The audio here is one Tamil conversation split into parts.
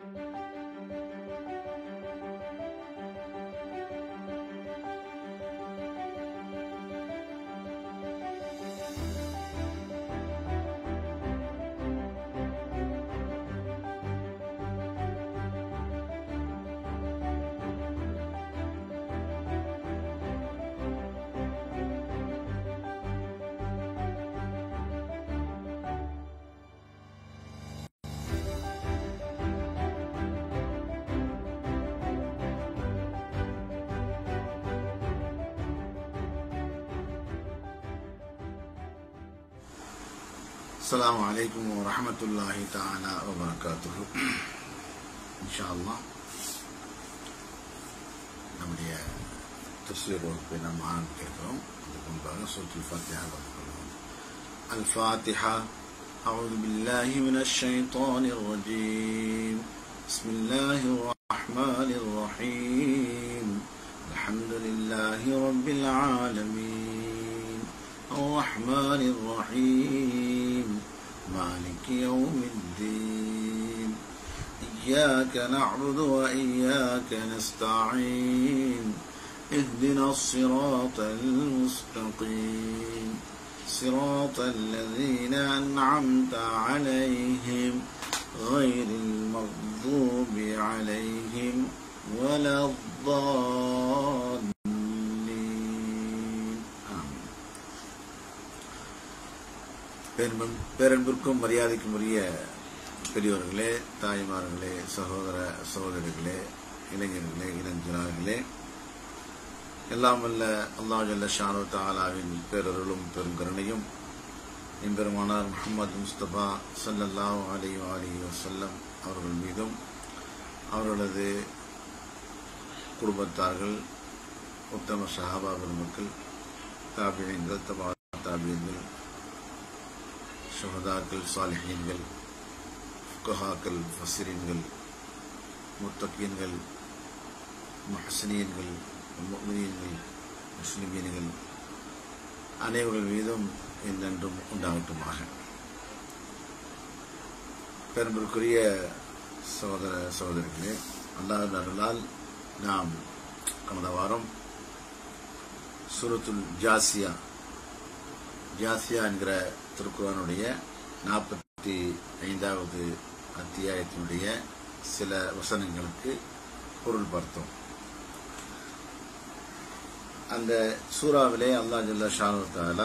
السلام عليكم ورحمة الله تعالى وبركاته إن شاء الله நம்முடைய தஸ்வீர் வகுப்பை நாம் ஆரம்பிக்கிறோம் அதுக்கு முன்பாக சூரத்துல் ஃபாத்திஹா வகுக்கிறோம் الفاتحة أعوذ بالله من الشيطان الرجيم بسم الله الرحمن الرحيم الحمد لله رب العالمين الرحمن الرحيم مالك يوم الدين إياك نعبد وإياك نستعين اهدنا الصراط المستقيم صراط الذين أنعمت عليهم غير المغضوب عليهم ولا الضالين آمين பேரன்பும் பேரன்பிற்கும் மரியாதைக்கும் உரிய பெரியோர்களே தாய்மார்களே சகோதர சகோதரிகளே இளைஞர்களே இளஞ்சிறார்களே எல்லாம் வல்ல அல்லாஹ் ஜல்ல ஷானு தாலாவின் பேரருளும் பெருங்கருணையும் எம்பெருமானார் முகமது முஸ்தபா ஸல்லல்லாஹு அலைஹி அலி வசல்லம் அவர்கள் மீதும் அவர்களது குடும்பத்தார்கள் உத்தம சஹாபா பெருமக்கள் தாபியங்கள் தபா தாபியங்கள் ஷுஹதாக்கள் சாலிஹீன்கள் ஃபுகஹாக்கள் ஃபசிரீன்கள் முத்தகீன்கள் மஹசனியன்கள் முக்மினீன்கள் முஸ்லிமீன்கள் அனைவர்கள் மீதும் என்றென்றும் உண்டாகட்டுமாக பெரும்பிற்குரிய சகோதர சகோதரிகளே அல்லாஹ் அருளால் நாம் கடந்த வாரம் சூரத்துல் ஜாசியா ஜாசியா என்கிற திருக்குறானுடைய நாற்பத்தி ஐந்தாவது அத்தியாயத்தினுடைய சில வசனங்களுக்கு பொருள் பார்த்தோம் அந்த சூறாவிலே அல்லா ஜல்லா ஷானு தாலா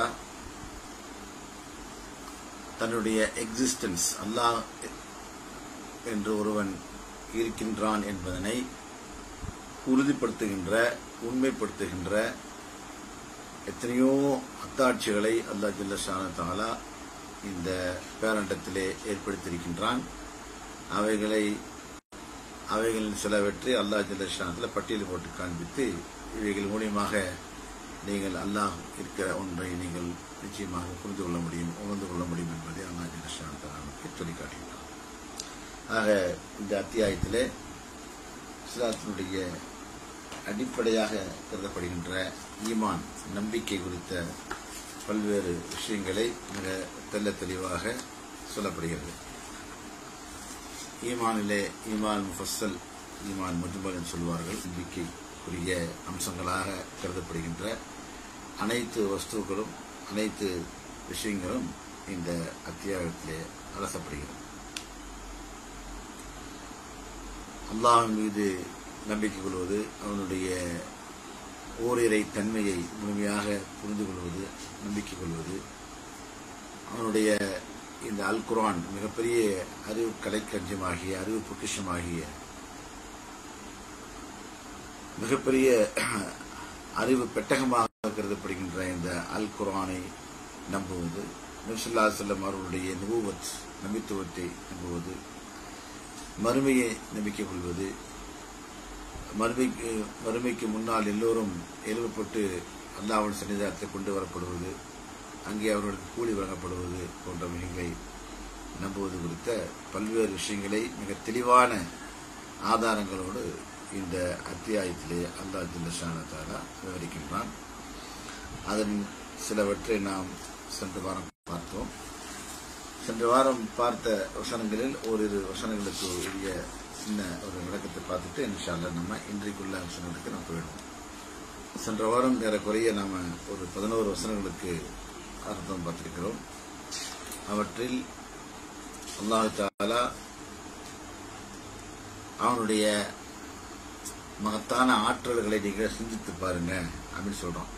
தன்னுடைய எக்ஸிஸ்டன்ஸ் அல்லாஹ் என்று ஒருவன் இருக்கின்றான் என்பதனை உறுதிப்படுத்துகின்ற உண்மைப்படுத்துகின்ற எத்தனையோ அத்தாட்சிகளை அல்லா ஜல்ல ஷானு தாலா இந்த பேரண்டத்திலே ஏற்படுத்தியிருக்கின்றான் அவைகளை அவைகளில் சிலவற்றை அல்லா ஜல்லஷானத்தில் பட்டியல் போட்டு காண்பித்து இவைகள் மூலியமாக நீங்கள் அல்லாஹ் இருக்கிற ஒன்றை நீங்கள் நிச்சயமாக புரிந்து கொள்ள முடியும் உணர்ந்து கொள்ள முடியும் என்பதை அல்லா ஜல்லஷானத்தை நமக்கு சொல்லிக்காட்டுகின்றான் ஆக இந்த அத்தியாயத்திலே இஸ்லாத்தினுடைய அடிப்படையாக கருதப்படுகின்ற ஈமான் நம்பிக்கை குறித்த பல்வேறு விஷயங்களை மிக தெல்ல தெளிவாக சொல்லப்படுகிறது ஈமானிலே ஈமான் முஃபஸ்ஸல் ஈமான் முஜ்மல் என்று சொல்வார்கள் நம்பிக்கைக்குரிய அம்சங்களாக கருதப்படுகின்ற அனைத்து வஸ்துக்களும் அனைத்து விஷயங்களும் இந்த அத்தியாயத்திலே அலசப்படுகிறது அல்லாஹின் மீது நம்பிக்கை கொள்வது அவனுடைய ஓரிரை தன்மையை முழுமையாக புரிந்து கொள்வது நம்பிக்கை கொள்வது அவனுடைய இந்த அல் குரான் மிகப்பெரிய அறிவு கலைக்கஞ்சமாகிய அறிவு பொக்கிஷமாகிய மிகப்பெரிய அறிவு பெட்டகமாக கருதப்படுகின்ற இந்த அல் குரானை நம்புவது நபிசுல்லா செல்லம் அவர்களுடைய நுபுவத் நம்பித்துவத்தை நம்புவது மறுமையை நம்பிக்கை கொள்வது மறுமைக்கு மறுமைக்கு முன்னால் எல்லோரும் எழுப்பப்பட்டு அல்லாவின் சன்னிதானத்தை கொண்டு வரப்படுவது அங்கே அவர்களுக்கு கூலி வழங்கப்படுவது போன்ற விஷயங்களை நம்புவது குறித்த பல்வேறு விஷயங்களை மிக தெளிவான ஆதாரங்களோடு இந்த அத்தியாயத்திலே அல்லா ஜில்லஷானத்தாலா விவரிக்கின்றான் அதன் சிலவற்றை நாம் சென்ற வாரம் பார்த்தோம் சென்ற வாரம் பார்த்த வசனங்களில் ஓரிரு வசனங்களுக்கு உரிய சின்ன ஒரு விளக்கத்தை பார்த்துட்டு இன்ஷால்ல நம்ம இன்றைக்குள்ள வசனங்களுக்கு நம்ம போயிடுவோம் சென்ற வாரம் ஏறக்குறைய நாம ஒரு பதினோரு வசனங்களுக்கு அர்த்தம் பார்த்திருக்கிறோம் அவற்றில் அல்லாஹு தாலா அவனுடைய மகத்தான ஆற்றல்களை நீங்கள் சிந்தித்து பாருங்க அப்படின்னு சொல்றோம்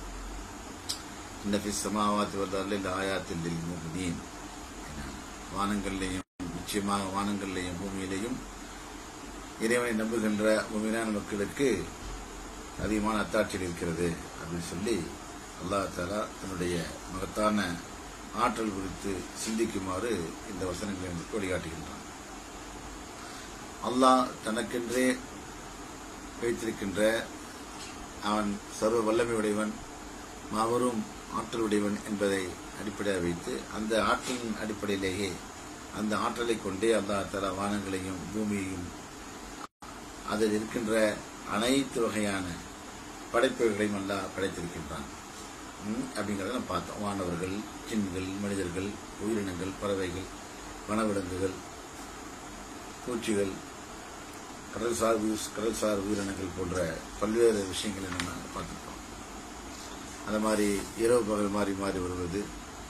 இந்த சமாவாத்தி வந்தாரில் இந்த ஆயாத்தில் முகதீன் வானங்கள்லையும் நிச்சயமாக வானங்கள்லையும் பூமியிலையும் இறைவனை நம்புகின்ற முழுமையான மக்களுக்கு அதிகமான அத்தாட்சிகள் இருக்கிறது அப்படின்னு சொல்லி அல்லா தாலா தன்னுடைய மகத்தான ஆற்றல் குறித்து சிந்திக்குமாறு இந்த வசனங்களை நமக்கு வழிகாட்டுகின்றான் அல்லாஹ் தனக்கென்றே வைத்திருக்கின்ற அவன் சர்வ வல்லமை உடையவன் மாபெரும் ஆற்றல் உடையவன் என்பதை அடிப்படையாக வைத்து அந்த ஆற்றலின் அடிப்படையிலேயே அந்த ஆற்றலை கொண்டே அல்லா தலா வானங்களையும் பூமியையும் அதில் இருக்கின்ற அனைத்து வகையான படைப்புகளையும் அல்லா படைத்திருக்கின்றான் அப்படிங்கிறத நம்ம பார்த்தோம் வானவர்கள் சின்கள் மனிதர்கள் உயிரினங்கள் பறவைகள் வனவிலங்குகள் பூச்சிகள் கடல்சார் கடல்சார் உயிரினங்கள் போன்ற பல்வேறு விஷயங்களை நம்ம பார்த்துருக்கோம் அந்த மாதிரி இரவு பகல் மாறி மாறி வருவது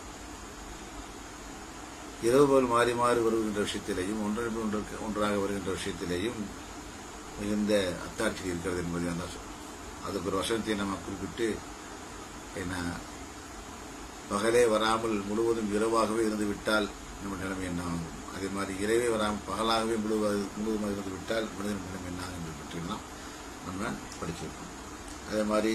இரவு பகல் மாறி மாறி வருகின்ற விஷயத்திலேயும் ஒன்றரை ஒன்றுக்கு ஒன்றாக வருகின்ற விஷயத்திலேயும் மிகுந்த அத்தாட்சி இருக்கிறது என்பதை தான் அதுக்கு ஒரு வசனத்தை நம்ம குறிப்பிட்டு என்ன பகலே வராமல் முழுவதும் இரவாகவே இருந்து விட்டால் நம்ம நிலைமை என்ன ஆகும் அதே மாதிரி இரவே வராமல் பகலாகவே முழுவது முழுவதுமாக இருந்து விட்டால் மனிதன் நிலைமை என்ன ஆகும் என்பதை பற்றியெல்லாம் நம்ம படிச்சிருக்கோம் அதே மாதிரி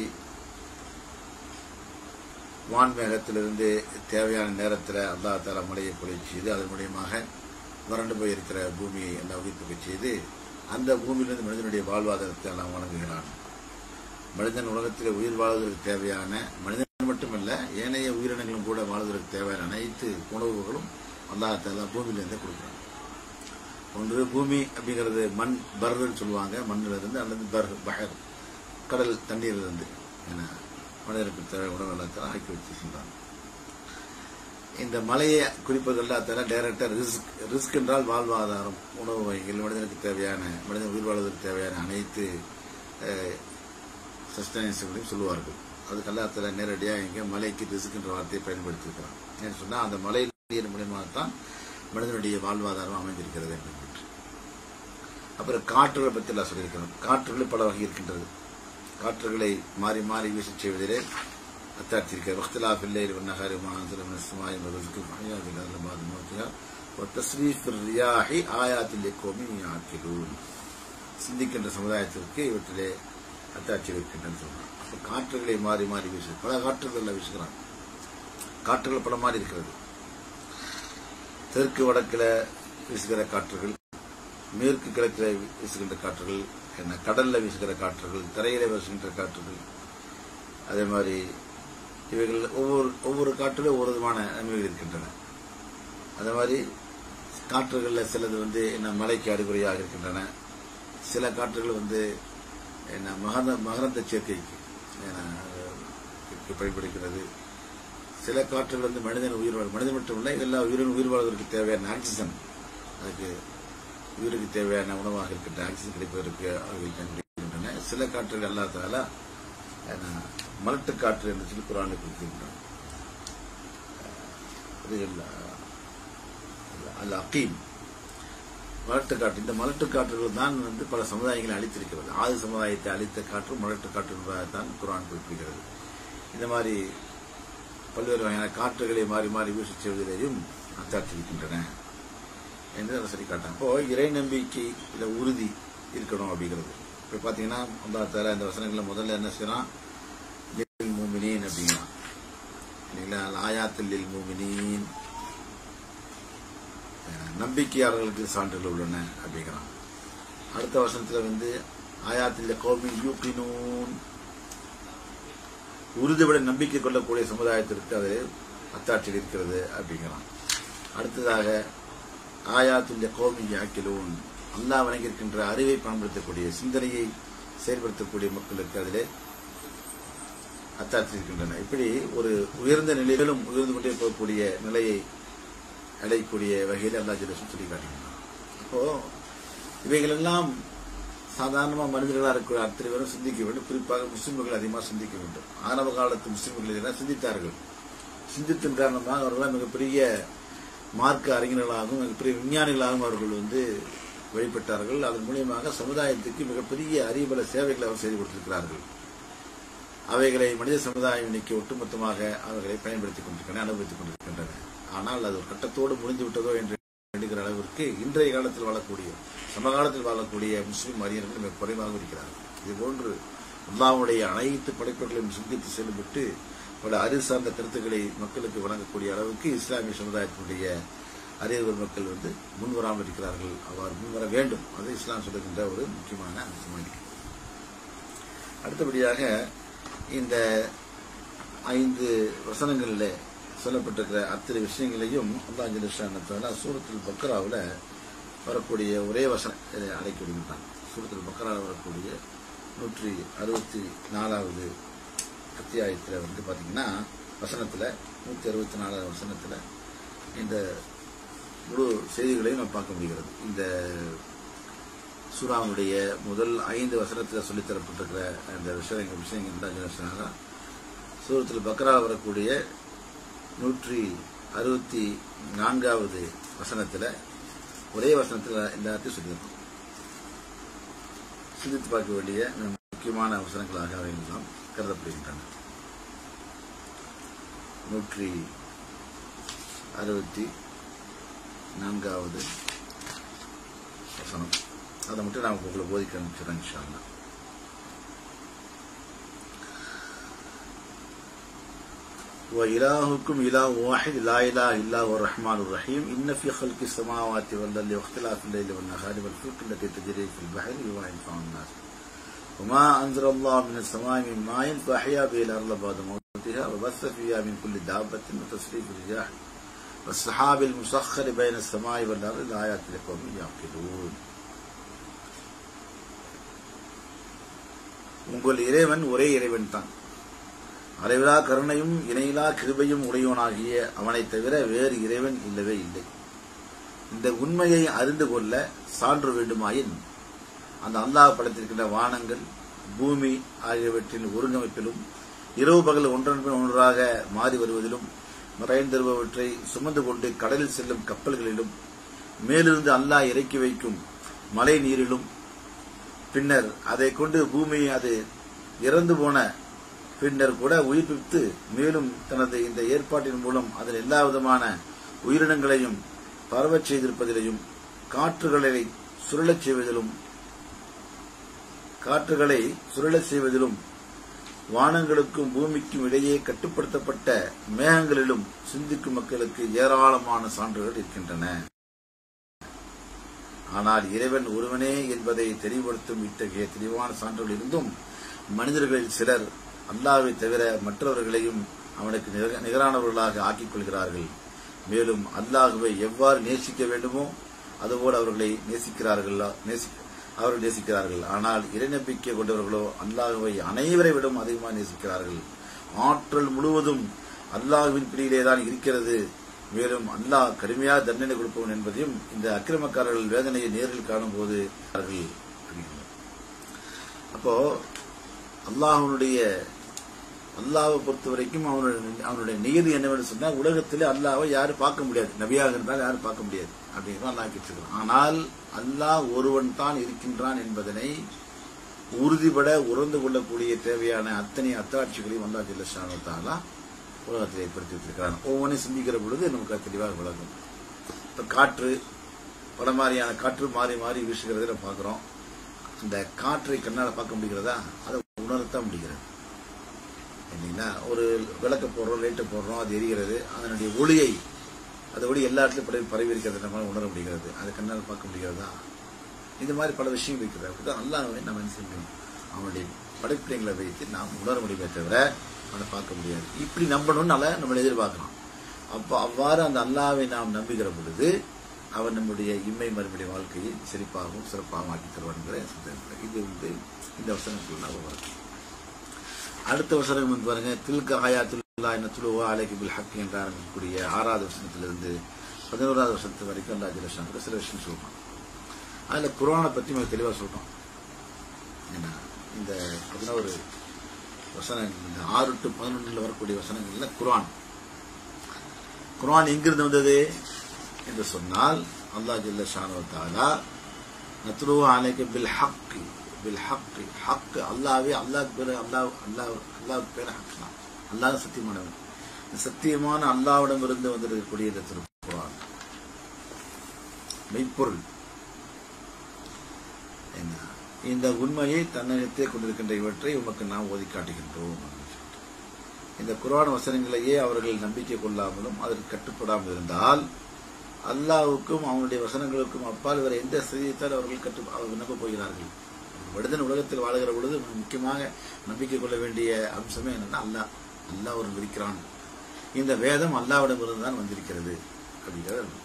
வான்மேகத்திலிருந்து தேவையான நேரத்தில் அல்லா தாலா மழையை பொழிய செய்து அதன் மூலியமாக வறண்டு போயிருக்கிற பூமியை எல்லாம் உயிர்ப்பிக்க செய்து அந்த பூமியிலிருந்து மனிதனுடைய வாழ்வாதாரத்தை எல்லாம் வழங்குகிறான் மனிதன் உலகத்தில் உயிர் வாழ்வதற்கு தேவையான மனிதன் மட்டுமல்ல ஏனைய உயிரினங்களும் கூட வாழ்வதற்கு தேவையான அனைத்து உணவுகளும் அல்லாஹால பூமியிலிருந்தே கொடுக்குறாங்க ஒன்று பூமி அப்படிங்கிறது மண் பர்ன்னு சொல்லுவாங்க மண்ணில் இருந்து அல்லது பர் பஹர் கடல் தண்ணீரில் இருந்து ஏன்னா மனிதனுக்கு தேவை உணவு எல்லாத்தையும் ஆக்கி வச்சிருக்கின்றாங்க இந்த மலையை குறிப்பது எல்லாத்தால டைரக்டா ரிஸ்க் ரிஸ்க் என்றால் வாழ்வாதாரம் உணவு வகைகள் மனிதனுக்கு தேவையான மனிதன் உயிர் வாழ்வதற்கு தேவையான அனைத்து சஸ்டைன்ஸுகளையும் சொல்லுவார்கள் அதுக்கு எல்லாத்துல நேரடியாக இங்கே மலைக்கு ரிஸ்க் என்ற வார்த்தையை பயன்படுத்தியிருக்கிறான் ஏன்னு சொன்னால் அந்த மலை நீர் மூலியமாக தான் மனிதனுடைய வாழ்வாதாரம் அமைந்திருக்கிறது என்று அப்புறம் காற்றுகளை பற்றி எல்லாம் சொல்லியிருக்கிறோம் காற்றுகள் பல வகை இருக்கின்றது காற்றுகளை மாறி மாறி வீசச் செய்வதிலே அத்தாட்சியிருக்க வக்தலா பிள்ளை நகரி மாந்திரம் சுமாய் மருதுக்கு மழையாதில் மோத்தியா وتصريف الرياح آيات لقوم يعقلون சிந்திக்கின்ற சமுதாயத்திற்கு இவற்றிலே அத்தாட்சி இருக்கின்றன சொல்றான் அப்ப காற்றுகளை மாறி மாறி வீசு பல காற்றுகள் வீசுகிறான் காற்றுகள் பல மாறி இருக்கிறது தெற்கு வடக்கில் வீசுகிற காற்றுகள் மேற்கு கிழக்கில் வீசுகின்ற காற்றுகள் என்ன கடல்ல வீசுகிற காற்றுகள் தரையில வீசுகின்ற காற்றுகள் அதே மாதிரி இவைகள் ஒவ்வொரு ஒவ்வொரு காற்றிலும் ஒவ்வொரு விதமான நன்மைகள் இருக்கின்றன அதே மாதிரி காற்றுகளில் சிலது வந்து என்ன மலைக்கு அறிகுறியாக இருக்கின்றன சில காற்றுகள் வந்து என்ன மகர மகரந்த சேர்க்கைக்கு பயன்படுகிறது சில காற்றுகள் வந்து மனிதன் உயிர் வாழ் மனிதன் மட்டும் இல்லை எல்லா உயிரின் உயிர் வாழ்வதற்கு தேவையான ஆக்சிஜன் அதுக்கு உயிருக்கு தேவையான உணவாக இருக்கின்ற ஆக்சிஜன் கிடைப்பதற்கு அவர்கள் பயன்படுகின்றன சில காற்றுகள் அல்லாததால மலட்டு காற்று என்று சொல்லி குரானை கொடுத்திருக்கிறார் அல்ல அக்கீம் மலட்டு காற்று இந்த மலட்டு காற்றுகள் தான் வந்து பல சமுதாயங்களை அழித்திருக்கிறது ஆது சமுதாயத்தை அழித்த காற்று மலட்டு காற்று என்பதைத்தான் குரான் குறிப்பிடுகிறது இந்த மாதிரி பல்வேறு வகையான காற்றுகளை மாறி மாறி வீசி செய்வதிலேயும் அத்தாட்சிருக்கின்றன என்று அதை சொல்லி காட்டாங்க இப்போ இறை நம்பிக்கை இல்ல உறுதி இருக்கணும் அப்படிங்கிறது இப்போ பார்த்தீங்கன்னா அல்லா தால இந்த வசனங்களில் முதல்ல என்ன செய்யறான் மூமினின் அப்படிங்கிறான் இல்லைங்களா ஆயாத்தில் மூமினின் நம்பிக்கையாளர்களுக்கு சான்றுகள் உள்ளன அப்படிங்கிறான் அடுத்த வருஷத்துல வந்து ஆயாத்தில் கோமி யூக்கினூன் உறுதிபட நம்பிக்கை கொள்ளக்கூடிய சமுதாயத்திற்கு அது அத்தாட்சியில் இருக்கிறது அப்படிங்கிறான் அடுத்ததாக ஆயாத்துள்ள கோமி யாக்கிலூன் அல்லா வணங்கியிருக்கின்ற அறிவை பயன்படுத்தக்கூடிய சிந்தனையை செயல்படுத்தக்கூடிய மக்களுக்கு அதிலே அத்தாட்சி இருக்கின்றன இப்படி ஒரு உயர்ந்த நிலையிலும் உயர்ந்து கொண்டே போகக்கூடிய நிலையை அடையக்கூடிய வகையில் அல்லா ஜெலசும் சொல்லி காட்டுகின்றான் அப்போ இவைகளெல்லாம் சாதாரணமாக மனிதர்களாக இருக்கிற அத்தனை பேரும் சிந்திக்க வேண்டும் குறிப்பாக முஸ்லிம்கள் அதிகமாக சிந்திக்க வேண்டும் ஆரம்ப காலத்து முஸ்லிம்கள் இதெல்லாம் சிந்தித்தார்கள் சிந்தித்தின் காரணமாக அவர்கள் மிகப்பெரிய மார்க்க அறிஞர்களாகவும் மிகப்பெரிய விஞ்ஞானிகளாகவும் அவர்கள் வந்து வழிபட்டார்கள் அதன் மூலியமாக சமுதாயத்துக்கு மிகப்பெரிய அறிவுபல சேவைகளை அவர் செய்து கொடுத்திருக்கிறார்கள் அவைகளை மனித சமுதாயம் இன்னைக்கு ஒட்டுமொத்தமாக அவர்களை பயன்படுத்திக் கொண்டிருக்கின்றன அனுபவித்துக் கொண்டிருக்கின்றன ஆனால் அது ஒரு கட்டத்தோடு முடிந்து விட்டதோ என்று எண்ணுகிற அளவிற்கு இன்றைய காலத்தில் வாழக்கூடிய சமகாலத்தில் வாழக்கூடிய முஸ்லிம் அறிஞர்கள் மிக குறைவாக இருக்கிறார்கள் இதுபோன்று அல்லாவுடைய அனைத்து படைப்புகளையும் சிந்தித்து செயல்பட்டு பல அறிவு சார்ந்த கருத்துக்களை மக்களுக்கு வழங்கக்கூடிய அளவுக்கு இஸ்லாமிய சமுதாயத்தினுடைய அறிவுகள் மக்கள் வந்து முன்வராமல் இருக்கிறார்கள் அவ்வாறு முன்வர வேண்டும் அது இஸ்லாம் சொல்லுகின்ற ஒரு முக்கியமான அம்சமாக அடுத்தபடியாக இந்த ஐந்து வசனங்களில் சொல்லப்பட்டிருக்கிற அத்தனை விஷயங்களையும் அல்லா ஜலிஷானத்தால சூரத்தில் பக்கராவில் வரக்கூடிய ஒரே வசனம் இதை அழைக்க விடுகின்றான் சூரத்தில் பக்கராவில் வரக்கூடிய நூற்றி அறுபத்தி நாலாவது அத்தியாயத்தில் வந்து பார்த்தீங்கன்னா வசனத்தில் நூற்றி அறுபத்தி நாலாவது வசனத்தில் இந்த முழு செய்திகளையும் நம்ம பார்க்க முடிகிறது இந்த சூறாவுடைய முதல் ஐந்து வசனத்தில் சொல்லித்தரப்பட்டிருக்கிற அந்த விஷயங்கள் விஷயங்கள் தான் சொன்னாங்க சூரத்தில் பக்ரா வரக்கூடிய நூற்றி அறுபத்தி நான்காவது வசனத்தில் ஒரே வசனத்தில் எல்லாத்தையும் சொல்லியிருக்கோம் சிந்தித்து பார்க்க வேண்டிய மிக முக்கியமான அவசரங்களாக அவைகளெல்லாம் கருதப்படுகின்றன நூற்றி அறுபத்தி நான்காவது வசனம் அதை மட்டும் நான் உங்களை போதிக்க அனுப்பிச்சிடறேன் இன்ஷால்லா وإلهكم إله واحد لا إله إلا هو الرحمن الرحيم إن في خلق السماوات والأرض واختلاف الليل والنهار والفلك التي تجري في البحر بما ينفع الناس وما أنزل الله من السماء من ماء فأحيا به الأرض بعد موتها وبث فيها من كل دابة وتصريف الرياح والسحاب المسخر بين السماء والأرض لآيات لقوم يعقلون உங்கள் இறைவன் ஒரே இறைவன் தான் அளவிலா கருணையும் இணையிலா கிருபையும் உடையவனாகிய அவனைத் தவிர வேறு இறைவன் இல்லவே இல்லை இந்த உண்மையை அறிந்து கொள்ள சான்று வேண்டுமாயின் அந்த அல்லாஹ் படைத்திருக்கின்ற வானங்கள் பூமி ஆகியவற்றின் ஒருங்கமைப்பிலும் இரவு பகல் ஒன்றன் ஒன்றாக மாறி வருவதிலும் மறைந்திருப்பவற்றை சுமந்து கொண்டு கடலில் செல்லும் கப்பல்களிலும் மேலிருந்து அல்லாஹ் இறக்கி வைக்கும் மழை நீரிலும் பின்னர் அதை கொண்டு பூமியை அது இறந்து போன பின்னர் கூட உயிர்ப்பித்து மேலும் தனது இந்த ஏற்பாட்டின் மூலம் அதில் எல்லா விதமான உயிரினங்களையும் பரவச் செய்திருப்பதிலையும் காற்றுகளை சுழலச் செய்வதிலும் காற்றுகளை சுழலச் செய்வதிலும் வானங்களுக்கும் பூமிக்கும் இடையே கட்டுப்படுத்தப்பட்ட மேகங்களிலும் சிந்திக்கும் மக்களுக்கு ஏராளமான சான்றுகள் இருக்கின்றன ஆனால் இறைவன் ஒருவனே என்பதை தெளிவுபடுத்தும் இத்தகைய தெளிவான சான்றுகள் இருந்தும் மனிதர்களில் சிலர் அல்லாவை தவிர மற்றவர்களையும் அவனுக்கு நிகரானவர்களாக ஆக்கிக் கொள்கிறார்கள் மேலும் அல்லாஹுவை எவ்வாறு நேசிக்க வேண்டுமோ அதுபோல் அவர்களை நேசிக்கிறார்கள் அவர்கள் நேசிக்கிறார்கள் ஆனால் இறைநம்பிக்கை கொண்டவர்களோ அல்லாஹுவை அனைவரை விடும் அதிகமாக நேசிக்கிறார்கள் ஆற்றல் முழுவதும் அல்லாஹுவின் பிடியிலேதான் இருக்கிறது மேலும் அல்லாஹ் கடுமையாக தண்டனை கொடுப்பவன் என்பதையும் இந்த அக்கிரமக்காரர்கள் வேதனையை நேரில் காணும்போது அவர்கள் அப்போ அல்லாஹனுடைய அல்லாவை பொறுத்த வரைக்கும் அவனுடைய அவனுடைய நியதி என்னவென்று சொன்னா உலகத்திலே அல்லாவை யாரும் பார்க்க முடியாது நபியாக இருந்தால் யாரும் பார்க்க முடியாது அப்படின்னு அல்லாஹ் கேட்டிருக்கிறான் ஆனால் அல்லாஹ் ஒருவன் தான் இருக்கின்றான் என்பதனை உறுதிபட உறந்து கொள்ளக்கூடிய தேவையான அத்தனை அத்தாட்சிகளையும் அல்லா ஜில்லஷானத்தாலா உலகத்தில் ஏற்படுத்தி வைத்திருக்கிறான் ஒவ்வொன்றையும் சிந்திக்கிற பொழுது நமக்கு தெளிவாக விளங்கும் இப்போ காற்று பல மாதிரியான காற்று மாறி மாறி வீசுகிறத நம்ம பார்க்குறோம் இந்த காற்றை கண்ணால் பார்க்க முடிகிறதா அதை உணரத்தான் முடிகிறது இல்லைங்களா ஒரு விளக்க போடுறோம் லைட்டை போடுறோம் அது எரிகிறது அதனுடைய ஒளியை அந்த ஒளி எல்லா இடத்துலையும் பரவி பரவி இருக்கிறது நம்மளால் உணர முடிகிறது அது கண்ணால் பார்க்க முடிகிறதா இந்த மாதிரி பல விஷயங்கள் இருக்கிறது அப்படிதான் அல்லாஹ்வை நம்ம என்ன செய்யணும் அவனுடைய படைப்பிடங்களை வைத்து நாம் உணர முடியுமே தவிர அவனை பார்க்க முடியாது இப்படி நம்பணும்னால நம்மளை எதிர்பார்க்கலாம் அப்போ அவ்வாறு அந்த அல்லாவை நாம் நம்புகிற பொழுது அவன் நம்முடைய இம்மை மறுபடி வாழ்க்கையை செழிப்பாகவும் சிறப்பாகவும் ஆக்கி தருவான்கிற சிந்தனை இது வந்து இந்த வசனத்துக்குள்ளாக வரும் அடுத்த வசனம் வந்து பாருங்க தில்க ஆயாத்துல்லா என்ன துளுவா அலைக்கு பில் ஹக் என்று ஆரம்பிக்கக்கூடிய ஆறாவது வசனத்திலிருந்து பதினோராவது வருஷத்து வரைக்கும் அல்லா ஜலஷாங்க சில விஷயம் சொல்றான் அதுல குரானை பத்தி மிக தெளிவா சொல்றோம் என்ன இந்த பதினோரு வசனங்கள் இந்த ஆறு டு பதினொன்றுல வரக்கூடிய வசனங்கள்ல குரான் குரான் எங்கிருந்து வந்தது என்று சொன்னால் அல்லாஹ் ஜல்ல ஷானு தாலா நத்ரு அலைக்கு பில் ஹக் பில் ஹக் ஹக் அல்லாவே அல்லாஹ் பேர் அல்லாஹ் அல்லாஹ் அல்லாஹ் பேர் ஹக் தான் அல்லாஹ் சத்தியமானவன் இந்த சத்தியமான அல்லாவிடமிருந்து வந்திருக்கக்கூடிய இந்த திருக்குறான் மெய்ப்பொருள் என்ன இந்த உண்மையை தன்னகத்தே கொண்டிருக்கின்ற இவற்றை உமக்கு நாம் ஓதி காட்டுகின்றோம் இந்த குரான் வசனங்களையே அவர்கள் நம்பிக்கை கொள்ளாமலும் அதற்கு கட்டுப்படாமல் இருந்தால் அல்லாவுக்கும் அவனுடைய வசனங்களுக்கும் அப்பால் வேற எந்த செய்தித்தால் அவர்கள் கட்டு அவர்கள் நம்ப போகிறார்கள் மனிதன் உலகத்தில் வாழ்கிற பொழுது முக்கியமாக நம்பிக்கை கொள்ள வேண்டிய அம்சமே என்னன்னா அல்லாஹ் அல்லாஹ் ஒரு இருக்கிறான் இந்த வேதம் அல்லாவிடமிருந்து தான் வந்திருக்கிறது அப்படிங்கிறது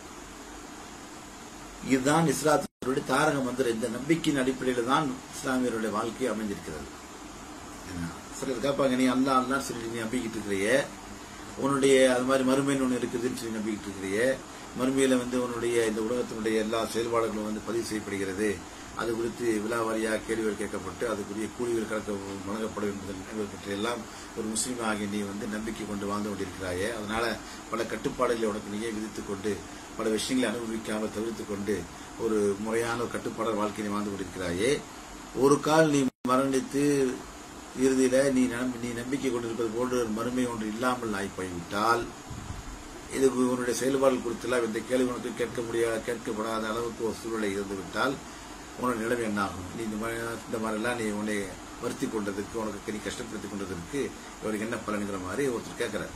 இதுதான் இஸ்லாத்தினுடைய தாரக மந்திரம் இந்த நம்பிக்கையின் அடிப்படையில் தான் இஸ்லாமியருடைய வாழ்க்கை அமைந்திருக்கிறது என்ன? சிலர் கேட்பாங்க நீ அல்லா அல்லா சொல்லி நீ நம்பிக்கிட்டு இருக்கிறியே உன்னுடைய அது மாதிரி மறுமைன்னு ஒன்று இருக்குதுன்னு சொல்லி நம்பிக்கிட்டு இருக்கிறியே மறுமையில வந்து உன்னுடைய இந்த உலகத்தினுடைய எல்லா செயல்பாடுகளும் வந்து பதிவு செய்யப்படுகிறது அது குறித்து விழாவாரியாக கேள்விகள் கேட்கப்பட்டு அதுக்குரிய கூலிகள் கணக்கு வழங்கப்படும் என்பதை எல்லாம் ஒரு முஸ்லீம் ஆகிய நீ வந்து நம்பிக்கை கொண்டு வாழ்ந்து கொண்டிருக்கிறாயே அதனால பல கட்டுப்பாடுகளை உனக்கு நீயே விதித்துக் கொண்டு பல விஷயங்களை அனுபவிக்காமல் தவிர்த்துக் கொண்டு ஒரு முறையான ஒரு கட்டுப்பாடல் வாழ்க்கையை வாழ்ந்து கொண்டிருக்கிறாயே ஒரு கால் நீ மரணித்து இறுதியில நீ நம்பி- நீ நம்பிக்கை கொண்டிருப்பது போன்று ஒரு மறுமை ஒன்று இல்லாமல் ஆகி போய்விட்டால் இது உன்னுடைய செயல்பாடுகள் குறித்தெல்லாம் இந்த கேள்வி உனக்கு கேட்க முடியாத கேட்கப்படாத அளவுக்கு ஒரு சூழ்நிலை இருந்து விட்டால் உன்னோட நிலைமை என்ன ஆகும் நீ இந்த மாதிரி இந்த மாதிரிலாம் நீ உன்னை வருத்தி கொண்டதற்கு உனக்கு நீ கஷ்டப்படுத்தி கொண்டதற்கு இவருக்கு என்ன பலனுங்கிற மாதிரி ஒருத்தர் கேட்கிறார்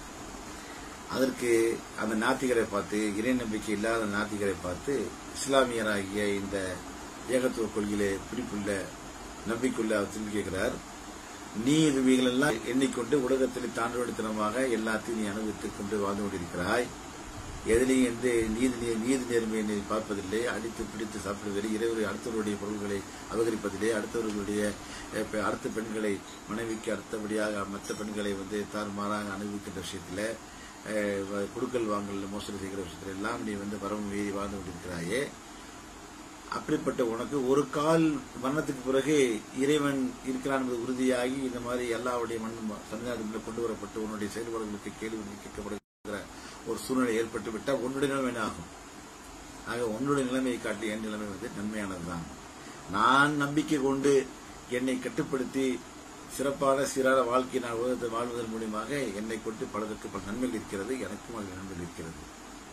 அதற்கு அந்த நாத்திகரை பார்த்து இறை நம்பிக்கை இல்லாத நாத்திகரை பார்த்து இஸ்லாமியராகிய இந்த ஏகத்துவ கொள்கையிலே பிடிப்புள்ள நம்பிக்கையுள்ள அவர் திரும்பி கேட்கிறார் நீ இவைகளெல்லாம் எண்ணிக்கொண்டு உலகத்தில் தாண்டவடித்தனமாக எல்லாத்தையும் நீ அனுபவித்துக் கொண்டு வாழ்ந்து கொண்டிருக்கிறாய் எதிலையும் எந்த நீதி நே- நீதி நேர்மையை நீ பார்ப்பதில்லை அடித்து பிடித்து சாப்பிடுவதில்லை இறைவரை அடுத்தவருடைய பொருள்களை அபகரிப்பதில்லை அடுத்தவர்களுடைய அஹ், பெ- அடுத்த பெண்களை மனைவிக்கு அடுத்தபடியாக மற்ற பெண்களை வந்து தாறுமாறாக அனுபவிக்கின்ற விஷயத்தில் குடுக்கல் வாங்கல் மோசடி செய்கிற விஷயத்துல எல்லாம் நீ வந்து வரம்பு மீறி வாழ்ந்து கொண்டிருக்கிறாயே அப்படிப்பட்ட உனக்கு ஒரு கால் மரணத்துக்கு பிறகு இறைவன் இருக்கிறான் என்பது உறுதியாகி இந்த மாதிரி எல்லாவுடைய மண் சன்னிதானத்தில் கொண்டு வரப்பட்டு உன்னுடைய செயல்பாடுகளுக்கு கேள்வி கேட்கப்படுகிற ஒரு சூழ்நிலை ஏற்பட்டு விட்டால் உன்னுடைய நிலைமை என்ன ஆகும் ஆக உன்னுடைய நிலைமையை காட்டி என் நிலைமை வந்து நன்மையானதுதான் நான் நம்பிக்கை கொண்டு என்னை கட்டுப்படுத்தி சிறப்பான சீரான வாழ்க்கை நான் உலகத்தை வாழ்வதன் மூலியமாக என்னை கொண்டு பலருக்கு பல நன்மைகள் இருக்கிறது எனக்கும் அது நன்மைகள் இருக்கிறது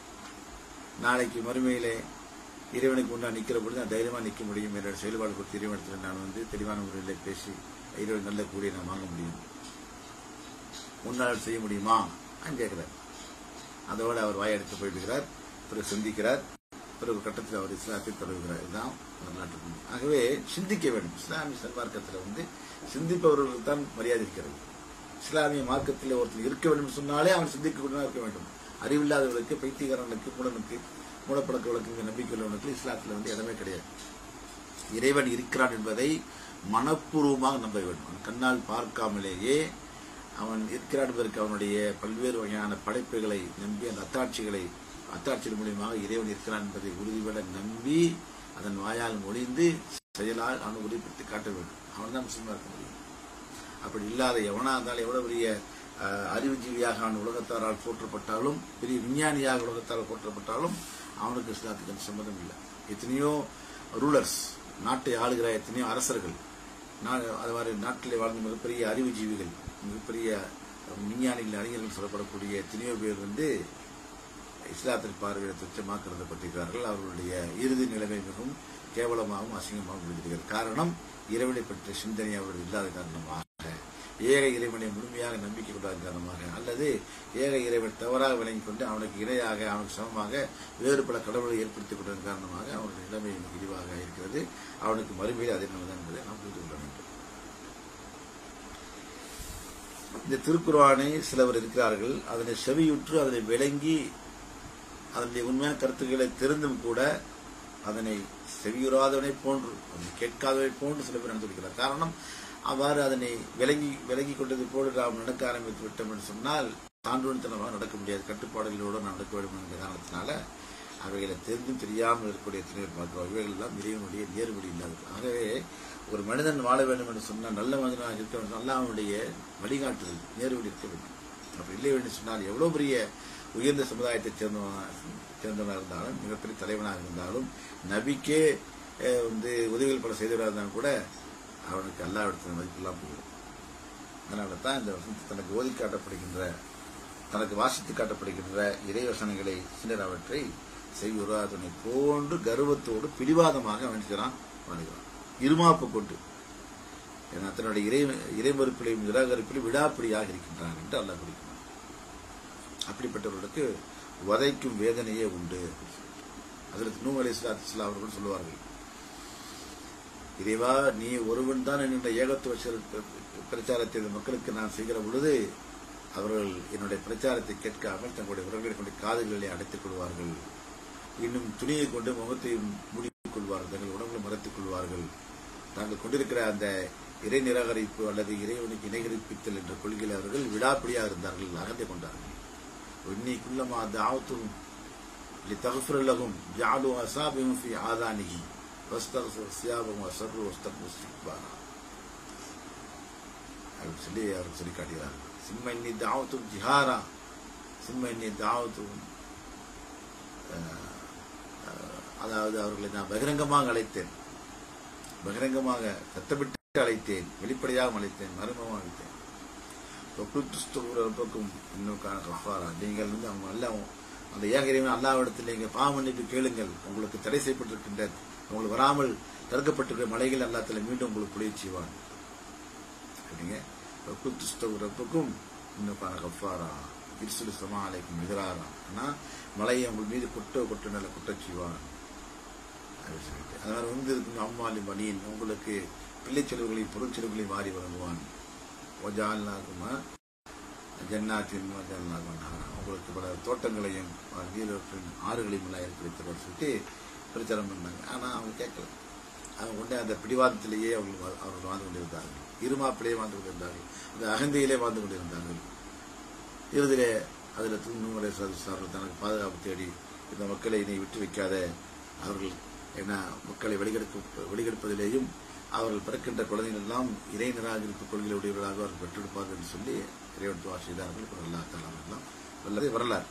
நாளைக்கு மறுமையிலே இறைவனுக்கு முன்னால் நிற்கிற பொழுது நான் தைரியமா நிற்க முடியும் என்னோட செயல்பாடு குறித்து இறைவனத்தில் நான் வந்து தெளிவான முறையில் பேசி இறைவன் நல்ல கூடிய நான் வாங்க முடியும் முன்னால் செய்ய முடியுமா கேட்கிறார் அதோட அவர் வாயெடுத்து போயிடுகிறார் பிறகு சிந்திக்கிறார் பிறகு ஒரு கட்டத்தில் அவர் இஸ்லாத்தை தொடர்கிறார் இதுதான் வரலாற்று உண்மை. ஆகவே சிந்திக்க வேண்டும் இஸ்லாமிய சன்மார்க்கத்தில் வந்து சிந்திப்பவர்களுக்கு தான் மரியாதை இருக்கிறது இஸ்லாமிய மார்க்கத்தில் ஒருத்தர் இருக்க வேண்டும் என்று சொன்னாலே அவன் சிந்திக்க கொண்டு இருக்க வேண்டும் அறிவில்லாதவர்களுக்கு பைத்தியகாரனுக்கு மூடனுக்கு மூடப்பழக்க வழக்கு நம்பிக்கை உள்ளவனுக்கு இஸ்லாத்தில் வந்து இடமே கிடையாது இறைவன் இருக்கிறான் என்பதை மனப்பூர்வமாக நம்ப வேண்டும் அவன் கண்ணால் பார்க்காமலேயே அவன் இருக்கிறான் என்பதற்கு அவனுடைய பல்வேறு வகையான படைப்புகளை நம்பி அந்த அத்தாட்சிகளை அத்தாட்சிகள் மூலியமாக இறைவன் இருக்கிறான் என்பதை உறுதிபட நம்பி அதன் வாயால் மொழிந்து செயலால் அவனை உறுதிப்படுத்தி காட்ட வேண்டும் அவன் தான் முஸ்லீமா இருக்க முடியும் அப்படி இல்லாத எவனா இருந்தாலும் எவ்வளவு பெரிய அஹ், அறிவுஜீவியாக அவன் உலகத்தாரால் போற்றப்பட்டாலும் பெரிய விஞ்ஞானியாக உலகத்தால் போற்றப்பட்டாலும் அவனுக்கு இஸ்லாத்துக்கு அந்த சம்மதம் இல்லை எத்தனையோ ரூலர்ஸ் நாட்டை ஆளுகிற எத்தனையோ அரசர்கள் நா- அது மாதிரி நாட்டிலே வாழ்ந்த மிகப்பெரிய அறிவுஜீவிகள் மிகப்பெரிய விஞ்ஞானிகள் அறிஞர்கள் சொல்லப்படக்கூடிய எத்தனையோ பேர் வந்து இஸ்லாத்தின் பார்வையில் துச்சமாக கருதப்பட்டிருக்கிறார்கள் அவர்களுடைய இறுதி நிலைமை மிகவும் கேவலமாகவும் அசிங்கமாகவும் முடிந்திருக்கிறது காரணம் இறைவனை பற்றிய சிந்தனை அவர்கள் இல்லாத காரணமாக ஏக இறைவனை முழுமையாக நம்பிக்கை கொண்டாத காரணமாக அல்லது ஏக இறைவன் தவறாக விளங்கிக் கொண்டு அவனுக்கு இணையாக அவனுக்கு சமமாக வேறு பல கடவுளை ஏற்படுத்திக் கொண்டதன் காரணமாக அவனுடைய நிலைமை மிக இழிவாக இருக்கிறது அவனுக்கு மறுமையில் அதே நிலைமைதான் என்பதை நாம் புரிந்து கொள்ள வேண்டும் இந்த திருக்குர்ஆனை சிலவர் இருக்கிறார்கள் அதனை செவியுற்று அதனை விளங்கி அதனுடைய உண்மையான கருத்துக்களை தெரிந்தும் கூட அதனை செவியுறாதவனை போன்று அதனை கேட்காதவனை போன்று சில பேர் நடந்திருக்கிறார் காரணம் அவ்வாறு அதனை விலகி விலகி கொண்டது போல நாம் நடக்க ஆரம்பித்து விட்டோம் என்று சொன்னால் தாண்டோனித்தனமாக நடக்க முடியாது கட்டுப்பாடுகளோடு நாம் நடக்க வேண்டும் என்ற காரணத்தினால அவைகளை தெரிந்தும் தெரியாமல் இருக்கக்கூடிய எத்தனை பேர் பார்க்கிறோம் இவைகள் எல்லாம் இறைவனுடைய நேர்வழி இல்லாதது ஆகவே ஒரு மனிதன் வாழ வேண்டும் என்று சொன்னால் நல்ல மனிதனாக இருக்க வேண்டும் சொன்னால் அவனுடைய வழிகாட்டுதல் நேர்வழி இருக்க வேண்டும் அப்படி இல்லை என்று சொன்னால் எவ்வளவு பெரிய உயர்ந்த சமுதாயத்தைச் சேர்ந்தவனாக சேர்ந்தவனாக இருந்தாலும் மிகப்பெரிய தலைவனாக இருந்தாலும் நபிக்கே அஹ், வந்து உதவிகள் பல செய்தவராக இருந்தாலும் கூட அவனுக்கு அல்லா இடத்துல மதிப்பெல்லாம் போகும் அதனால தான் இந்த வசனத்தை தனக்கு ஓதி காட்டப்படுகின்ற தனக்கு வாசித்து காட்டப்படுகின்ற இறை வசனங்களை சிலர் அவற்றை செய்யுறாதனை போன்று கர்வத்தோடு பிடிவாதமாக அவன் செய்கிறான் வாழ்கிறான் இருமாப்பு கொண்டு ஏன்னா தன்னுடைய இறை இறைமறுப்பிலையும் நிராகரிப்பிலும் விடாப்பிடியாக இருக்கின்றான் என்று அல்லாஹ் குறிக்கிறான் அப்படிப்பட்டவர்களுக்கு வதைக்கும் வேதனையே உண்டு அதற்கு நூ அலி இஸ்லாத்து அவர்கள் சொல்லுவார்கள் இறைவா நீ ஒருவன் தான் என்கின்ற ஏகத்துவ செல் பிரச்சாரத்தை இந்த மக்களுக்கு நான் செய்கிற பொழுது அவர்கள் என்னுடைய பிரச்சாரத்தை கேட்காமல் தங்களுடைய உறவுகளை கொண்டு காதுகளை அடைத்துக் கொள்வார்கள் இன்னும் துணியை கொண்டு முகத்தை மூடிக் கொள்வார்கள் தங்கள் உடம்புகளை மறைத்துக் கொள்வார்கள் தாங்கள் கொண்டிருக்கிற அந்த இறை நிராகரிப்பு அல்லது இறைவனுக்கு இணைகரிப்பித்தல் என்ற கொள்கையில் அவர்கள் விடாப்பிடியாக இருந்தார்கள் அகந்தை கொண்டார்கள் இன்னி குள்ளமா தாவத்தும் لتغفر لهم جعلوا أصابهم في آذانه واستغفروا ثيابهم وأسروا واستكبروا استكبارا அப்படின்னு சொல்லி அவர் சொல்லி காட்டுகிறார் சிம்ம இன்னி தாவத்தும் ஜிஹாரா சிம்ம இன்னி தாவத்தும் அதாவது அவர்களை நான் பகிரங்கமாக அழைத்தேன் பகிரங்கமாக சத்தமிட்டு அழைத்தேன் வெளிப்படையாக அழைத்தேன் மர்மமாக அழைத்தேன் பக்கம் இன்னும் கஃபாரா நீங்கள் வந்து அவங்க அல்ல அந்த ஏகரைவன் அல்லாவிடத்தில் நீங்கள் பாவ மன்னிப்பு கேளுங்கள் உங்களுக்கு தடை செய்யப்பட்டிருக்கின்ற உங்களுக்கு வராமல் தடுக்கப்பட்டிருக்கிற மலைகள் அல்லாத்தில் மீண்டும் உங்களுக்கு புளிய செய்வான் அப்படிங்க ரப்புக்கும் இன்னும் கஃபாரா இருசுலு சமாலைக்கும் எதிராரா ஆனால் மலையை உங்கள் மீது கொட்ட கொட்ட நல்ல கொட்டச் செய்வான் அப்படின்னு சொல்லிட்டு அதனால வந்து இருக்கும் அம்மாலி மணியின் உங்களுக்கு பிள்ளை செலவுகளையும் பொருட்செலவுகளையும் வாரி வழங்குவான் ஒஜால்னாகுமா ஜன்னாத்தின் ஒஜால்னாகுமா உங்களுக்கு பல தோட்டங்களையும் நீரற்றின் ஆறுகளையும் எல்லாம் ஏற்படுத்தப்பட சொல்லிட்டு பிரச்சாரம் பண்ணாங்க ஆனால் அவங்க கேட்கல அவங்க கொண்டே அந்த பிடிவாதத்திலேயே அவர்கள் வா- அவர்கள் வாழ்ந்து கொண்டிருந்தார்கள் இருமாப்பிலேயே வாழ்ந்து கொண்டிருந்தார்கள் அந்த அகந்தையிலே வாழ்ந்து கொண்டிருந்தார்கள் இறுதியிலே அதில் தூங்குமுறை சார்கள் தனக்கு பாதுகாப்பு தேடி இந்த மக்களை இனி விட்டு வைக்காத அவர்கள் என்ன மக்களை வெளிகெடுக்க வெளிகெடுப்பதிலேயும் அவர்கள் பிறக்கின்ற குழந்தைகள் எல்லாம் இறை நிராகரிப்பு கொள்கையுடையவர்களாக அவர்கள் பெற்றெடுப்பார்கள் என்று சொல்லி இறைவன் துவா செய்தார்கள் இப்போ அல்லா எல்லாம் வல்லது வரலாறு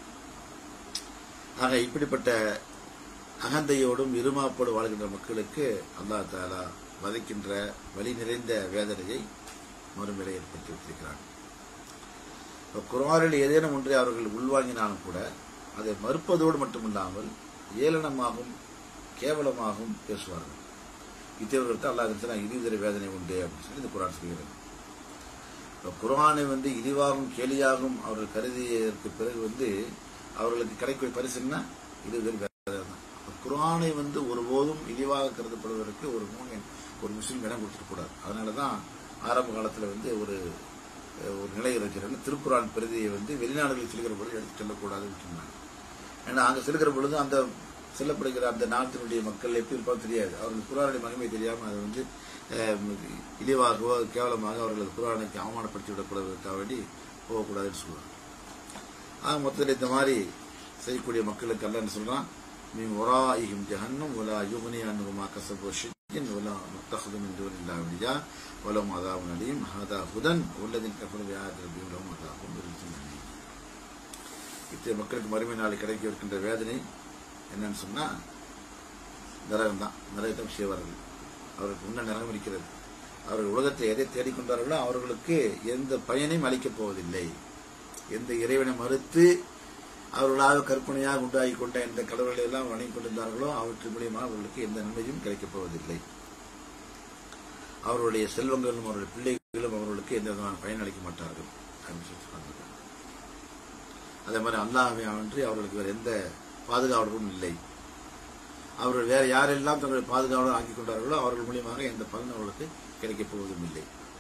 ஆக இப்படிப்பட்ட அகந்தையோடும் இருமாப்போடு வாழ்கின்ற மக்களுக்கு அல்லாஹ் தாலா வதைக்கின்ற வலி நிறைந்த வேதனையை மறுமையில ஏற்படுத்தி வைத்திருக்கிறான் இப்ப குர்ஆனில் ஏதேனும் ஒன்றை அவர்கள் உள்வாங்கினாலும் கூட அதை மறுப்பதோடு மட்டுமில்லாமல் ஏளனமாகவும் கேவலமாகவும் பேசுவார்கள் இத்தவர்களுக்கு அல்லாஹ் இனிதர வேதனை உண்டு அப்படின்னு சொல்லி இந்த குரான் சொல்கிறது இப்ப குர்ஆனை வந்து இழிவாகவும் கேலியாகவும் அவர்கள் கருதியதற்கு பிறகு வந்து அவர்களுக்கு கிடைக்கூடிய பரிசுன்னா இது வெறும் வேதனை தான் அப்ப குர்ஆனை வந்து ஒருபோதும் இழிவாக கருதப்படுவதற்கு ஒரு மூமின் ஒரு முஸ்லீம் இடம் கொடுத்துட்டு கூடாது அதனால தான் ஆரம்ப காலத்தில் வந்து ஒரு அஹ், ஒரு நிலை இருக்கிறது திருக்குறான் பிரதியை வந்து வெளிநாடுகளில் செல்கிற பொழுது எடுத்து செல்லக்கூடாதுன்னு சொன்னாங்க ஏன்னா அங்கே செல்கிற பொழுது அந்த செல்லப்படுகிற அந்த நாட்டினுடைய மக்கள் எப்படி இருப்பாங்க தெரியாது அவர்கள் குரானுடைய மகிமை தெரியாமல் அதை வந்து அஹ், இழிவாகவோ கேவலமாக அவர்கள் குரானுக்கு அவமானப்படுத்தி விடக்கூடாதுக்காக வேண்டி போகக்கூடாதுன்னு சொல்லுவாங்க ஆக மொத்தத்தில் இந்த மாதிரி செய்யக்கூடிய மக்களுக்கு அல்ல என்ன சொல்றான் நீ ஒராயிகும் ஜஹன்னம் ஒலா யுகுனி அன்னுமா கசபோ ஷிஜின் ஒலா முத்தஹது மின் தூன் இல்லா விடியா ஒலம் அதாவும் அலியும் ஹதா ஹுதன் உள்ளதின் கஃபர் வியாதிரபி உலம் அதாவும் அலீம் இத்தகைய மக்களுக்கு மறுமை நாள் கிடைக்க இருக்கின்ற வேதனை என்னன்னு சொன்னா நரகம் தான் நரகத்தை செய்வார்கள் அவருக்கு உன்ன நரகம் இருக்கிறது அவர்கள் உலகத்தை எதை தேடிக்கொண்டார்களோ அவர்களுக்கு எந்த பயனையும் அளிக்கப் போவதில்லை எந்த இறைவனை மறுத்து அவர்களாக கற்பனையாக உண்டாகி கொண்ட எந்த கடவுளை எல்லாம் வணங்கி கொண்டிருந்தார்களோ அவற்றின் மூலியமாக அவர்களுக்கு எந்த நன்மையும் கிடைக்கப் போவதில்லை அவருடைய செல்வங்களும் அவருடைய பிள்ளைகளும் அவர்களுக்கு எந்த விதமான பயன் அளிக்க மாட்டார்கள் அப்படின்னு சொல்லி சொல்றாங்க. அதே மாதிரி அல்லாஹ்வை அன்றி அவர்களுக்கு வேறு எந்த பாதுகாவலரும் இல்லை அவர்கள் வேற யாரெல்லாம் தங்களை பாதுகாவலர் ஆக்கிக் கொண்டார்களோ அவர்கள் மூலியமாக எந்த பலன் அவர்களுக்கு கிடைக்கப் போவதும் இல்லை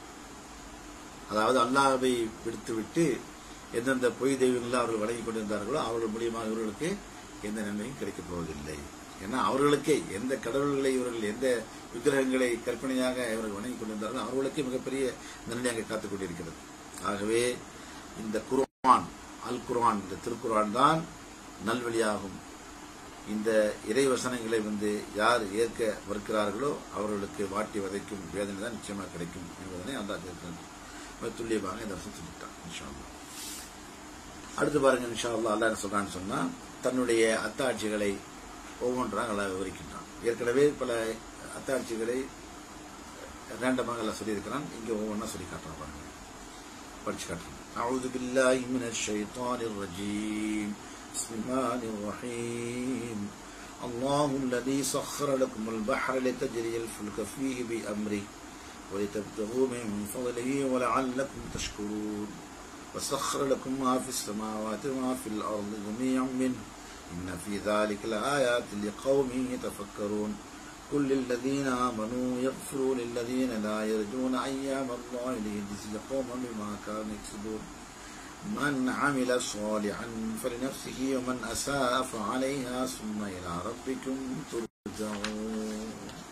அதாவது அல்லாஹ்வை விடுத்துவிட்டு எந்தெந்த பொய் தெய்வங்களை அவர்கள் வழங்கிக் கொண்டிருந்தார்களோ அவர்கள் மூலியமாக இவர்களுக்கு எந்த நன்மையும் கிடைக்கப் போவதில்லை ஏன்னா அவர்களுக்கே எந்த கடவுள்களை இவர்கள் எந்த விக்கிரகங்களை கற்பனையாக இவர்கள் வணங்கிக் கொண்டிருந்தார்களோ அவர்களுக்கே மிகப்பெரிய நன்மை அங்கே காத்துக் கொண்டிருக்கிறது ஆகவே இந்த குர்ஆன் அல் குர்ஆன் இந்த திருக்குர்ஆன் தான் நல்வழியாகும் இந்த இறைவசனங்களை வந்து யார் ஏற்க மறுக்கிறார்களோ அவர்களுக்கு வாட்டி வதைக்கும் வேதனை தான் நிச்சயமாக கிடைக்கும் என்பதனை அந்த துல்லியமாக இந்த வருஷம் சொல்லிட்டான் இன்ஷா அல்லாஹ். அடுத்து பாருங்க இன்ஷா அல்லாஹ் அல்லாஹ் என்ன சொல்றான்னு சொன்னா தன்னுடைய அத்தாட்சிகளை ஒவ்வொன்றாக அல்லாஹ் விவரிக்கின்றான் ஏற்கனவே பல அத்தாட்சிகளை ரேண்டமாக எல்லாம் சொல்லியிருக்கிறான் இங்க ஒவ்வொன்றா சொல்லி காட்டுறான் பாருங்க படிச்சு காட்டுறேன் أعوذ بالله من الشيطان الرجيم بسم الله الرحيم الله الذي سخر لكم البحر لتجري الفلك فيه بأمره ولتبتغوا من فضله ولعلكم تشكرون وسخر لكم ما في السماوات وما في الأرض جميعا منه إن في ذلك لآيات لقوم يتفكرون قل للذين آمنوا يغفروا للذين لا يرجون أيام الله ليجزي قوما بما كانوا يكسبون من عمل صالحا فلنفسه ومن أساء فعليها ثم إلى ربكم ترجعون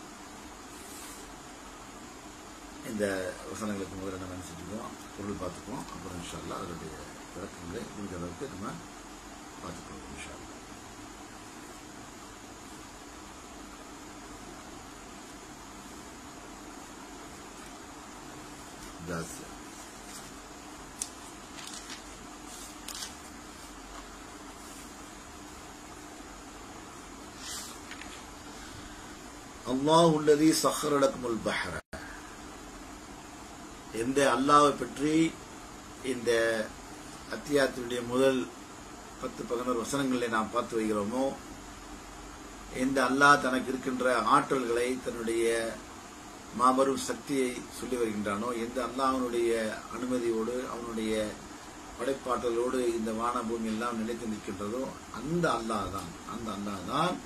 இந்த வசனங்களுக்கு முதல்ல நம்ம என்ன செஞ்சுக்குவோம் பொருள் பார்த்துக்குவோம் அப்புறம் இன்ஷா அல்லாஹ் அதனுடைய விளக்கங்களை முடிஞ்ச அளவுக்கு நம்ம பார்த்துக்குவோம் இன்ஷா அல்லாஹ். Gracias. அல்லாஹ் உள்ளதி சஹரலக்குமுல் பஹர எந்த அல்லாஹ்வை பற்றி இந்த அத்தியாயத்தினுடைய முதல் பத்து பதினோரு வசனங்களை நாம் பார்த்து வைக்கிறோமோ எந்த அல்லாஹ் தனக்கு இருக்கின்ற ஆற்றல்களை தன்னுடைய மாபெரும் சக்தியை சொல்லி வருகின்றானோ எந்த அல்லாஹ்வுடைய அனுமதியோடு அவனுடைய படைப்பாற்றலோடு இந்த வானபூமி எல்லாம் நிலைத்து நிற்கின்றதோ அந்த அல்லாஹ் தான் அந்த அல்லாஹ் தான்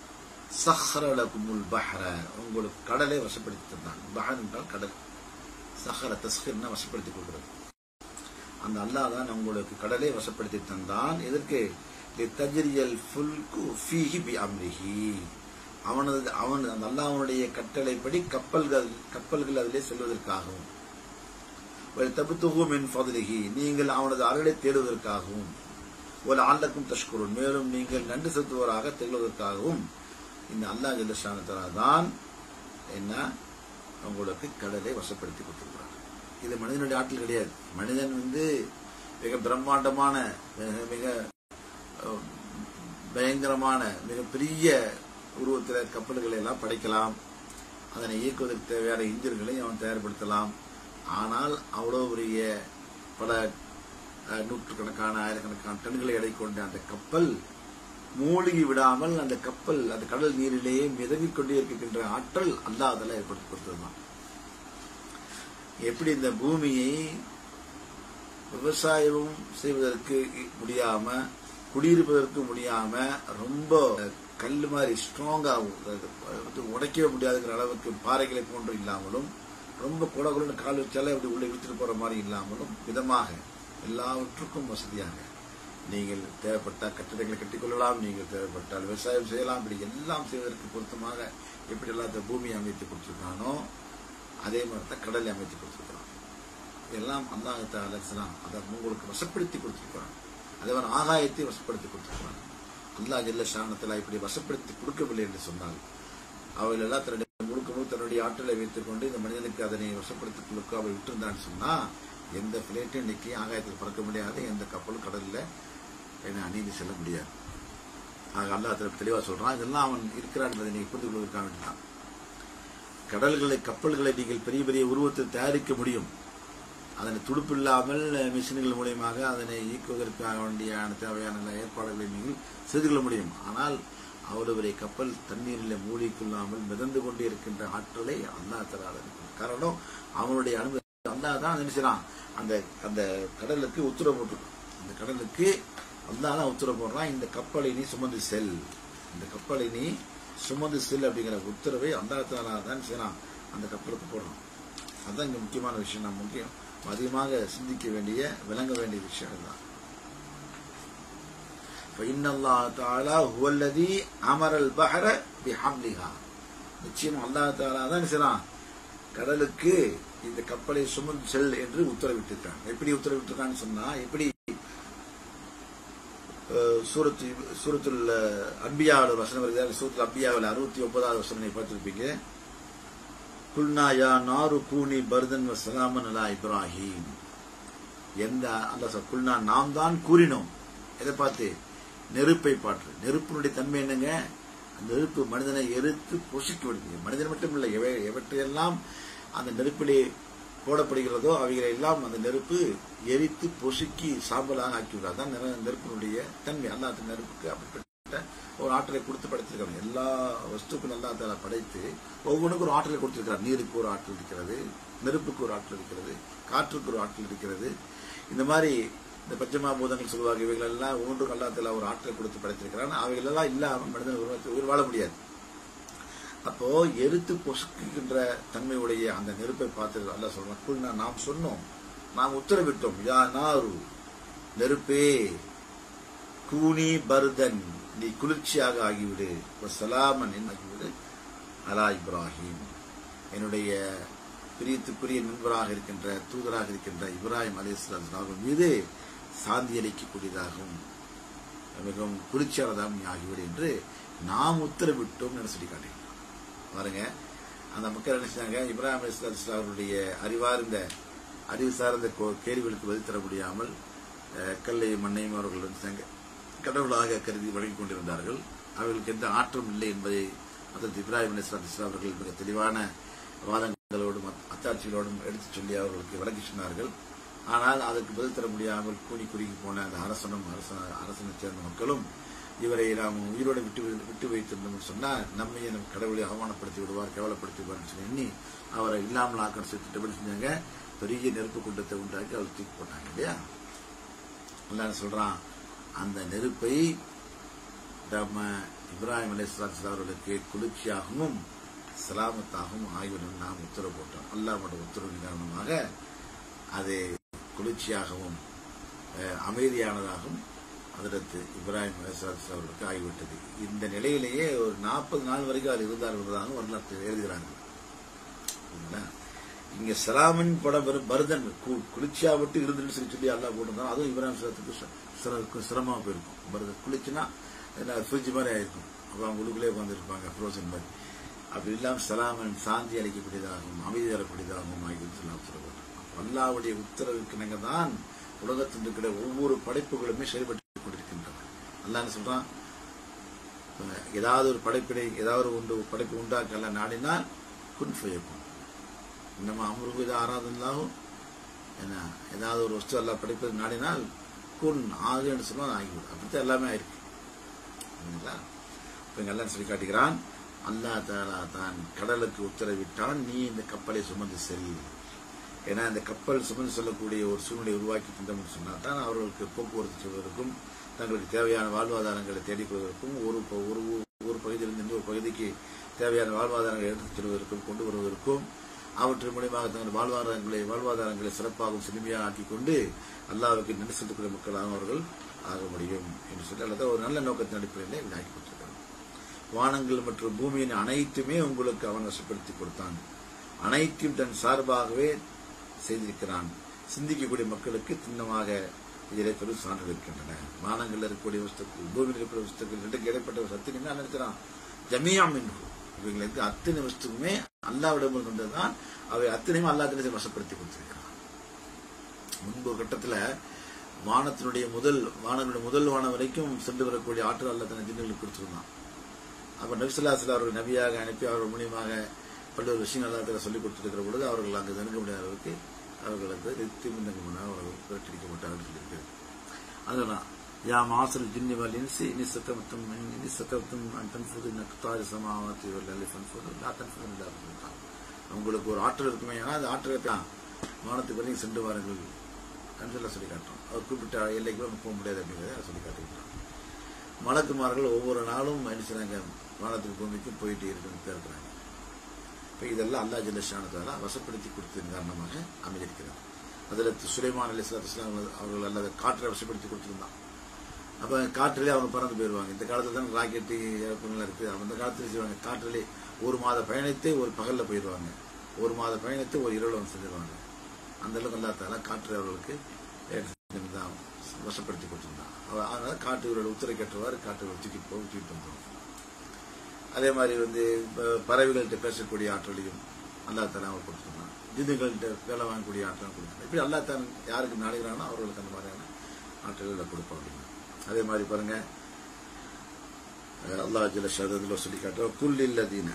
சஹரலகுமுல் பஹ்ர உங்களுக்கு கடலை வசப்படுத்தி தந்தான் பஹர் என்றால் கடல் சஹர தஸ்கர்னா வசப்படுத்தி கொடுக்கிறது அந்த அல்லாஹ் தான் உங்களுக்கு கடலை வசப்படுத்தி தந்தான் எதற்கு தஜ்ரியல் ஃபுல்கு ஃபீஹி பி அம்ரிஹி அவனது அவன் அந்த அல்லாஹ்வுடைய கட்டளைப்படி கப்பல்கள் கப்பல்கள் அதிலே செல்வதற்காகவும் தபுத்துகு மின் ஃபதுலிஹி நீங்கள் அவனது அருளை தேடுவதற்காகவும் ஒரு ஆண்டக்கும் தஷ்குருன் மேலும் நீங்கள் நன்றி செலுத்துவராக திகழ்வதற்காகவும் இந்த அல்லாஹ் ஜல்லஷானத்தலா தான் என்ன உங்களுக்கு கடலை வசப்படுத்தி கொடுத்திருக்கிறார் இது மனிதனுடைய ஆற்றல் கிடையாது மனிதன் வந்து மிக பிரம்மாண்டமான மிக மிக அஹ், பயங்கரமான மிக பெரிய உருவத்தில் கப்பல்களை எல்லாம் படைக்கலாம் அதனை இயக்குவதற்கு தேவையான இன்ஜின்களை அவன் தயார்படுத்தலாம் ஆனால் அவ்வளோ பெரிய பல அஹ், நூற்றுக்கணக்கான ஆயிரக்கணக்கான டன்களை எடை கொண்ட அந்த கப்பல் மூழ்கி விடாமல் அந்த கப்பல் அந்த கடல் நீரிலேயே மிதங்கிக் கொண்டே இருக்கின்ற ஆற்றல் அல்லாதல ஏற்படுத்தி கொடுத்ததுதான் எப்படி இந்த பூமியை விவசாயமும் செய்வதற்கு முடியாம குடியிருப்பதற்கு முடியாம ரொம்ப கல் மாதிரி ஸ்ட்ராங்கா உடைக்கவே முடியாதுங்கிற அளவுக்கு பாறைகளை போன்று இல்லாமலும் ரொம்ப குடகுடன் கால் வச்சாலே அப்படி உள்ள இழுத்துட்டு போற மாதிரி இல்லாமலும் விதமாக எல்லாவற்றுக்கும் வசதியாக நீங்கள் தேவைப்பட்டால் கட்டிடங்களை கட்டிக்கொள்ளலாம் நீங்கள் தேவைப்பட்டால் விவசாயம் செய்யலாம் இப்படி எல்லாம் செய்வதற்கு பொருத்தமாக எப்படி எல்லாம் இந்த பூமியை அமைத்து கொடுத்துருக்கானோ அதே மாதிரி தான் கடலை அமைத்து கொடுத்துருக்கிறான் எல்லாம் அல்லாஹத்த அலசலாம் அதை உங்களுக்கு வசப்படுத்தி கொடுத்துருக்கிறான் அதே மாதிரி ஆகாயத்தை வசப்படுத்தி கொடுத்துருக்கிறான் அல்லாஹ் ஜல்ல ஷானத்தில் இப்படி வசப்படுத்தி கொடுக்கவில்லை என்று சொன்னால் அவள் எல்லாம் தன்னுடைய முழுக்க முழு தன்னுடைய ஆற்றலை வைத்துக் கொண்டு இந்த மனிதனுக்கு அதனை வசப்படுத்தி கொடுக்க அவள் விட்டிருந்தான்னு சொன்னா எந்த பிளேட்டும் இன்னைக்கு ஆகாயத்தில் பறக்க முடியாது எந்த கப்பலும் கடல்ல என்ன அநீதி செல்ல முடியாது ஆக அல்லாஹ் தரப்பு தெளிவா சொல்றான் இதெல்லாம் அவன் இருக்கிறான் என்பதை நீங்க புரிந்து கொள்வதற்காக வேண்டிதான் கடல்களை கப்பல்களை நீங்கள் பெரிய பெரிய உருவத்தில் தயாரிக்க முடியும் அதனை துடுப்பு இல்லாமல் மிஷின்கள் மூலியமாக அதனை இயக்குவதற்காக வேண்டிய தேவையான எல்லா ஏற்பாடுகளை நீங்கள் செய்து கொள்ள முடியும் ஆனால் அவ்வளவு பெரிய கப்பல் தண்ணீரில் மூழ்கிக்கொள்ளாமல் மிதந்து கொண்டே இருக்கின்ற ஆற்றலை அல்லாஹ் தராத காரணம் அவனுடைய அனுமதி அல்லாஹ் தான் நினைச்சான் அந்த அந்த கடலுக்கு உத்தரவு போட்டிருக்கான் அந்த கடலுக்கு அல்லாஹ் தான் உத்தரவு போடுறான் இந்த கப்பலை நீ சுமந்து செல் இந்த கப்பலை நீ சுமந்து செல் அப்படிங்கிற உத்தரவை அல்லாஹ் தாலா தான் செய்யறான் அந்த கப்பலுக்கு போடுறான் அதுதான் இங்க முக்கியமான விஷயம் நான் முக்கியம் அதிகமாக சிந்திக்க வேண்டிய விளங்க வேண்டிய விஷயம் தான் فإن الله تعالى هو الذي أمر البحر بحملها நிச்சயம் அல்லாஹ் தாலா தான் செய்றான் கடலுக்கு இந்த கப்பலை சுமந்து செல் என்று உத்தரவிட்டிருக்கான் எப்படி உத்தரவிட்டிருக்கான்னு சொன்னா எப்படி அஹ், சூரத்து சூரத்துல் அன்பியாவில் வசனம் வருகிறது சூரத்துல் அன்பியாவில் அறுபத்தி ஒன்பதாவது வசனம் நீங்க பார்த்திருப்பீங்க குல்னா யா நாரு கூனி பர்தன் வ சலாமன் அலா இப்ராஹிம் எந்த அல்ல சார் குல்னா நாம் தான் கூறினோம் எதை பார்த்து நெருப்பை பாற்று நெருப்பினுடைய தன்மை என்னங்க அந்த நெருப்பு மனிதனை எரித்து பொசுக்கி விடுது மனிதன் மட்டும் இல்லை எவை எவற்றையெல்லாம் அந்த நெருப்பிலே போடப்படுகிறதோ அவைகளை எல்லாம் அந்த நெருப்பு எரித்து பொசுக்கி சாம்பலாக ஆக்கிவிடாது தான் நிற- நெருப்பினுடைய தன்மை அல்லாத நெருப்புக்கு அப்படிப்பட்ட ஒரு ஆற்றலை கொடுத்து படைத்திருக்காங்க எல்லா வஸ்துக்கும் நல்லா தலா படைத்து ஒவ்வொன்றுக்கும் ஒரு ஆற்றலை கொடுத்திருக்கிறார் நீருக்கு ஒரு ஆற்றல் இருக்கிறது நெருப்புக்கு ஒரு ஆற்றல் இருக்கிறது காற்றுக்கு ஒரு ஆற்றல் இருக்கிறது இந்த மாதிரி இந்த பஞ்சமாபூதங்கள் சொல்லுவாங்க இவைகள் எல்லாம் ஒவ்வொன்றுக்கும் அல்லா தலா ஒரு ஆற்றலை கொடுத்து படைத்திருக்கிறான் அவைகள் எல்லாம் இல்லாமல் மனிதன் உருவாக்கி உயிர் வாழ முடியாது அப்போ எரித்து பொசுக்குகின்ற தன்மையுடைய அந்த நெருப்பை பார்த்து அல்ல சொல்றான் குல்னா நாம் சொன்னோம் நாம் உத்தரவிட்டோம் யா நாரு நெருப்பே கூனி பர்தன் நீ குளிர்ச்சியாக ஆகிவிடு சலாமன் ஆகிவிடு அலா இப்ராஹிம் என்னுடைய பிரியத்துக்குரிய நண்பராக இருக்கின்ற தூதராக இருக்கின்ற இப்ராஹிம் அலிஸ்லாம் மீது சாந்தி அளிக்கக்கூடியதாகவும் மிகவும் குளிர்ச்சியானதாகவும் நீ ஆகிவிடு என்று நாம் உத்தரவிட்டோம் என்று சொல்லி காட்டுகிறோம் பாருங்க அந்த மக்கள் என்ன செஞ்சாங்க இப்ராஹிம் அலிஸ்லாம் அவருடைய அறிவார்ந்த அறிவு சார்ந்த கோ- கேள்விகளுக்கு பதில் தர முடியாமல் அஹ், கல்லையும் மண்ணையும் அவர்கள் வந்து செஞ்சாங்க கடவுளாக கருதி வழங்கிக் கொண்டிருந்தார்கள் அவர்களுக்கு எந்த ஆற்றம் இல்லை என்பதை அதற்கு இப்ராஹிம் அலிஸ்லாம் இஸ்லாம் அவர்கள் மிக தெளிவான வாதங்களோடும் அத்- அத்தாட்சிகளோடும் எடுத்துச் சொல்லி அவர்களுக்கு விளக்கி சொன்னார்கள் ஆனால் அதற்கு பதில் தர முடியாமல் கூனி குறுகி போன அந்த அரசனும் அரச அரசனை சேர்ந்த மக்களும் இவரை நாம் உயிரோடு விட்டு வை- விட்டு வைத்திருந்தோம் என்று சொன்னால் நம்மையே நம் கடவுளை அவமானப்படுத்தி விடுவார் கேவலப்படுத்தி விடுவார்னு சொல்லி எண்ணி அவரை இல்லாமல் ஆக்கணும் சொல்லி திட்டப்படி செஞ்சாங்க பெரிய நெருப்பு குண்டத்தை உண்டாக்கி அவர் தூக்கி போட்டாங்க இல்லையா அல்லாஹ் சொல்றான் அந்த நெருப்பை நம்ம இப்ராஹிம் அலிஸ்லாம் அவர்களுக்கு குளிர்ச்சியாகவும் சலாமத்தாகவும் ஆகிவிடும் நாம் உத்தரவு போட்டோம் அல்லாஹ்வோட உத்தரவின் காரணமாக அது குளிர்ச்சியாகவும் அஹ், அமைதியானதாகவும் அதற்கு இப்ராஹிம் அலிஸ்லாம் அவர்களுக்கு ஆகிவிட்டது இந்த நிலையிலேயே ஒரு நாற்பது நாள் வரைக்கும் அது இருந்தார் என்பதாக வரலாற்று எழுதுகிறாங்க சரிங்களா? இங்க சலாமின் படம் வெறும் பரதன் கு- குளிர்ச்சியா விட்டு இருந்துன்னு சொல்லி சொல்லி அல்லா போட்டிருந்தான் அதுவும் இப்ராஹிம் சலத்துக்கு ச- சிர- சிரமமா போயிருக்கும் பரதன் குளிச்சுன்னா என்ன ஃப்ரிட்ஜ் மாதிரி ஆயிருக்கும் அப்ப அவங்க உள்ளுக்குள்ளே உட்காந்துருப்பாங்க ஃப்ரோசன் மாதிரி அப்படி இல்லாம சலாமன் சாந்தி அளிக்கக்கூடியதாகவும் அமைதி தரக்கூடியதாகவும் ஆகி சொல்லலாம் சொல்லப்பட்டோம் அல்லாவுடைய உத்தரவுக்கு நாங்க தான் உலகத்தில் இருக்கிற ஒவ்வொரு படைப்புகளுமே செயல்பட்டு கொண்டிருக்கின்றன அல்லாஹ் என்ன சொல்றான் அஹ் ஏதாவது ஒரு படைப்பினை ஏதாவது ஒரு உண்டு படைப்பு உண்டாக்கல நாடினால் குன் ஃபயக்கும் நம்ம அமருகு இது ஆராதனாகும் என்ன ஏதாவது ஒரு வஸ்து எல்லாம் படைப்பது நாடினால் குன் ஆகுன்னு சொன்னா ஆகிவிடும் அப்படித்தான் எல்லாமே ஆயிருக்கு சரிங்களா இப்ப இங்க எல்லாம் சொல்லி காட்டுகிறான் அல்லாஹ் தாலா தான் கடலுக்கு உத்தரவிட்டான் நீ இந்த கப்பலை சுமந்து செல் ஏன்னா இந்த கப்பல் சுமந்து செல்லக்கூடிய ஒரு சூழ்நிலை உருவாக்கி தந்தோம்னு சொன்னா தான் அவர்களுக்கு போக்குவரத்து செய்வதற்கும் தங்களுக்கு தேவையான வாழ்வாதாரங்களை தேடிக் கொள்வதற்கும் ஒரு ப- ஒரு ஊ- ஒரு பகுதியிலிருந்து இன்னொரு பகுதிக்கு தேவையான வாழ்வாதாரங்களை எடுத்துச் செல்வதற்கும் கொண்டு வருவதற்கும் அவற்றின் மூலியமாக தங்கள் வாழ்வாதாரங்களை வாழ்வாதாரங்களை சிறப்பாகவும் செழுமையாக ஆக்கிக் கொண்டு அல்லாஹ்வுக்கு நன்றி செலுத்தக்கூடிய மக்களாக அவர்கள் ஆக முடியும் என்று சொல்லி அல்லது ஒரு நல்ல நோக்கத்தின் அடிப்படையில் இது ஆக்கி கொடுத்திருக்கிறார் வானங்கள் மற்றும் பூமியின் அனைத்துமே உங்களுக்கு அவன் வசப்படுத்தி கொடுத்தான் அனைத்தையும் தன் சார்பாகவே செய்திருக்கிறான் சிந்திக்கக்கூடிய மக்களுக்கு திண்ணமாக இதிலே பெரும் சான்று இருக்கின்றன வானங்களில் இருக்கக்கூடிய வஸ்துக்கள் பூமியில் இருக்கக்கூடிய வஸ்துக்கள் ரெண்டுக்கு இடைப்பட்ட ஒரு சத்தியம் என்ன நினைக்கிறான் ஜமியா மின்ஹு இவங்களுக்கு அத்தனை வஸ்துக்குமே அல்லாவிடம் கொண்டுதான் அவை அத்தனையும் அல்லாத்தினத்தை வசப்படுத்தி கொடுத்திருக்கிறான் முன்பு ஒரு கட்டத்துல வானத்தினுடைய முதல் வானனுடைய முதல் வானம் வரைக்கும் சென்று வரக்கூடிய ஆற்றல் அல்ல தன ஜின்னுகளுக்கு கொடுத்திருந்தான் அப்ப நபிசுல்லாசில் அவர்கள் நபியாக அனுப்பி அவர்கள் மூலியமாக பல்வேறு விஷயங்கள் எல்லாத்துல சொல்லிக் கொடுத்திருக்கிற பொழுது அவர்கள் அங்கு நெருங்க முடியாத அளவுக்கு அவர்களுக்கு நித்தி முன்னங்க முன்னாக அவர்கள் விரட்டிடிக்கப்பட்டார்கள் சொல்லியிருக்கிறது அதுதான் யா மாசல் ஜின்னி வல் இன்சி இனி சக்கமத்தும் இனி சக்கமத்தும் தன்புது நக்தாரி சமாவத்தி வல்லி பன்புது லா தன்புது இல்லா பின்தான். உங்களுக்கு ஒரு ஆற்றல் இருக்குமே ஆனால் அந்த ஆற்றலை தான் வானத்துக்கு வரைக்கும் சென்று வாருங்கள் என்று சொல்லி காட்டுறோம் அவர் குறிப்பிட்ட எல்லைக்கு கூட போக முடியாது அப்படிங்கிறத சொல்லி காட்டுகிறார் மலக்குமார்கள் ஒவ்வொரு நாளும் மனுஷனாங்க வானத்துக்கு பூமிக்கும் போயிட்டு இருக்குன்னு இருக்கிறாங்க இப்போ இதெல்லாம் அல்லா ஜல்லஷானதால வசப்படுத்தி கொடுத்ததன் காரணமாக அமைந்திருக்கிறது அதில் சுலைமான் அலி இஸ்லாம் அவர்கள் அல்லது காற்றை வசப்படுத்தி கொடுத்திருந்தான் அப்போ காற்றிலே அவங்க பறந்து போயிடுவாங்க இந்த காலத்துல தான் ராக்கெட்டு ஏரோப்ளேன்லாம் இருக்குது அந்த காலத்துல செய்வாங்க காற்றிலே ஒரு மாத பயணித்து ஒரு பகல்ல போயிடுவாங்க ஒரு மாத பயணித்து ஒரு இரவுல வந்து செஞ்சிருவாங்க அந்த அளவுக்கு அல்லா தால காற்று அவர்களுக்கு ஏற்படுத்தி தான் வசப்படுத்தி கொடுத்துருந்தான் அவ- அதனால காட்டுகளோட உத்தரை கட்டுவார் காட்டுகளை தூக்கிட்டு போய் தூக்கிட்டு வந்துடும் அதே மாதிரி வந்து ப- பறவைகள்கிட்ட பேசக்கூடிய ஆற்றலையும் அல்லா தாலா அவர் கொடுத்துருந்தான் ஜிந்துகள்கிட்ட வேலை வாங்கக்கூடிய ஆற்றலும் கொடுத்துருந்தான் இப்படி அல்லா தான் யாருக்கு நாடுகிறானோ அவர்களுக்கு அந்த மாதிரியான ஆற்றல்களை கொடுப்பான் அப்படின்னா அதே மாதிரி பாருங்க அஹ் அல்லாஹ் ஜல ஷததுல சொல்லி காட்டுறோம் குல்லில்லதீன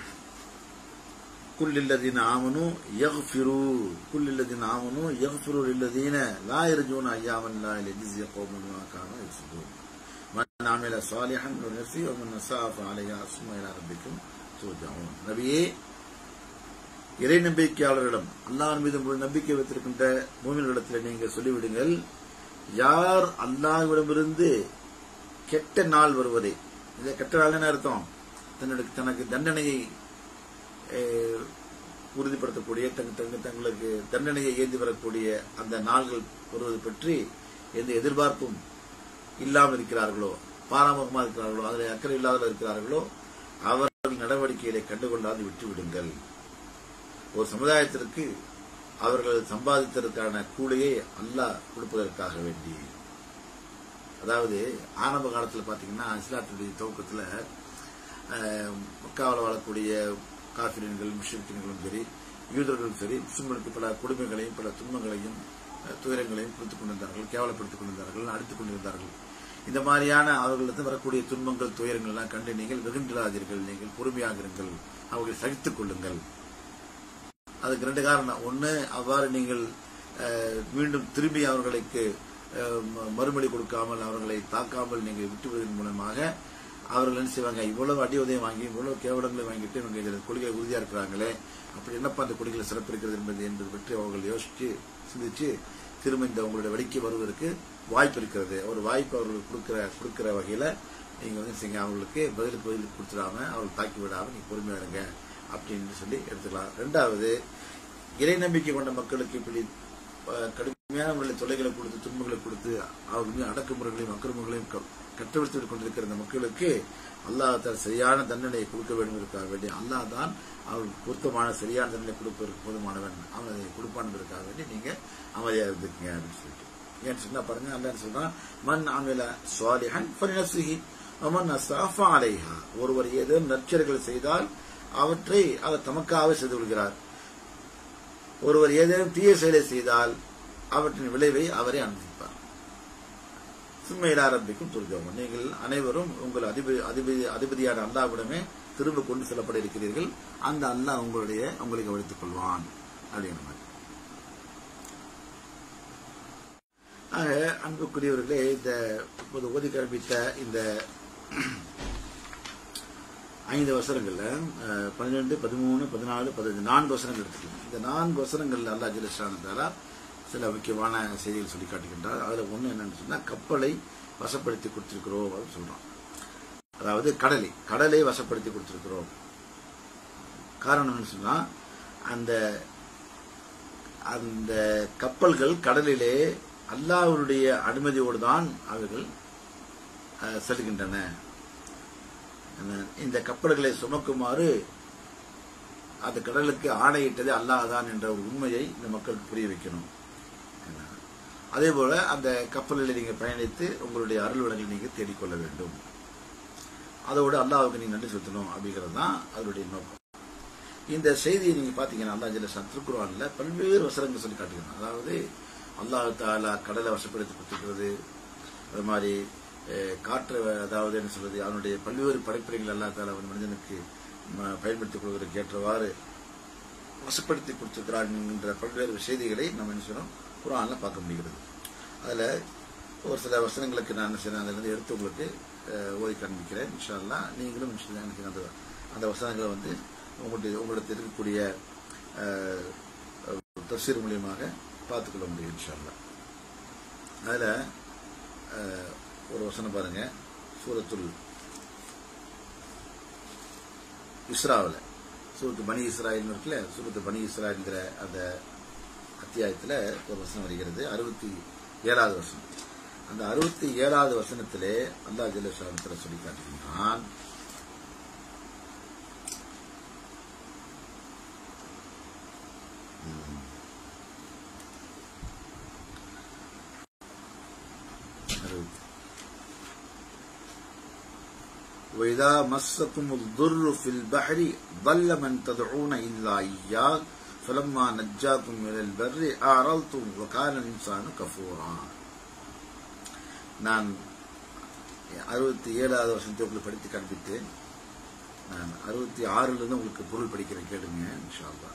குல்லில்லதீன ஆமனு யக்ஃபிரு குல்லில்லதீன ஆமனு யக்ஃபிரு லில்லதீன லா யர்ஜூன அய்யாமன் லா யஜ்ஸி கௌமன் மா கானு யக்ஸிபூன் மன் ஆமில சாலிஹன் மின் நஃப்ஸி வ மன் நஸா ஃபஅலைஹா சும்ம இலா ரப்பிக்கும் துர்ஜாஊன் நபியே இறை நம்பிக்கையாளர்களிடம் அல்லாஹ் மீது முழு நம்பிக்கை வைத்திருக்கின்ற மூமின்களிடத்தில் நீங்கள் சொல்லிவிடுங்கள் யார் அல்லாஹ்விடமிருந்து கெட்ட நாள் வருவதை இந்த கெட்ட நாள் என்ன அர்த்தம் தன்னுடைய தனக்கு தண்டனையை அஹ், உறுதிப்படுத்தக்கூடிய தங்க- தங்க- தங்களுக்கு தண்டனையை ஏந்தி வரக்கூடிய அந்த நாள்கள் வருவது பற்றி எந்த எதிர்பார்ப்பும் இல்லாமல் இருக்கிறார்களோ பாராமுகமாக இருக்கிறார்களோ அதில் அக்கறை இல்லாத இருக்கிறார்களோ அவர்கள் நடவடிக்கைகளை கண்டுகொள்ளாது விட்டுவிடுங்கள் ஒரு சமுதாயத்திற்கு அவர்கள் சம்பாதித்ததற்கான கூலியை அல்லாஹ் கொடுப்பதற்காக வேண்டி அதாவது ஆரம்ப காலத்தில் பார்த்தீங்கன்னா இஸ்லாத்துடைய துவக்கத்தில் மக்காவில் வாழக்கூடிய காஃபிரியன்கள் முஷ்ரிக்கின்களும் சரி யூதர்களும் சரி முஸ்லிம்களுக்கு பல கொடுமைகளையும் பல துன்பங்களையும் அஹ், துயரங்களையும் கொடுத்துக் கொண்டிருந்தார்கள் கேவலப்படுத்திக் கொண்டிருந்தார்கள் அடித்துக் கொண்டிருந்தார்கள் இந்த மாதிரியான அவர்களிடத்தில் வரக்கூடிய துன்பங்கள் துயரங்கள் எல்லாம் கண்டு நீங்கள் வெகுண்டிடாதீர்கள் நீங்கள் பொறுமையாக இருங்கள் அவர்களை சகித்துக் கொள்ளுங்கள் அதுக்கு ரெண்டு காரணம் ஒன்று அவ்வாறு நீங்கள் அஹ், மீண்டும் திரும்பி அவர்களுக்கு அஹ், ம- மறுமொழி கொடுக்காமல் அவர்களை தாக்காமல் நீங்கள் விட்டுவிடுவதன் மூலமாக அவர்கள் என்ன செய்வாங்க இவ்வளவு அடி உதயம் வாங்கி இவ்வளவு கேவலங்களை வாங்கிட்டு இவங்க இதில் கொள்கை உறுதியா இருக்கிறாங்களே அப்படி என்னப்பா அந்த கொள்கையில் சிறப்பு இருக்கிறது என்பது என்பது பற்றி அவர்கள் யோசிச்சு சிந்திச்சு திரும்ப இந்த உங்களுடைய வடிக்கை வருவதற்கு வாய்ப்பு இருக்கிறது ஒரு வாய்ப்பு அவர்களுக்கு கொடுக்கிற கொடுக்கிற வகையில நீங்க வந்து செய்யுங்க அவங்களுக்கு பதிலுக்கு பதிலுக்கு கொடுத்துடாம அவர்கள் தாக்கி விடாம நீங்க பொறுமையா இருங்க அப்படின்னு சொல்லி எடுத்துக்கலாம் ரெண்டாவது இறை நம்பிக்கை கொண்ட மக்களுக்கு இப்படி அஹ், கடுமையான முறையில் தொல்லைகளை கொடுத்து துன்பங்களை கொடுத்து அவர்கள் மீது அடக்குமுறைகளையும் அக்கிரமங்களையும் க- கட்டவிழ்த்து கொண்டிருக்கிற இந்த மக்களுக்கு அல்லாஹ் தான் சரியான தண்டனையை கொடுக்க வேண்டும் என்பதற்காக வேண்டி அல்லாஹ் தான் அவருக்கு பொருத்தமான சரியான தண்டனை கொடுப்பதற்கு போதுமானவன் அவன் அதை கொடுப்பான் என்பதற்காக வேண்டி நீங்க அமைதியா இருந்துக்குங்க அப்படின்னு சொல்லிட்டு ஏன்னு சொன்னா பாருங்க அல்லாஹ் சொல்றான் மன் அமில சுவாலிஹன் ஃபலினஃப்ஸிஹி வமன் அஸ்ஸாஃப அலைஹா ஒருவர் ஏதேனும் நற்செயல்கள் செய்தால் அவற்றை அவர் தமக்காக செய்து கொள்கிறார் ஒருவர் ஏதேனும் தீய செயலை செய்தால் அவற்றின் விளைவை அவரே அனுபவிப்பார் சும்மையில ஆரம்பிக்கும் துர்ஜோகம் நீங்கள் அனைவரும் உங்கள் அதிபதி அதிபதி அதிபதியான அல்லாவிடமே திரும்ப கொண்டு செல்லப்பட இருக்கிறீர்கள் அந்த அல்லாஹ் உங்களுடைய உங்களை கவனித்துக் கொள்வான் அப்படிங்கிற மாதிரி ஆக அன்புக்குரியவர்களே இந்த இப்போது ஓதி கற்பித்த இந்த ஐந்து வசனங்கள்ல அஹ், பன்னிரெண்டு பதிமூணு பதினாலு பதினஞ்சு நான்கு வசனங்கள் எடுத்துக்கலாம் இந்த நான்கு வசனங்கள்ல அல்லா ஜிலிஸ்டானதாரா சில முக்கியமான செய்திகள் சொல்லி காட்டுகின்றார் அதுல ஒண்ணு என்னன்னு சொன்னா கப்பலை வசப்படுத்தி கொடுத்திருக்கிறோம் அப்படின்னு சொல்றோம் அதாவது கடலை கடலை வசப்படுத்தி கொடுத்திருக்கிறோம் காரணம் என்னன்னு சொன்னா அந்த அந்த கப்பல்கள் கடலிலே அல்லாஹ்வுடைய அனுமதியோடு தான் அவைகள் அஹ், செல்கின்றன என்ன, இந்த கப்பல்களை சுமக்குமாறு அந்த கடலுக்கு ஆணையிட்டது அல்லாஹ்தான் என்ற ஒரு உண்மையை இந்த மக்களுக்கு புரிய வைக்கணும் என்ன, அதே போல அந்த கப்பலில் நீங்க பயணித்து உங்களுடைய அருள் வளங்களை நீங்க தேடிக்கொள்ள வேண்டும் அதோடு அல்லாஹ்வுக்கு நீங்க நன்றி செலுத்தணும் அப்படிங்கிறது தான் அதனுடைய நோக்கம் இந்த செய்தியை நீங்க பாத்தீங்கன்னா அல்லா ஜல்ல திருக்குறான்ல பல்வேறு வசனங்கள் சொல்லி காட்டுகிறான் அதாவது அல்லாஹ் தாலா கடலை வசப்படுத்தி கொடுத்துக்கிறது அது மாதிரி அஹ், காற்று அதாவது என்ன சொல்றது அவனுடைய பல்வேறு படைப்பினைகள் அல்லா தாலா வந்து மனிதனுக்கு ம- பயன்படுத்திக் கொள்வதற்கு ஏற்றவாறு வசப்படுத்தி கொடுத்திருக்கிறான் என்கின்ற பல்வேறு செய்திகளை நம்ம என்ன செய்யறோம் குரான்ல பார்க்க முடிகிறது அதுல ஒரு சில வசனங்களுக்கு நான் என்ன செய்யறேன் அதுல இருந்து எடுத்து உங்களுக்கு அஹ், ஓதி காண்பிக்கிறேன் இன்ஷா அல்லாஹ் நீங்களும் இன்ஷா அல்லாஹ் எனக்கு அந்த அந்த வசனங்களை வந்து உங்களுடைய உங்களிடத்தில் இருக்கக்கூடிய அஹ், தப்சீர் மூலியமாக பார்த்துக்கொள்ள முடியும் இன்ஷா அல்லாஹ் அதுல அஹ், ஒரு வசனம் பாருங்க சூரத்துல் இஸ்ராவில் சூரத்து பனி இஸ்ராயில் இருக்குல்ல சூரத்து பனி இஸ்ராயல்ங்கிற அந்த அத்தியாயத்துல ஒரு வசனம் வருகிறது அறுபத்தி ஏழாவது வசனம் அந்த அறுபத்தி ஏழாவது வசனத்திலே அல்லாஹ் ஜல்ல சொல்லி காட்டுகின்றான் وإذا مسكم الضر في البحر ضل من تدعون إلا إياه فلما نجاكم إلى البر أعرضتم وكان الإنسان كفورا நான் அறுபத்தி ஏழாவது வருஷத்தை உங்களுக்கு படித்து காண்பித்தேன் நான் அறுபத்தி ஆறிலிருந்து உங்களுக்கு பொருள் படிக்கிறேன் கேளுங்க இன்ஷா அல்லாஹ்.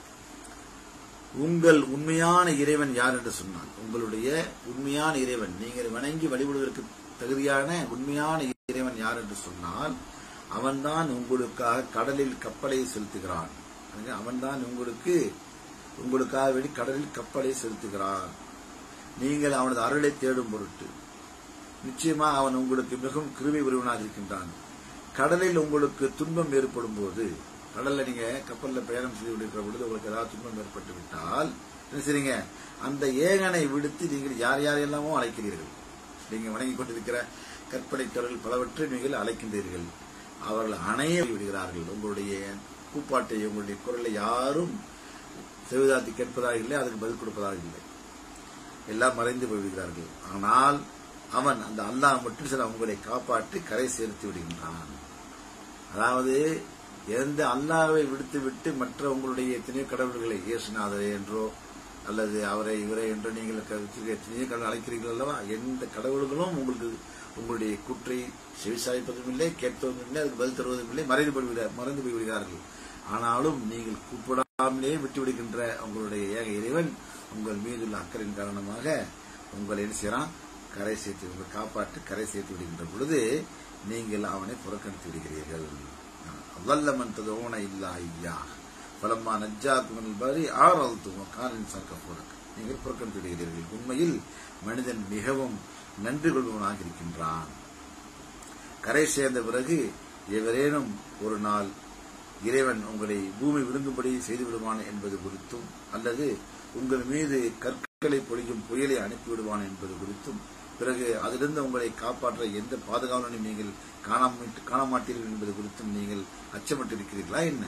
உங்கள் உண்மையான இறைவன் யார் என்று சொன்னான் உங்களுடைய உண்மையான இறைவன் நீங்கள் வணங்கி வழிபடுவதற்கு தகுதியான உண்மையான இறைவன் யார் என்று சொன்னால் அவன்தான் உங்களுக்காக கடலில் கப்பலை செலுத்துகிறான் அதுங்க, அவன்தான் உங்களுக்கு உங்களுக்காக வேண்டி கடலில் கப்பலை செலுத்துகிறான் நீங்கள் அவனது அருளை தேடும் பொருட்டு நிச்சயமா அவன் உங்களுக்கு மிகவும் கிருபை உருவனாக இருக்கின்றான் கடலில் உங்களுக்கு துன்பம் ஏற்படும் போது கடல்ல நீங்க கப்பல்ல பயணம் செய்து கொண்டிருக்கிற பொழுது உங்களுக்கு ஏதாவது துன்பம் ஏற்பட்டு விட்டால் என்ன செய்றீங்க அந்த ஏகனை விடுத்து நீங்கள் யார் யாரெல்லாமோ அழைக்கிறீர்கள் நீங்க வணங்கி கொண்டிருக்கிற கற்பனை கடல் பலவற்றை நீங்கள் அழைக்கின்றீர்கள் அவர்கள் அணைய விடுகிறார்கள் உங்களுடைய கூப்பாட்டை உங்களுடைய குரலை யாரும் செவிதாத்தி கேட்பதாக இல்லை அதுக்கு பதில் கொடுப்பதாக இல்லை எல்லாம் மறைந்து போய்விடுகிறார்கள் ஆனால் அவன் அந்த அல்லாஹ் மட்டும் சில உங்களை காப்பாற்றி கரை சேர்த்து விடுகின்றான் அதாவது எந்த அல்லாவை விடுத்து விட்டு மற்ற உங்களுடைய எத்தனையோ கடவுள்களை இயேசுநாதரை என்றோ அல்லது அவரை இவரை என்றோ நீங்கள் வச்சிருக்க எத்தனையோ கடவுள் அழைக்கிறீர்கள் அல்லவா எந்த கடவுள்களும் உங்களுக்கு உங்களுடைய கூற்றை செவிசாய்ப்பதும் இல்லை கேட்பதும் இல்லை அதுக்கு பதில் தருவதும் இல்லை மறைந்து போய்விட மறைந்து போய்விடுகிறார்கள் ஆனாலும் நீங்கள் கூப்பிடாமலே விட்டு விடுகின்ற உங்களுடைய ஏக இறைவன் உங்கள் மீதுள்ள அக்கறையின் காரணமாக உங்களை என்ன செய்யறான் கரை சேர்த்து உங்களை காப்பாற்றி கரை சேர்த்து விடுகின்ற பொழுது நீங்கள் அவனை புறக்கணித்து விடுகிறீர்கள் வல்லமன் ததோன இல்லா ஐயா பலம்மா நஜ்ஜாக்கும் பாரி ஆறல் துவம் காலின் சர்க்க போறக்கு நீங்கள் புறக்கணித்து விடுகிறீர்கள் உண்மையில் மனிதன் மிகவும் நன்றி கொள்பவனாக இருக்கின்றான் கரை சேர்ந்த பிறகு எவரேனும் ஒரு நாள் இறைவன் உங்களை பூமி விழுங்கும்படி செய்து விடுவான் என்பது குறித்தும் அல்லது உங்கள் மீது கற்களை பொழியும் புயலை அனுப்பிவிடுவான் என்பது குறித்தும் பிறகு அதிலிருந்து உங்களை காப்பாற்ற எந்த பாதுகாவலையும் நீங்கள் காணாம காண மாட்டீர்கள் என்பது குறித்தும் நீங்கள் அச்சப்பட்டிருக்கிறீர்களா என்ன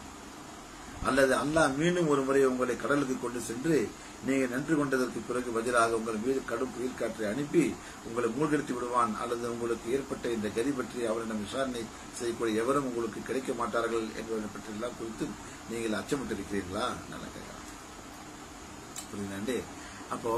அல்லது அல்லாஹ் மீண்டும் ஒரு முறை உங்களை கடலுக்கு கொண்டு சென்று நீங்கள் நன்றி கொண்டதற்கு பிறகு பதிலாக உங்கள் மீது கடும் புயல் காற்றை அனுப்பி உங்களை மூழ்கடித்து விடுவான் அல்லது உங்களுக்கு ஏற்பட்ட இந்த கதி பற்றி அவரிடம் விசாரணை செய்யக்கூடிய எவரும் உங்களுக்கு கிடைக்க மாட்டார்கள் என்பதை பற்றியெல்லாம் குறித்து நீங்கள் அச்சமிட்டிருக்கிறீர்களா நல்லா கேட்கலாம் புரியுதாண்டே அப்போ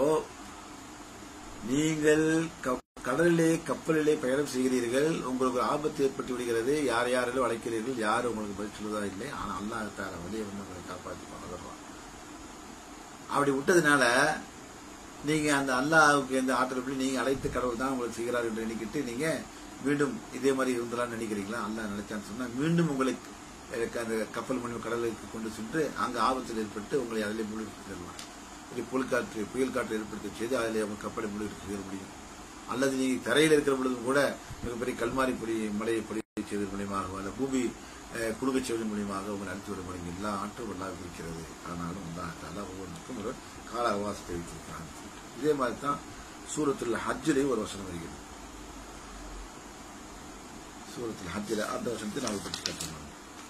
நீங்கள் க- கடலிலே கப்பலிலே பயணம் செய்கிறீர்கள் உங்களுக்கு ஒரு ஆபத்து ஏற்பட்டு விடுகிறது யார் யாரெல்லாம் அழைக்கிறீர்கள் யாரும் உங்களுக்கு பதில் சொல்வதா இல்லை ஆனா அல்லாஹ் தார வெளியே வந்து உங்களை காப்பாற்றி பகர்றான் அப்படி விட்டதுனால நீங்க அந்த அல்லாஹ்வுக்கு எந்த ஆற்றல் எப்படி நீங்க அழைத்த கடவுள் தான் உங்களுக்கு செய்கிறார் என்று நினைக்கிட்டு நீங்க மீண்டும் இதே மாதிரி இருந்தலாம்னு நினைக்கிறீங்களா அல்லாஹ் நினைச்சான்னு சொன்னா மீண்டும் உங்களை அஹ், அந்த கப்பல் மூலியம் கடலுக்கு கொண்டு சென்று அங்க ஆபத்தில் ஏற்பட்டு உங்களை அதிலே மூழ்கி செல்லலாம் இப்படி புயல்காற்று புயல் காற்று ஏற்படுத்த செய்து அதிலே அவங்க கப்பலை மூழ்கி செய்ய முடியும் அல்லது நீங்க தரையில் இருக்கிற பொழுதும் கூட மிகப்பெரிய கல்மாரி பொடி மலையை பொடி செய்வதன் மூலியமாக அல்ல பூமி அஹ், குலுகச் செய்வதன் மூலியமாக உங்களை அனுப்பி விட முடியும் எல்லா ஆற்றும் எல்லாம் இருக்கிறது ஆனாலும் அல்லாஹ் ஒவ்வொன்றுக்கும் ஒரு கால அவகாசத்தை வைத்திருக்கிறான் இதே மாதிரி தான் சூரத்தில் ஹஜ்ஜிலே ஒரு வசனம் வருகிறது சூரத்தில் ஹஜ்ஜில் அந்த வசனத்தை நாம் பற்றி கற்றுக்கணும்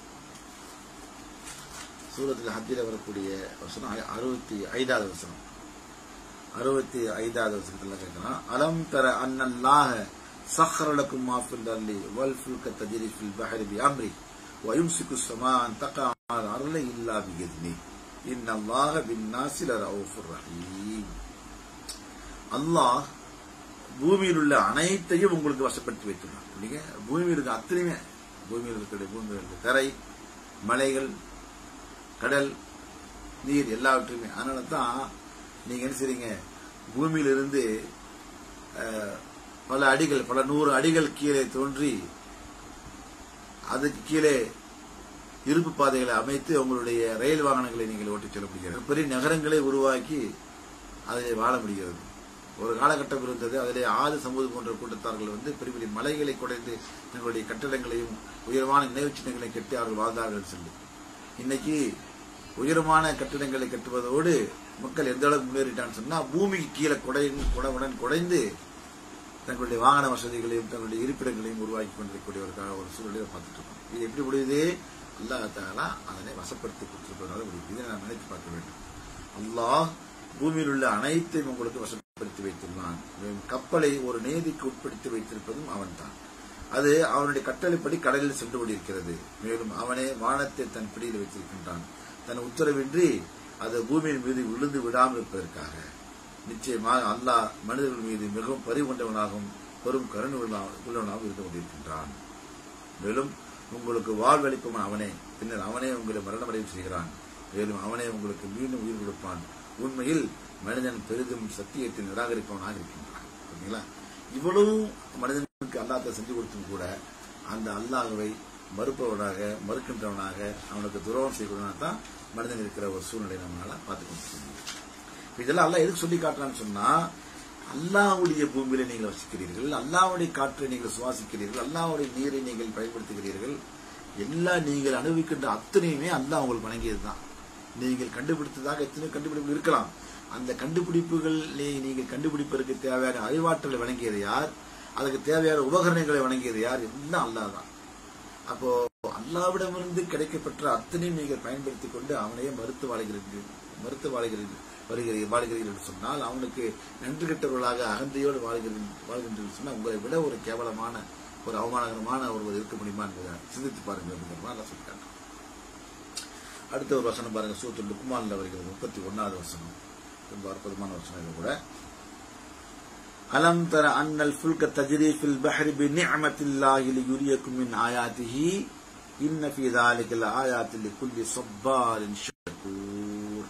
சூரத்தில் ஹஜ்ஜில் வரக்கூடிய வசனம் அ- அறுபத்தி ஐந்தாவது வசனம் அறுபத்தி ஐந்தாவது வசனத்தில் கேட்கலாம் அலம் தர அன்னல்லாஹ سخر لكم ما في الأرض والفلك تجري في البحر بأمره ويمسك السماء أن تقع على الأرض إلا بإذنه إن الله بالناس لرؤوف رحيم அல்லாஹ் பூமியில் உள்ள அனைத்தையும் உங்களுக்கு வசப்படுத்தி வைத்துள்ளார் இல்லைங்க பூமியில் இருக்க அத்தனையுமே பூமியில் இருக்கிற பூமியில் இருக்க தரை மலைகள் கடல் நீர் எல்லாவற்றையுமே அதனால தான் நீங்க என்ன செய்றீங்க பூமியிலிருந்து அஹ், பல அடிகள் பல நூறு அடிகள் கீழே தோன்றி அதுக்கு கீழே இருப்பு பாதைகளை அமைத்து உங்களுடைய ரயில் வாகனங்களை நீங்கள் ஓட்டிச் செல்ல முடிகிறது பெரிய நகரங்களை உருவாக்கி அதில் வாழ முடிகிறது ஒரு காலகட்டம் இருந்தது அதிலே ஆறு சமூக போன்ற கூட்டத்தார்கள் வந்து பெரிய பெரிய மலைகளை குடைந்து தங்களுடைய கட்டடங்களையும் உயரமான நினைவுச் சின்னங்களை கட்டி அவர்கள் வாழ்ந்தார்கள் சொல்லி இன்னைக்கு உயரமான கட்டிடங்களை கட்டுவதோடு மக்கள் எந்த அளவுக்கு முன்னேறிட்டான்னு சொன்னா பூமிக்கு கீழே குடை குடவுடன் குடைந்து தங்களுடைய வாகன வசதிகளையும் தங்களுடைய இருப்பிடங்களையும் உருவாக்கி கொண்டிருக்கக்கூடிய ஒரு கா- ஒரு சூழ்நிலையை பார்த்துட்டு இருக்கோம் இது எப்படி முடியுது அல்லாஹ் தாலா அதனை வசப்படுத்தி கொடுத்திருப்பதனால முடியுது இதை நான் நினைத்து பார்க்க வேண்டும் அல்லாஹ் பூமியில் உள்ள அனைத்தையும் உங்களுக்கு வசப்படுத்தி வைத்துள்ளான் மேலும் கப்பலை ஒரு நேதிக்கு உட்படுத்தி வைத்திருப்பதும் அவன்தான் அது அவனுடைய கட்டளைப்படி கடலில் சென்று கொண்டிருக்கிறது மேலும் அவனே வானத்தை தன் பிடியில் வைத்திருக்கின்றான் தன் உத்தரவின்றி அது பூமியின் மீது விழுந்து விடாமல் இருப்பதற்காக நிச்சயமாக அல்லாஹ் மனிதர்கள் மீது மிகவும் பறிகொண்டவனாகவும் பெரும் கருணை உள்ள- உள்ளவனாகவும் இருந்து கொண்டிருக்கின்றான் மேலும் உங்களுக்கு வாழ்வளிப்பவன் அவனே பின்னர் அவனே உங்களை மரணமடைய செய்கிறான் மேலும் அவனே உங்களுக்கு மீண்டும் உயிர் கொடுப்பான் உண்மையில் மனிதன் பெரிதும் சத்தியத்தை நிராகரிப்பவனாக இருக்கின்றான் சரிங்களா இவ்வளவு மனிதனுக்கு அல்லாஹ் செஞ்சு கொடுத்தும் கூட அந்த அல்லாஹ்வை மறுப்பவனாக மறுக்கின்றவனாக அவனுக்கு துரோகம் செய்கிறவனாக தான் மனிதன் இருக்கிற ஒரு சூழ்நிலை நம்மளால பார்த்து கொண்டிருக்கோம் இதெல்லாம் அல்லாஹ் எதுக்கு சொல்லி காட்டுறான்னு சொன்னா அல்லாஹ்வுடைய பூமியில நீங்கள் வசிக்கிறீர்கள் அல்லாஹ்வுடைய காற்றை நீங்கள் சுவாசிக்கிறீர்கள் அல்லாஹ்வுடைய நீரை நீங்கள் பயன்படுத்துகிறீர்கள் எல்லாம் நீங்கள் அனுபவிக்கின்ற அத்தனையுமே அல்லாஹ் உங்களுக்கு வழங்கியதுதான் நீங்கள் கண்டுபிடித்ததாக எத்தனை கண்டுபிடிப்புகள் இருக்கலாம் அந்த கண்டுபிடிப்புகளை நீங்கள் கண்டுபிடிப்பதற்கு தேவையான அறிவாற்றலை வழங்கியது யார் அதுக்கு தேவையான உபகரணங்களை வழங்கியது யார் எல்லாம் அல்லாஹ் தான் அப்போ அல்லாவிடமிருந்து கிடைக்கப்பெற்ற அத்தனையும் நீங்கள் பயன்படுத்திக் கொண்டு அவனையே மறுத்து வாழ்கிறீர்கள் மறுத்து வாழ்கிறீர்கள் வருகிறீர்கள் வாழ்கிறீர்கள் என்று சொன்னால் அவனுக்கு நன்றி கெட்டவர்களாக அகந்தையோடு வாழ்கிறீர்கள் வாழ்கின்றீர்கள் சொன்னால் உங்களை விட ஒரு கேவலமான ஒரு அவமானகரமான ஒருவர் இருக்க முடியுமா என்பதை சிந்தித்து பாருங்கள் அப்படிங்கிற மாதிரி சொல்லி காட்டுறேன். அடுத்த ஒரு வசனம் பாருங்க சூத்து லுக்குமான்ல வருகிறது முப்பத்தி ஒன்னாவது வசனம் ரொம்ப அற்புதமான வசனம் இது கூட ألم تر أن الفلك تجري في البحر بنعمة الله ليريكم من آياته إن في ذلك لآيات لكل صبار شكور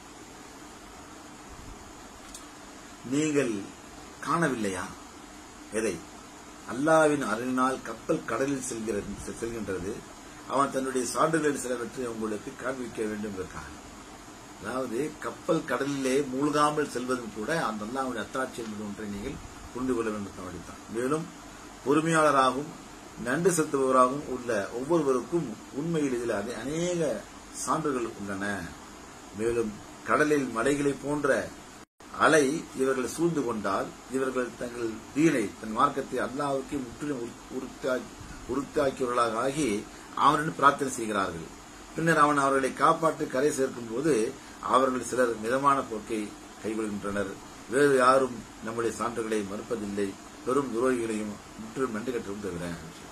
நீங்கள் காணவில்லையா எதை அல்லாவின் அருளினால் கப்பல் கடலில் செல்கிறது செல்கின்றது அவன் தன்னுடைய சான்றுகளில் சிலவற்றை உங்களுக்கு காண்பிக்க வேண்டும் என்பதற்காக அதாவது கப்பல் கடலிலே மூழ்காமல் செல்வதும் கூட அந்த அல்லாவுடைய அத்தாட்சி என்பது ஒன்றை நீங்கள் புரிந்து கொள்ள வேண்டும் அப்படித்தான் மேலும் பொறுமையாளராகவும் நன்றி செலுத்துபவராகவும் உள்ள ஒவ்வொருவருக்கும் உண்மையில் இதில் அனே- அநேக சான்றுகள் உள்ளன மேலும் கடலில் மலைகளை போன்ற அலை இவர்கள் சூழ்ந்து கொண்டால் இவர்கள் தங்கள் தீனை தன் மார்க்கத்தை அல்லாவுக்கு முற்றிலும் உரு- உருத்தா- உருத்தாக்கியவர்களாக ஆகி அவனிடம் பிரார்த்தனை செய்கிறார்கள் பின்னர் அவன் அவர்களை காப்பாற்றி கரை சேர்க்கும் போது அவர்கள் சிலர் மிதமான போக்கை கைகொள்கின்றனர் வேறு யாரும் நம்முடைய சான்றுகளை மறுப்பதில்லை பெரும் துரோகிகளையும் முற்றிலும் நன்றி கற்றவும் தவிர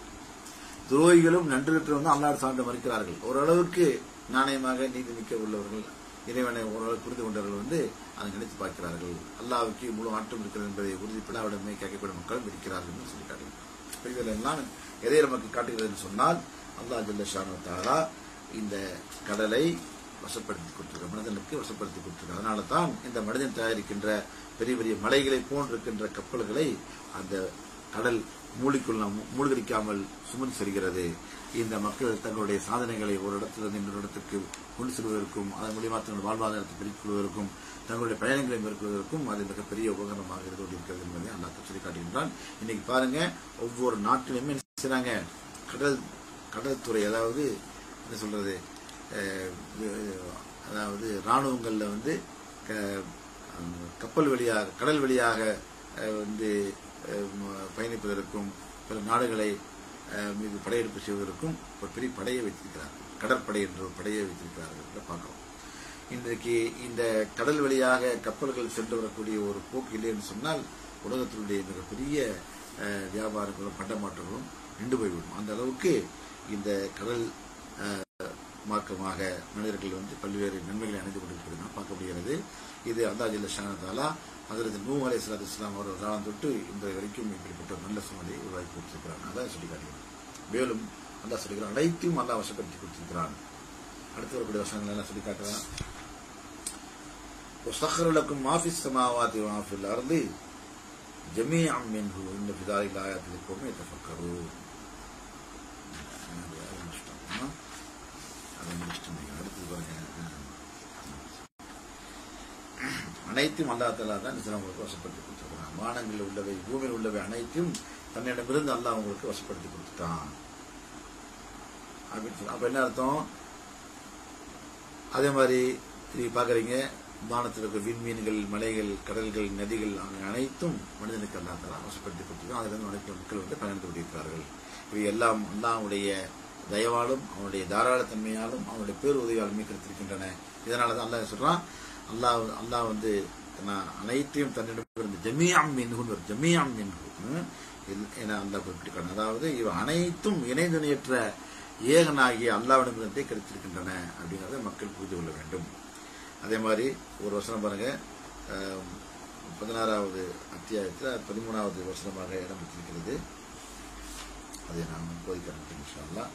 துரோகிகளும் நன்றி கற்றவும் தான் அல்லாஹ் சான்று மறுக்கிறார்கள் ஓரளவுக்கு நாணயமாக நீதி மிக்க உள்ளவர்கள் இறைவனை ஓரளவு புரிந்து கொண்டவர்கள் வந்து அதை நினைத்து பார்க்கிறார்கள் அல்லாவுக்கு முழு ஆட்டம் இருக்கிறது என்பதை உறுதிப்பட அவரிடமே கேட்கப்படும் மக்களும் இருக்கிறார்கள் என்று சொல்லி காட்டுகிறார் இப்ப இதில் எல்லாம் எதை நமக்கு காட்டுகிறதுன்னு சொன்னால் அல்லாஹ் ஜல்ல ஷானு தாலா இந்த கடலை வசப்படுத்தி கொடுத்திருக்க மனிதனுக்கு வசப்படுத்தி கொடுத்திருக்க அதனால தான் இந்த மனிதன் தயாரிக்கின்ற பெரிய பெரிய மலைகளை போன்றிருக்கின்ற கப்பல்களை அந்த கடல் மூழ்கிக்கொள்ள மூழ்கடிக்காமல் சுமந்து செல்கிறது இந்த மக்கள் தங்களுடைய சாதனைகளை ஒரு இடத்திலிருந்து இன்னொரு இடத்துக்கு கொண்டு செல்வதற்கும் அதன் மூலியமா தங்களுடைய வாழ்வாதாரத்தை பெருக்கிக் கொள்வதற்கும் தங்களுடைய பயணங்களை மேற்கொள்வதற்கும் அது மிகப்பெரிய உபகரணமாக இருந்து கொண்டிருக்கிறது என்பதை அல்லாஹ் சொல்லி காட்டுகின்றான் இன்னைக்கு பாருங்க ஒவ்வொரு நாட்டிலுமே என்ன செய்றாங்க கடல் கடல் துறை அதாவது என்ன சொல்றது அஹ், அஹ், அதாவது ராணுவங்கள்ல வந்து க- அஹ், கப்பல் வழியாக கடல் வழியாக அஹ், வந்து அஹ், ம- பயணிப்பதற்கும் பிற நாடுகளை அஹ், மீது படையெடுப்பு செய்வதற்கும் ஒரு பெரிய படையை வைத்திருக்கிறார்கள் கடற்படை என்ற ஒரு படையை வைத்திருக்கிறார்கள் என்று பார்க்கிறோம் இன்றைக்கு இந்த கடல் வழியாக கப்பல்கள் சென்று வரக்கூடிய ஒரு போக்கு இல்லை என்று சொன்னால் உலகத்தினுடைய மிகப்பெரிய அஹ், வியாபாரங்களும் பண்டமாற்றங்களும் நின்று போய்விடும் அந்த அளவுக்கு இந்த கடல் அஹ், மார்க்கமாக மனிதர்கள் வந்து பல்வேறு நன்மைகளை அடைந்து கொண்டிருப்பதை நாம் பார்க்க முடிகிறது இது அல்லா ஜல்ல ஷானதாலா அதற்கு நூ அலை சலாத் இஸ்லாம் அவர்கள் காலம் தொட்டு இன்றைய வரைக்கும் இப்படிப்பட்ட ஒரு நல்ல சூழ்நிலையை உருவாக்கி கொடுத்திருக்கிறான் அதான் சொல்லி காட்டுகிறான் மேலும் அல்லாஹ் சொல்லுகிறான் அனைத்தையும் அல்லாஹ் வசப்படுத்தி கொடுத்திருக்கிறான் அடுத்து வரக்கூடிய வசனங்கள் எல்லாம் சொல்லி காட்டுறான் وسخر لكم ما في السماوات وما في الأرض جميعا منه إن في ذلك لآيات لقوم يتفكرون அது முடிச்சிட்டோம். ஆ? அதை முடிச்சிட்டோம் நீங்க. அடுத்தது பாருங்க அனைத்தும் அல்லா தலா தான் நிச்சயம் உங்களுக்கு வசப்படுத்தி கொடுத்துருக்கான் வானங்களில் உள்ளவை பூமியில் உள்ளவை அனைத்தும் தன்னிடமிருந்து அல்லாஹ் உங்களுக்கு வசப்படுத்தி கொடுத்துட்டான் அப்படின்னு சொல்லி அப்ப என்ன அர்த்தம் அதே மாதிரி நீங்க பாக்குறீங்க வானத்தில் இருக்க விண்மீன்கள் மலைகள் கடல்கள் நதிகள் ஆகிய அனைத்தும் மனிதனுக்கு அல்லா தலா வசப்படுத்தி கொடுத்துருக்கான் அதிலிருந்து அனைத்து மக்கள் வந்து பயந்து கொண்டிருக்கிறார்கள் இவை எல்லாம் அல்லாவுடைய தயவாலும் அவனுடைய தாராளத்தன்மையாலும் அவனுடைய பேர் உதவியாலுமே கிடைத்திருக்கின்றன இதனால தான் அல்லாஹ் சொல்றான் அல்லாஹ் அல்லாஹ் வந்து நான் அனைத்தையும் தன்னிடம் இருந்து ஜமியாம் மின்ஹுன்னு ஒரு ஜமியாம் மின்ஹு ம், என்- என அல்லாஹ் குறிப்பிட்டிருக்காங்க அதாவது இவை அனைத்தும் இணைந்துணையற்ற ஏகனாகிய அல்லாவிடமிருந்தே கிடைத்திருக்கின்றன அப்படிங்கறத மக்கள் புரிந்து கொள்ள வேண்டும் அதே மாதிரி ஒரு வசனம் பாருங்க அஹ், பதினாறாவது அத்தியாயத்தில் பதிமூணாவது வசனமாக இடம் பெற்றிருக்கிறது அதை நாம் போதிக்கிறோம் இன்ஷா அல்லாஹ்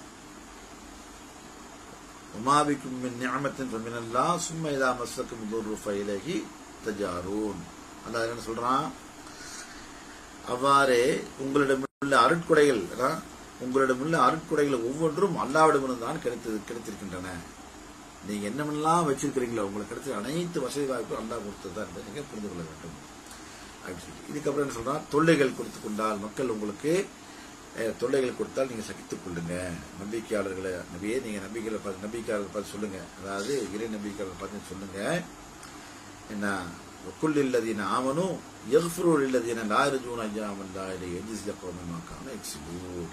وما بكم من نعمة فمن الله ثم إذا مسكم الضر فإليه تجارون அல்லாஹ் என்ன சொல்றான் அவ்வாறே உங்களிடமுள்ள அருட்கொடைகள் அதான், உங்களிடமுள்ள அருட்கொடைகள் ஒவ்வொன்றும் அல்லாவிடமிருந்து தான் கிடைத்து கிடைத்திருக்கின்றன நீங்க என்னமெல்லாம் வச்சிருக்கிறீங்களோ உங்களுக்கு கிடைச்ச அனைத்து வசதி வாய்ப்பும் அல்லாஹ் கொடுத்தது தான் என்பதை நீங்க புரிந்து கொள்ள வேண்டும் அப்படின்னு சொல்லி இதுக்கப்புறம் என்ன சொல்றான் தொல்லைகள் கொடுத்து கொண்டால் மக்கள் உங்களுக்கு அஹ், தொல்லைகள் கொடுத்தால் நீங்க சகித்துக் கொள்ளுங்க நம்பிக்கையாளர்களை நபியே நீங்க நம்பிக்கையாளர் பார்த்து நம்பிக்கையாளர் பார்த்து சொல்லுங்க அதாவது இறை நம்பிக்கையாளர் பார்த்து சொல்லுங்க என்ன وكل الذين آمنوا يغفروا للذين لا يرجون أيام الله ليجزي قوما ما كانوا يكسبون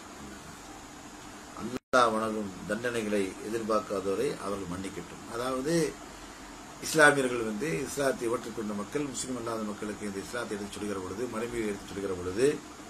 அல்லாஹ் வணங்கும் தண்டனைகளை எதிர்பார்க்காதோரை அவர்கள் மன்னிக்கட்டும் அதாவது இஸ்லாமியர்கள் வந்து இஸ்லாத்தை ஏற்றுக்கொண்ட மக்கள் முஸ்லிம் அல்லாத மக்களுக்கு இந்த இஸ்லாத்தை எடுத்து சொல்கிற பொழுது மனைவியை எடுத்து சொல்கிற பொழுது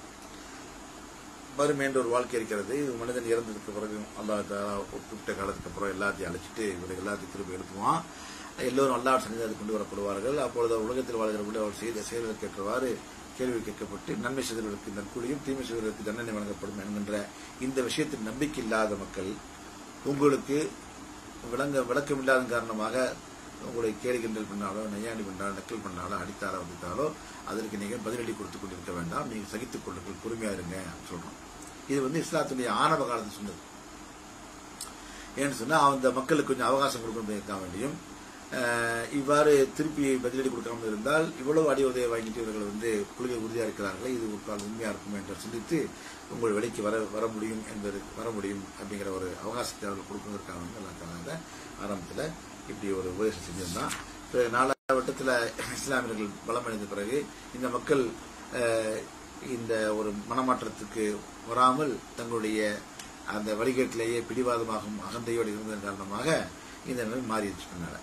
மறுமை என்ற ஒரு வாழ்க்கை இருக்கிறது இது மனிதன் இறந்ததுக்கு பிறகு அல்லாஹ் தாலா ஒரு குறிப்பிட்ட காலத்துக்கு அப்புறம் எல்லாத்தையும் அழைச்சிட்டு இவரை எல்லாத்தையும் திரும்ப எழுப்புவான் எல்லோரும் அல்லாஹ் சன்னிதானத்துக்கு கொண்டு வரப்படுவார்கள் அப்பொழுது அவர் உலகத்தில் வாழ்கிற பொழுது அவர் செய்த செயல்களுக்கு ஏற்றவாறு கேள்வி கேட்கப்பட்டு நன்மை செய்தவர்களுக்கு நற்கூலியும் தீமை செய்தவர்களுக்கு தண்டனை வழங்கப்படும் என்கின்ற இந்த விஷயத்தில் நம்பிக்கை இல்லாத மக்கள் உங்களுக்கு விளங்க விளக்கம் இல்லாத காரணமாக உங்களை கேலி கிண்டல் பண்ணாலோ நையாண்டி பண்ணாலோ நக்கல் பண்ணாலோ அடித்தாலோ வடித்தாலோ அதற்கு நீங்கள் பதிலடி கொடுத்து கொண்டிருக்க வேண்டாம் நீங்கள் சகித்துக் கொள்ளுங்கள் பொறுமையா இருங்க சொல்றோம் இது வந்து இஸ்லாத்துடைய ஆரம்ப காலத்தில் சொன்னது ஏன்னு சொன்னா அந்த மக்களுக்கு கொஞ்சம் அவகாசம் கொடுக்கணும் வேண்டியும் அஹ், இவ்வாறு திருப்பி பதிலடி கொடுக்காமல் இருந்தால் இவ்வளவு அடி உதவி வாங்கிட்டு இவர்கள் வந்து கொள்கை உறுதியா இருக்கிறார்களே இது ஒரு கால் உண்மையா இருக்கும் என்று சிந்தித்து உங்கள் வெளிக்கு வர வர முடியும் என்பது வர முடியும் அப்படிங்கிற ஒரு அவகாசத்தை அவர்கள் கொடுப்பதற்காக வந்து அல்லா தஆலா இதை ஆரம்பத்தில் இப்படி ஒரு உபதேசம் செஞ்சிருந்தான் பிறகு நாலாவது வட்டத்தில் இஸ்லாமியர்கள் பலமடைந்த பிறகு இந்த மக்கள் அஹ், இந்த ஒரு மனமாற்றத்துக்கு வராமல் தங்களுடைய அந்த வழிகேட்டிலேயே பிடிவாதமாகும் அகந்தையோடு இருந்ததன் காரணமாக இந்த நிலை மாறிடுச்சு பின்னால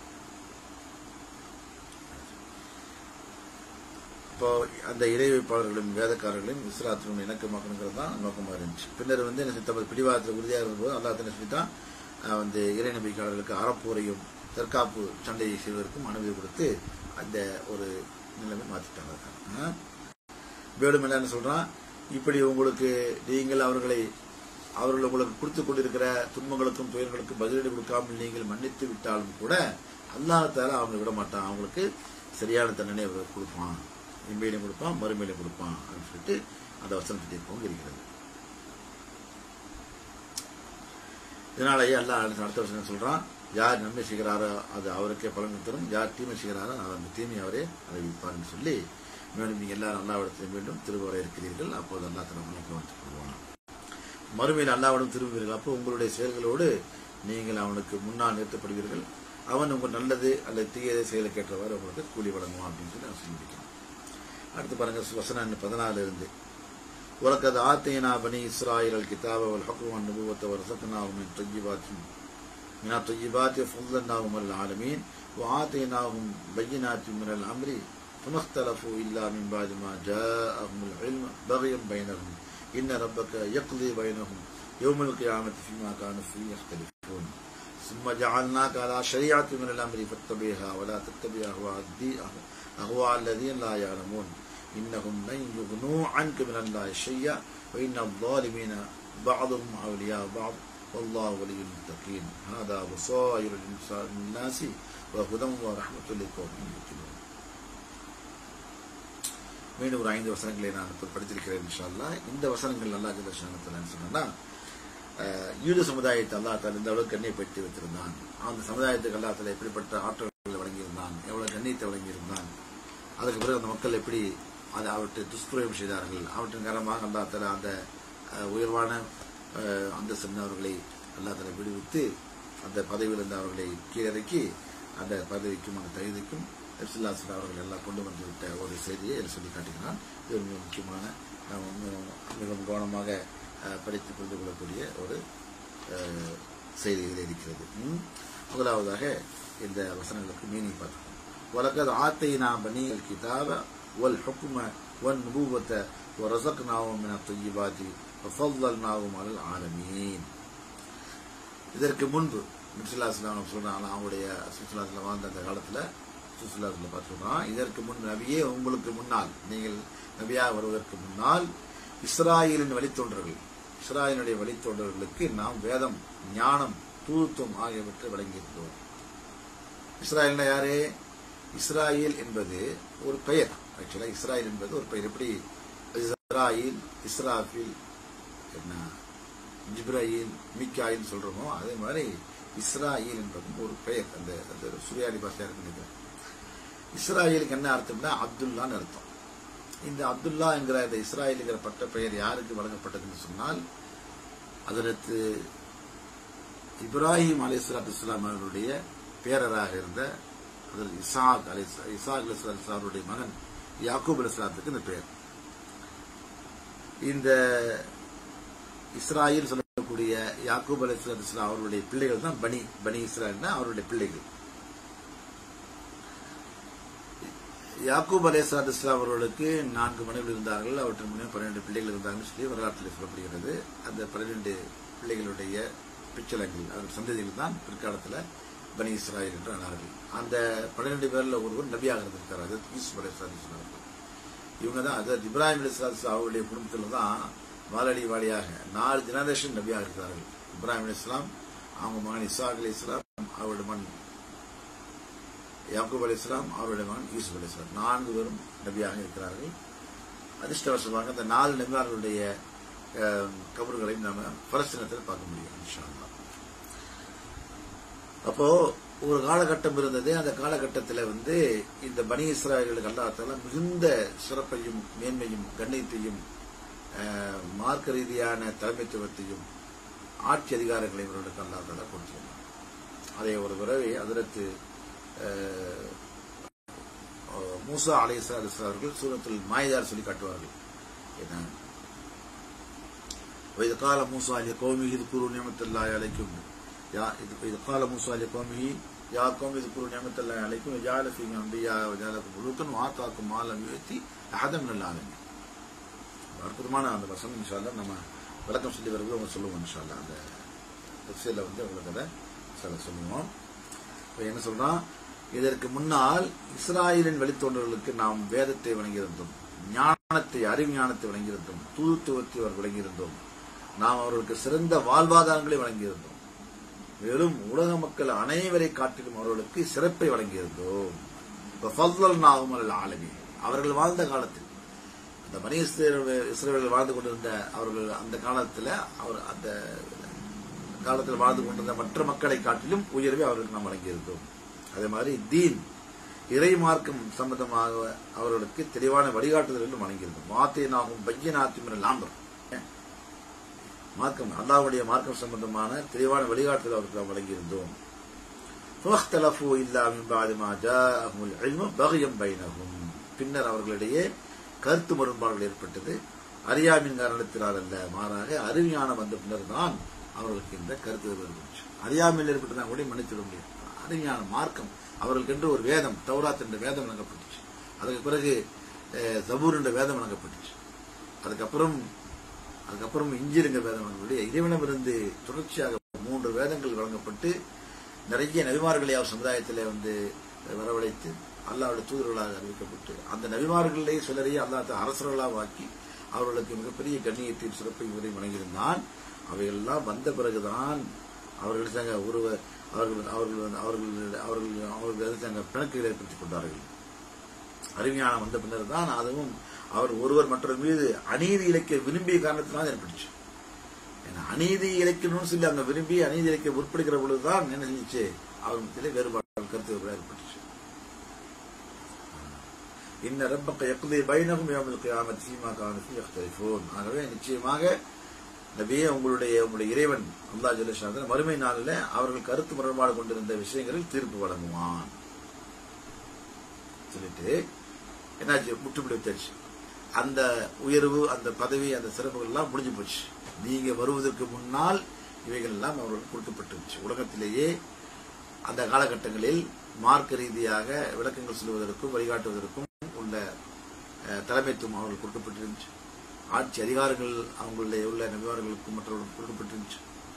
இப்போ அந்த இறை வைப்பாளர்களும் வேதக்காரர்களையும் இஸ்லாத்திலும் இணக்கமாக்கணுங்கிறது தான் நோக்கமாக இருந்துச்சு பின்னர் வந்து என்ன தமது பிடிவாதத்தில் உறுதியாக இருந்தபோது அல்லா என்ன சொல்லித்தான் அஹ் வந்து இறை நம்பிக்கையாளர்களுக்கு அறப்போரையும் தற்காப்பு சண்டையை செய்வதற்கும் அனுமதி கொடுத்து அந்த ஒரு நிலைமை மாற்றிட்டாங்க அஹ் வேடும் என்ன சொல்றான் இப்படி உங்களுக்கு நீங்கள் அவர்களை அவர்கள் உங்களுக்கு கொடுத்து கொண்டிருக்கிற துன்பங்களுக்கும் துயர்களுக்கும் பதிலடி கொடுக்காமல் நீங்கள் மன்னித்து விட்டாலும் கூட அல்லாஹால அவங்க விட மாட்டான் அவங்களுக்கு சரியான தண்டனை அவர் கொடுப்பான் இன்மையிலும் கொடுப்பான் மறுமையிலும் கொடுப்பான் அப்படின்னு சொல்லிட்டு அந்த வசனத்தை போங்க இருக்கிறது இதனாலேயே அல்லாஹ் அடுத்த வசனம் சொல்றான் யார் நன்மை செய்கிறாரோ அது அவருக்கே பலன் தரும் யார் தீமை செய்கிறாரோ அவர் அந்த தீமை அவரே அறிவிப்பார்னு சொல்லி மேலும் நீங்கள் எல்லாரும் அல்லாவிடத்தில் மீண்டும் திரும்ப வர இருக்கிறீர்கள் அப்போது அல்லா தன உங்களை கவனித்துக் கொள்வான் மறுமையில் அல்லாவிடம் திரும்புவீர்கள் அப்போ உங்களுடைய செயல்களோடு நீங்கள் அவனுக்கு முன்னால் நிறுத்தப்படுவீர்கள் அவன் உங்கள் நல்லது அல்லது தீயதை செயலுக்கு ஏற்றவாறு உங்களுக்கு கூலி வழங்குவான் அப்படின்னு சொல்லி அவன் சொல்லியிருக்கான் அடுத்து பாருங்க வசனம் பதினாலு இருந்து ولقد آتينا بني إسرائيل الكتاب والحكم والنبوة ورزقناهم من طيبات من الطيبات وفضلناهم على العالمين وآتيناهم بينات من الأمر فما اختلفوا إلا من بعد ما جاءهم العلم بغيا بينهم إن ربك يقضي بينهم يوم القيامة فيما كانوا فيه يختلفون ثم جعلناك على شريعة من الأمر فاتبعها ولا تتبع أهواء الدين أهواء الذين لا يعلمون إنهم لن يغنوا عنك من الله شيئا وإن الظالمين بعضهم أولياء بعض والله ولي المتقين هذا بصائر للناس وهدى ورحمة لقوم يؤمنون மீண்டும் ஒரு ஐந்து வசனங்களை நான் இப்ப படித்திருக்கிறேன் இன்ஷா அல்லாஹ். இந்த வசனங்கள் அல்லா ஜலசானத்தில் சொன்னா யூத சமுதாயத்தை அல்லா தால இந்த அளவுக்கு கண்ணியப்படுத்தி வைத்திருந்தான் அந்த சமுதாயத்துக்கு அல்லா தால எப்படிப்பட்ட ஆற்றல்களை வழங்கியிருந்தான் எவ்வளவு கண்ணியத்தை வழங்கியிருந்தான் அதுக்கு பிறகு அந்த மக்கள் எப்படி அதை அவற்றை துஷ்பிரயோகம் செய்தார்கள் அவற்றின் காரணமாக அல்லா தால அந்த அஹ், உயர்வான அஹ், அந்தஸ்து அவர்களை அல்லா தால விடுவித்து அந்த பதவியிலிருந்து அவர்களை கீழிறக்கி அந்த பதவிக்கும் அந்த தகுதிக்கும் ரசுல்லாஸ்லாம் அவர்கள் எல்லாம் கொண்டு வந்து விட்ட ஒரு செய்தியை இதில் சொல்லி காட்டுகிறான் இது ஒரு மிக முக்கியமான நாம் மிகவும் மிகவும் கவனமாக அஹ், படித்து புரிந்து கொள்ளக்கூடிய ஒரு அஹ், செய்தி இதில் இருக்கிறது ம். முதலாவதாக இந்த வசனங்களுக்கு மீனிங் பார்த்துக்கோம் وَلَقَدْ آتَيْنَا بَنِي الْكِتَابَ وَالْحُكْمَ وَالنُّبُوَّةَ ورزقناهم من الطيبات وفضلناهم على العالمين இதற்கு முன்பு முஸ்லாஸ்லாம் சொல்றாங்க அவங்களுடைய சுற்றுலாத்தில் வாழ்ந்த அந்த காலத்துல சுற்றுலாத்தில் பார்த்து சொல்றான் இதற்கு முன் நபியே உங்களுக்கு முன்னால் நீங்கள் நபியா வருவதற்கு முன்னால் இஸ்ராயலின் வழித்தோன்றர்கள் இஸ்ராயலுடைய வழித்தோன்றர்களுக்கு நாம் வேதம் ஞானம் தூத்துவம் ஆகியவற்றை வழங்கியிருக்கிறோம் இஸ்ராயல்னா யாரு இஸ்ராயல் என்பது ஒரு பெயர் ஆக்சுவலா இஸ்ராயல் என்பது ஒரு பெயர் எப்படி இஸ்ராயில் இஸ்ராஃபில் என்ன ஜிப்ராயில் மிக்காயில் சொல்றோமோ அதே மாதிரி இஸ்ராயில் என்பதும் ஒரு பெயர் அந்த அந்த சுரியாலி பாஷையா இருக்கு இஸ்ராயலுக்கு என்ன அர்த்தம்னா அப்துல்லான்னு அர்த்தம் இந்த அப்துல்லா என்கிற இந்த இஸ்ராயலுங்கிற பட்ட பெயர் யாருக்கு வழங்கப்பட்டதுன்னு சொன்னால் அதற்கு இப்ராஹிம் அலி சலாத்து இஸ்லாம் அவர்களுடைய பேரராக இருந்த அதில் இசாக் அலி இசாக் அலி சலாத்து அவருடைய மகன் யாக்கூப் அலி சலாத்துக்கு இந்த பெயர் இந்த இஸ்ராயில் சொல்லக்கூடிய யாக்கூப் அலி சலாத்து இஸ்லாம் அவருடைய பிள்ளைகள் தான் பனி பனி இஸ்ராயல்னா அவருடைய பிள்ளைகள் யாக்கூப் அலே சலாத் இஸ்லாம் அவர்களுக்கு நான்கு மனைவிகள் இருந்தார்கள் அவற்றின் முன்னே பன்னிரண்டு பிள்ளைகள் இருந்தாங்கன்னு சொல்லி வரலாற்றில் சொல்லப்படுகிறது அந்த பன்னிரண்டு பிள்ளைகளுடைய பிச்சலங்கள் அவர்கள் சந்ததிகள் தான் பிற்காலத்தில் பனி இஸ்ராயல் என்று ஆனார்கள் அந்த பன்னிரண்டு பேர்ல ஒருவர் நபியாக இருந்திருக்கார் அது யூசுப் அலே சலாத் இஸ்லாம் அவர்கள். இவங்க தான் அதாவது இப்ராஹிம் அலி சலாத் இஸ்லாம் அவருடைய குடும்பத்தில் தான் வாலடி வாலியாக நாலு ஜெனரேஷன் நபியாக இருக்கிறார்கள் இப்ராஹிம் அலி இஸ்லாம் அவங்க மகன் இசாக் அலி இஸ்லாம் அவருடைய மகன் யாக்கூப் அலி இஸ்லாம் அவருடைய மகன் யூசுப் அலி இஸ்லாம் நான்கு பேரும் நபியாக இருக்கிறார்கள் அதிர்ஷ்டவசமாக அந்த நாலு நபியார்களுடைய அஹ், கபறுகளையும் நாம பலஸ்தீனத்தில் பார்க்க முடியும் இன்ஷா அல்லாஹ். அப்போ ஒரு காலகட்டம் இருந்தது அந்த காலகட்டத்தில் வந்து இந்த பனி இஸ்ராயல்களுக்கு அல்லாத்தால மிகுந்த சிறப்பையும் மேன்மையும் கண்ணியத்தையும் அஹ், மார்க்க ரீதியான தலைமைத்துவத்தையும் ஆட்சி அதிகாரங்களையும் இவர்களுக்கு அல்லாத்தால கொடுத்திருந்தார் அதை ஒரு விரைவை அதற்கு மூசா அலைசா அவர்கள் சூரத்தில் மாயதார் சொல்லி காட்டுவார்கள் என்ன وإذ قال موسى لقومه اذكروا نعمة الله عليكم يا إذ قال موسى لقومه يا قوم اذكروا نعمة الله عليكم وجعل فيكم أنبياء وجعلكم ملوكا وآتاكم ما لم يؤتي أحدا من العالمين அற்புதமான அந்த வசனம் இன்ஷால்லா நம்ம விளக்கம் சொல்லி வரும்போது அவங்க சொல்லுவோம் இன்ஷால்லா அந்த தப்சீல வந்து உங்களுக்கு அதை சில சொல்லுவோம் இப்ப என்ன சொல்றான் இதற்கு முன்னால் இஸ்ராயலின் வழித்தோன்றர்களுக்கு நாம் வேதத்தை வழங்கியிருந்தோம் ஞானத்தை அறிவு ஞானத்தை வழங்கியிருந்தோம் தூதுத்துவத்தை அவர் வழங்கியிருந்தோம் நாம் அவர்களுக்கு சிறந்த வாழ்வாதாரங்களை வழங்கியிருந்தோம் மேலும் உலக மக்கள் அனைவரை காட்டிலும் அவர்களுக்கு சிறப்பை வழங்கியிருந்தோம் இப்ப ஃபضல் நாகும் ஆலமி அவர்கள் வாழ்ந்த காலத்தில் அந்த பனி இஸ்ரேல் வாழ்ந்து கொண்டிருந்த அவர்கள் அந்த காலத்துல அவர் அந்த காலத்தில் வாழ்ந்து கொண்டிருந்த மற்ற மக்களை காட்டிலும் உயர்வை அவர்களுக்கு நாம் வழங்கியிருந்தோம் அதே மாதிரி தீன் இறை மார்க்கம் சம்பந்தமாக அவர்களுக்கு தெளிவான வழிகாட்டுதல்களும் வழங்கியிருந்தோம் மாத்தேனாகும் பையனாத்தின் லாம்பர் மார்க்கம் அல்லாவுடைய மார்க்கம் சம்பந்தமான தெளிவான வழிகாட்டுதல் அவருக்கு நாம் வழங்கியிருந்தோம் فاختلفوا إلا من بعد ما جاءهم العلم بغيا بينهم பின்னர் அவர்களிடையே கருத்து முரண்பாடுகள் ஏற்பட்டது அறியாமின் காரணத்தினால் அல்ல மாறாக அறிவியான வந்த பின்னர் தான் அவர்களுக்கு இந்த கருத்து ஏற்பட்டுச்சு அறியாமையில் ஏற்பட்டதா கூட மன்னித்துவிட முடியும் அறிஞான மார்க்கம் அவர்களுக்கென்று ஒரு வேதம் தௌராத் என்ற வேதம் வழங்கப்பட்டுச்சு அதுக்கு பிறகு அஹ், ஜபூர் என்ற வேதம் வழங்கப்பட்டுச்சு அதுக்கப்புறம் அதுக்கப்புறம் இஞ்சிருங்க வேதம் வழங்கப்பட்டு இறைவனமிருந்து தொடர்ச்சியாக மூன்று வேதங்கள் வழங்கப்பட்டு நிறைய நபிமார்களை அவர் சமுதாயத்தில் வந்து வரவழைத்து அல்லாவுடைய தூதர்களாக அறிவிக்கப்பட்டு அந்த நபிமார்களிலே சிலரையே அல்லாஹ் அரசர்களாக ஆக்கி அவர்களுக்கு மிகப்பெரிய கண்ணியத்தையும் சிறப்பையும் உதவி வழங்கியிருந்தான் அவையெல்லாம் வந்த பிறகுதான் அவர்கள் தாங்க உருவ அவர்கள் அவர்கள் வந்து- அவர்கள் அவர்கள் அவர்கள் தாங்க பிணக்குகளை ஏற்படுத்திக் கொண்டார்கள் அறிஞானம் வந்த பின்னர் தான் அதுவும் அவர் ஒருவர் மற்றவர் மீது அநீதி இழைக்க விரும்பிய காரணத்தினால் ஏற்பட்டுச்சு ஏன்னா அநீதி இழைக்கணும்னு சொல்லி அவங்க விரும்பி அநீதி இழைக்க முற்படுகிற பொழுதுதான் என்ன செஞ்சுச்சு அவர் மத்தியிலே வேறுபாடு கருத்து வேறுபாடு ஏற்பட்டுச்சு இன்ன ரப்பக்க யக்தி பைனகும் யௌமல் கியாமத் ஃபீமா கானு ஃபீ யக்தலிஃபூன் ஆகவே நிச்சயமாக நபியே உங்களுடைய உங்களுடைய இறைவன் அல்லாஹ் ஜல்ல மறுமை நாளில் அவர்கள் கருத்து முரண்பாடு கொண்டிருந்த விஷயங்களில் தீர்ப்பு வழங்குவான் சொல்லிட்டு என்னாச்சு முற்றுப்புள்ளி வச்சாச்சு அந்த உயர்வு அந்த பதவி அந்த சிறப்புகள் எல்லாம் முடிஞ்சு போச்சு நீங்க வருவதற்கு முன்னால் இவைகள் எல்லாம் அவர்களுக்கு கொடுக்கப்பட்டுருச்சு உலகத்திலேயே அந்த காலகட்டங்களில் மார்க்க ரீதியாக விளக்கங்கள் சொல்லுவதற்கும் வழிகாட்டுவதற்கும் உள்ள அஹ், தலைமைத்துவம் அவர்களுக்கு கொடுக்கப்பட்டிருந்துச்சு ஆட்சி அதிகாரங்கள் அவங்களுடைய உள்ள நபிமார்களுக்கும் மற்றவர்களுக்கும் கொடுக்கப்பட்டிருந்துச்சு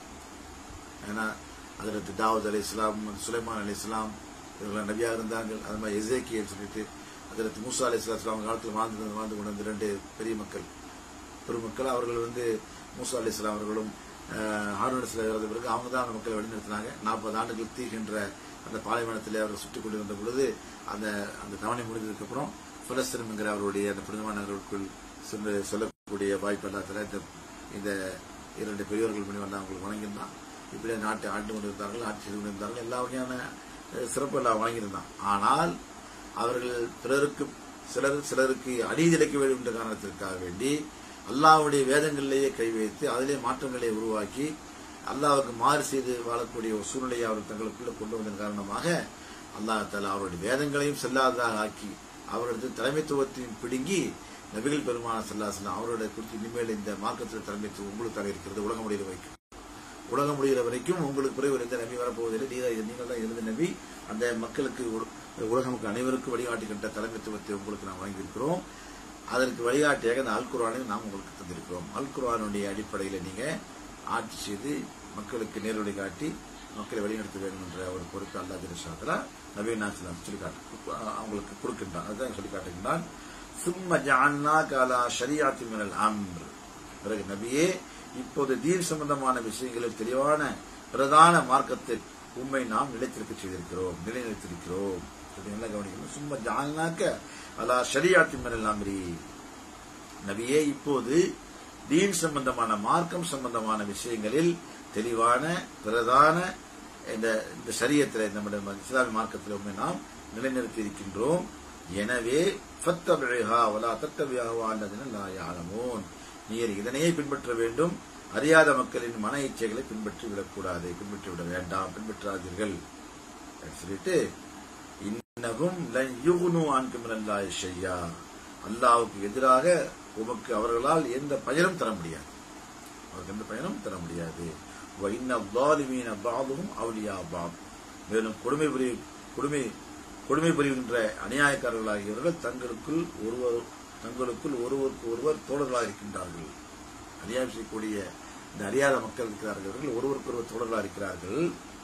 ஏன்னா அதில் தாவூத் அலி இஸ்லாம் சுலைமான் அலி இஸ்லாம் இவங்களாம் நபியாக இருந்தாங்க அது மாதிரி எசேக்கியல் சொல்லிட்டு அதில் மூசா அலி இஸ்லாம் காலத்தில் வாழ்ந்து வாழ்ந்து கொண்டு வந்த ரெண்டு பெரிய மக்கள் பெருமக்கள் அவர்கள் வந்து மூசா அலி இஸ்லாம் அவர்களும் அஹ், ஹாரூன் அலி இஸ்லாம் இறந்த பிறகு அவங்க தான் அந்த மக்களை வழிநடத்தினாங்க நாற்பது ஆண்டுகள் தீகின்ற அந்த பாலைவனத்தில் அவர்கள் சுற்றி கொண்டிருந்த பொழுது அந்த அந்த தவணை முடிந்ததுக்கு அப்புறம் பலஸ்தீனம் என்கிற அவருடைய அந்த புனிதமான நகருக்குள் சென்று சொல்லக்கூடிய வாய்ப்பு எல்லாத்துல இந்த இந்த இரண்டு பெரியவர்கள் மணி வந்து அவங்களுக்கு வழங்கியிருந்தான் இப்படியே நாட்டை ஆண்டு கொண்டிருந்தார்கள் ஆட்சி செய்து கொண்டிருந்தார்கள் எல்லா வகையான அஹ், சிறப்பு எல்லாம் வழங்கியிருந்தான் ஆனால் அவர்கள் பிறருக்கு சிலர் சிலருக்கு அநீதிழைக்க வேண்டும் என்ற காரணத்திற்காக வேண்டி அல்லாஹ்வுடைய வேதங்களிலேயே கை வைத்து அதிலே மாற்றங்களை உருவாக்கி அல்லாஹ்வுக்கு மாறு செய்து வாழக்கூடிய ஒரு சூழ்நிலையை அவர்கள் தங்களுக்குள்ள கொண்டு வந்ததன் காரணமாக அல்லாஹ் தாலா அவருடைய வேதங்களையும் செல்லாததாக ஆக்கி அவரது தலைமைத்துவத்தையும் பிடுங்கி நபிகள் பெருமான செல்லாசலம் அவருடைய குறித்து இனிமேல் இந்த மார்க்கத்தில் தலைமைத்துவம் உங்களுக்கு இருக்கிறது உலக முடிகிற வரைக்கும் உலகம் முடிகிற வரைக்கும் உங்களுக்கு பிறகு ஒரு எந்த நபி வரப்போவதில்லை நீ தான் நீங்கள் தான் இருந்த நபி அந்த மக்களுக்கு உல- உலக மக்கள் அனைவருக்கும் வழிகாட்டுகின்ற தலைமைத்துவத்தை உங்களுக்கு நாம் வழங்கியிருக்கிறோம் அதற்கு வழிகாட்டியாக இந்த அல் குர்ஆனை நாம் உங்களுக்கு தந்திருக்கிறோம் அல் குர்ஆனுடைய அடிப்படையில் நீங்க ஆட்சி செய்து மக்களுக்கு நேர்வழி காட்டி மக்களை வழிநடத்த வேண்டும் என்ற ஒரு பொறுப்பு அல்லா திருஷாத்துல நபீன் நாசலாம் சொல்லி காட்டு அவங்களுக்கு கொடுக்கின்றான் அதுதான் சொல்லி காட்டுகின்றான் சும்ம ஜான்னா காலா ஷரியாத்தி மினல் அம்ர் பிறகு நபியே இப்போது தீன் சம்பந்தமான விஷயங்களில் தெளிவான பிரதான மார்க்கத்தில் உண்மை நாம் நிலைத்திருக்க செய்திருக்கிறோம் நிலைநிறுத்திருக்கிறோம் இதை நல்லா கவனிக்கணும் சும்மா ஜால்னாக்க அலா ஷரியாத்தி மினல் அம்ரி நபியே இப்போது தீன் சம்பந்தமான மார்க்கம் சம்பந்தமான விஷயங்களில் தெளிவான பிரதான இந்த இந்த சரியத்தில் நம்முடைய இஸ்லாமிய மார்க்கத்தில் உண்மை நாம் நிலைநிறுத்தி இருக்கின்றோம் எனவே ஃபத்தபிஹா வலா தத்தபியாவா அல்லதுன்னு லா யாலமூன் நீர் இதனையே பின்பற்ற வேண்டும் அறியாத மக்களின் மன இச்சைகளை பின்பற்றி விடக்கூடாது பின்பற்றி விட வேண்டாம் பின்பற்றாதீர்கள் அப்படின்னு சொல்லிட்டு இன்னகும் லன் யுகுனு ஆன்கும் அல்லாஹ் ஷையா அல்லாஹ்வுக்கு எதிராக உமக்கு அவர்களால் எந்த பயனும் தர முடியாது அவருக்கு எந்த பயனும் தர முடியாது வ இன்ன ظالمين بعضهم அவுலியா பாப் மேலும் கொடுமை புரி கொடுமை கொடுமை புரிகின்ற அநியாயக்காரர்களாகியவர்கள் தங்களுக்குள் ஒருவர் தங்களுக்குள் ஒருவருக்கு ஒருவர் தோழர்களாக இருக்கின்றார்கள் அநியாயம் செய்யக்கூடிய இந்த அறியாத மக்கள் இருக்கிறார்கள் இவர்கள் ஒருவருக்கு ஒருவர் தோழர்களாக இருக்கிறார்கள்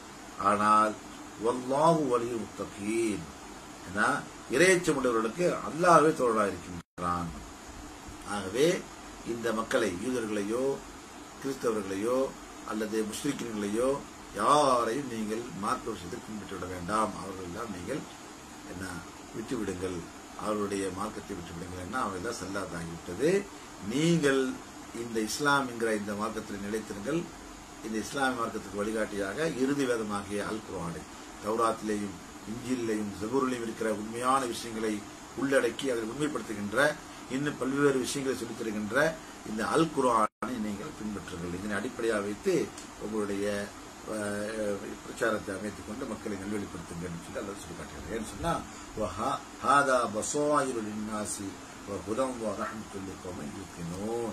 ஆனால் வல்லாஹு வலியுல் முத்தகீன் ஏன்னா இறையச்சம் உள்ளவர்களுக்கு அல்லாஹ்வே தோழராக இருக்கின்றான் ஆகவே இந்த மக்களை யூதர்களையோ கிறிஸ்தவர்களையோ அல்லது முஸ்லிம்களையோ யாரையும் நீங்கள் மார்க்க விஷயத்தில் பின்பற்றிவிட வேண்டாம் அவர்களெல்லாம் நீங்கள் என்ன விட்டுவிடுங்கள் அவர்களுடைய மார்க்கத்தை விட்டுவிடுங்கள் என்ன அவர்களெல்லாம் செல்லாதாகிவிட்டது நீங்கள் இந்த இஸ்லாம் என்கிற இந்த மார்க்கத்தில் நிலைத்திருங்கள் இந்த இஸ்லாமிய மார்க்கத்துக்கு வழிகாட்டியாக இறுதி வேதமாகிய அல் குர்ஆனை தௌராத்திலேயும் இஞ்சிலையும் ஜபூரிலையும் இருக்கிற உண்மையான விஷயங்களை உள்ளடக்கி அதை உண்மைப்படுத்துகின்ற இன்னும் பல்வேறு விஷயங்களை சொல்லித் தருகின்ற இந்த அல் குர்ஆனை நீங்கள் பின்பற்றுங்கள் இதனை அடிப்படையாக வைத்து உங்களுடைய அஹ், பிரச்சாரத்தை அமைத்துக் கொண்டு மக்களை நல்வழிப்படுத்துங்கள் சொல்லி அல்லது சொல்லி காட்டுகிறார் ஏன்னு சொன்னா "வஹா- ஹாதா பசாயிரு லின்னாசி வஹுதம் வரஹ்மத்துல் லிகௌமின் யுக்கினூன்."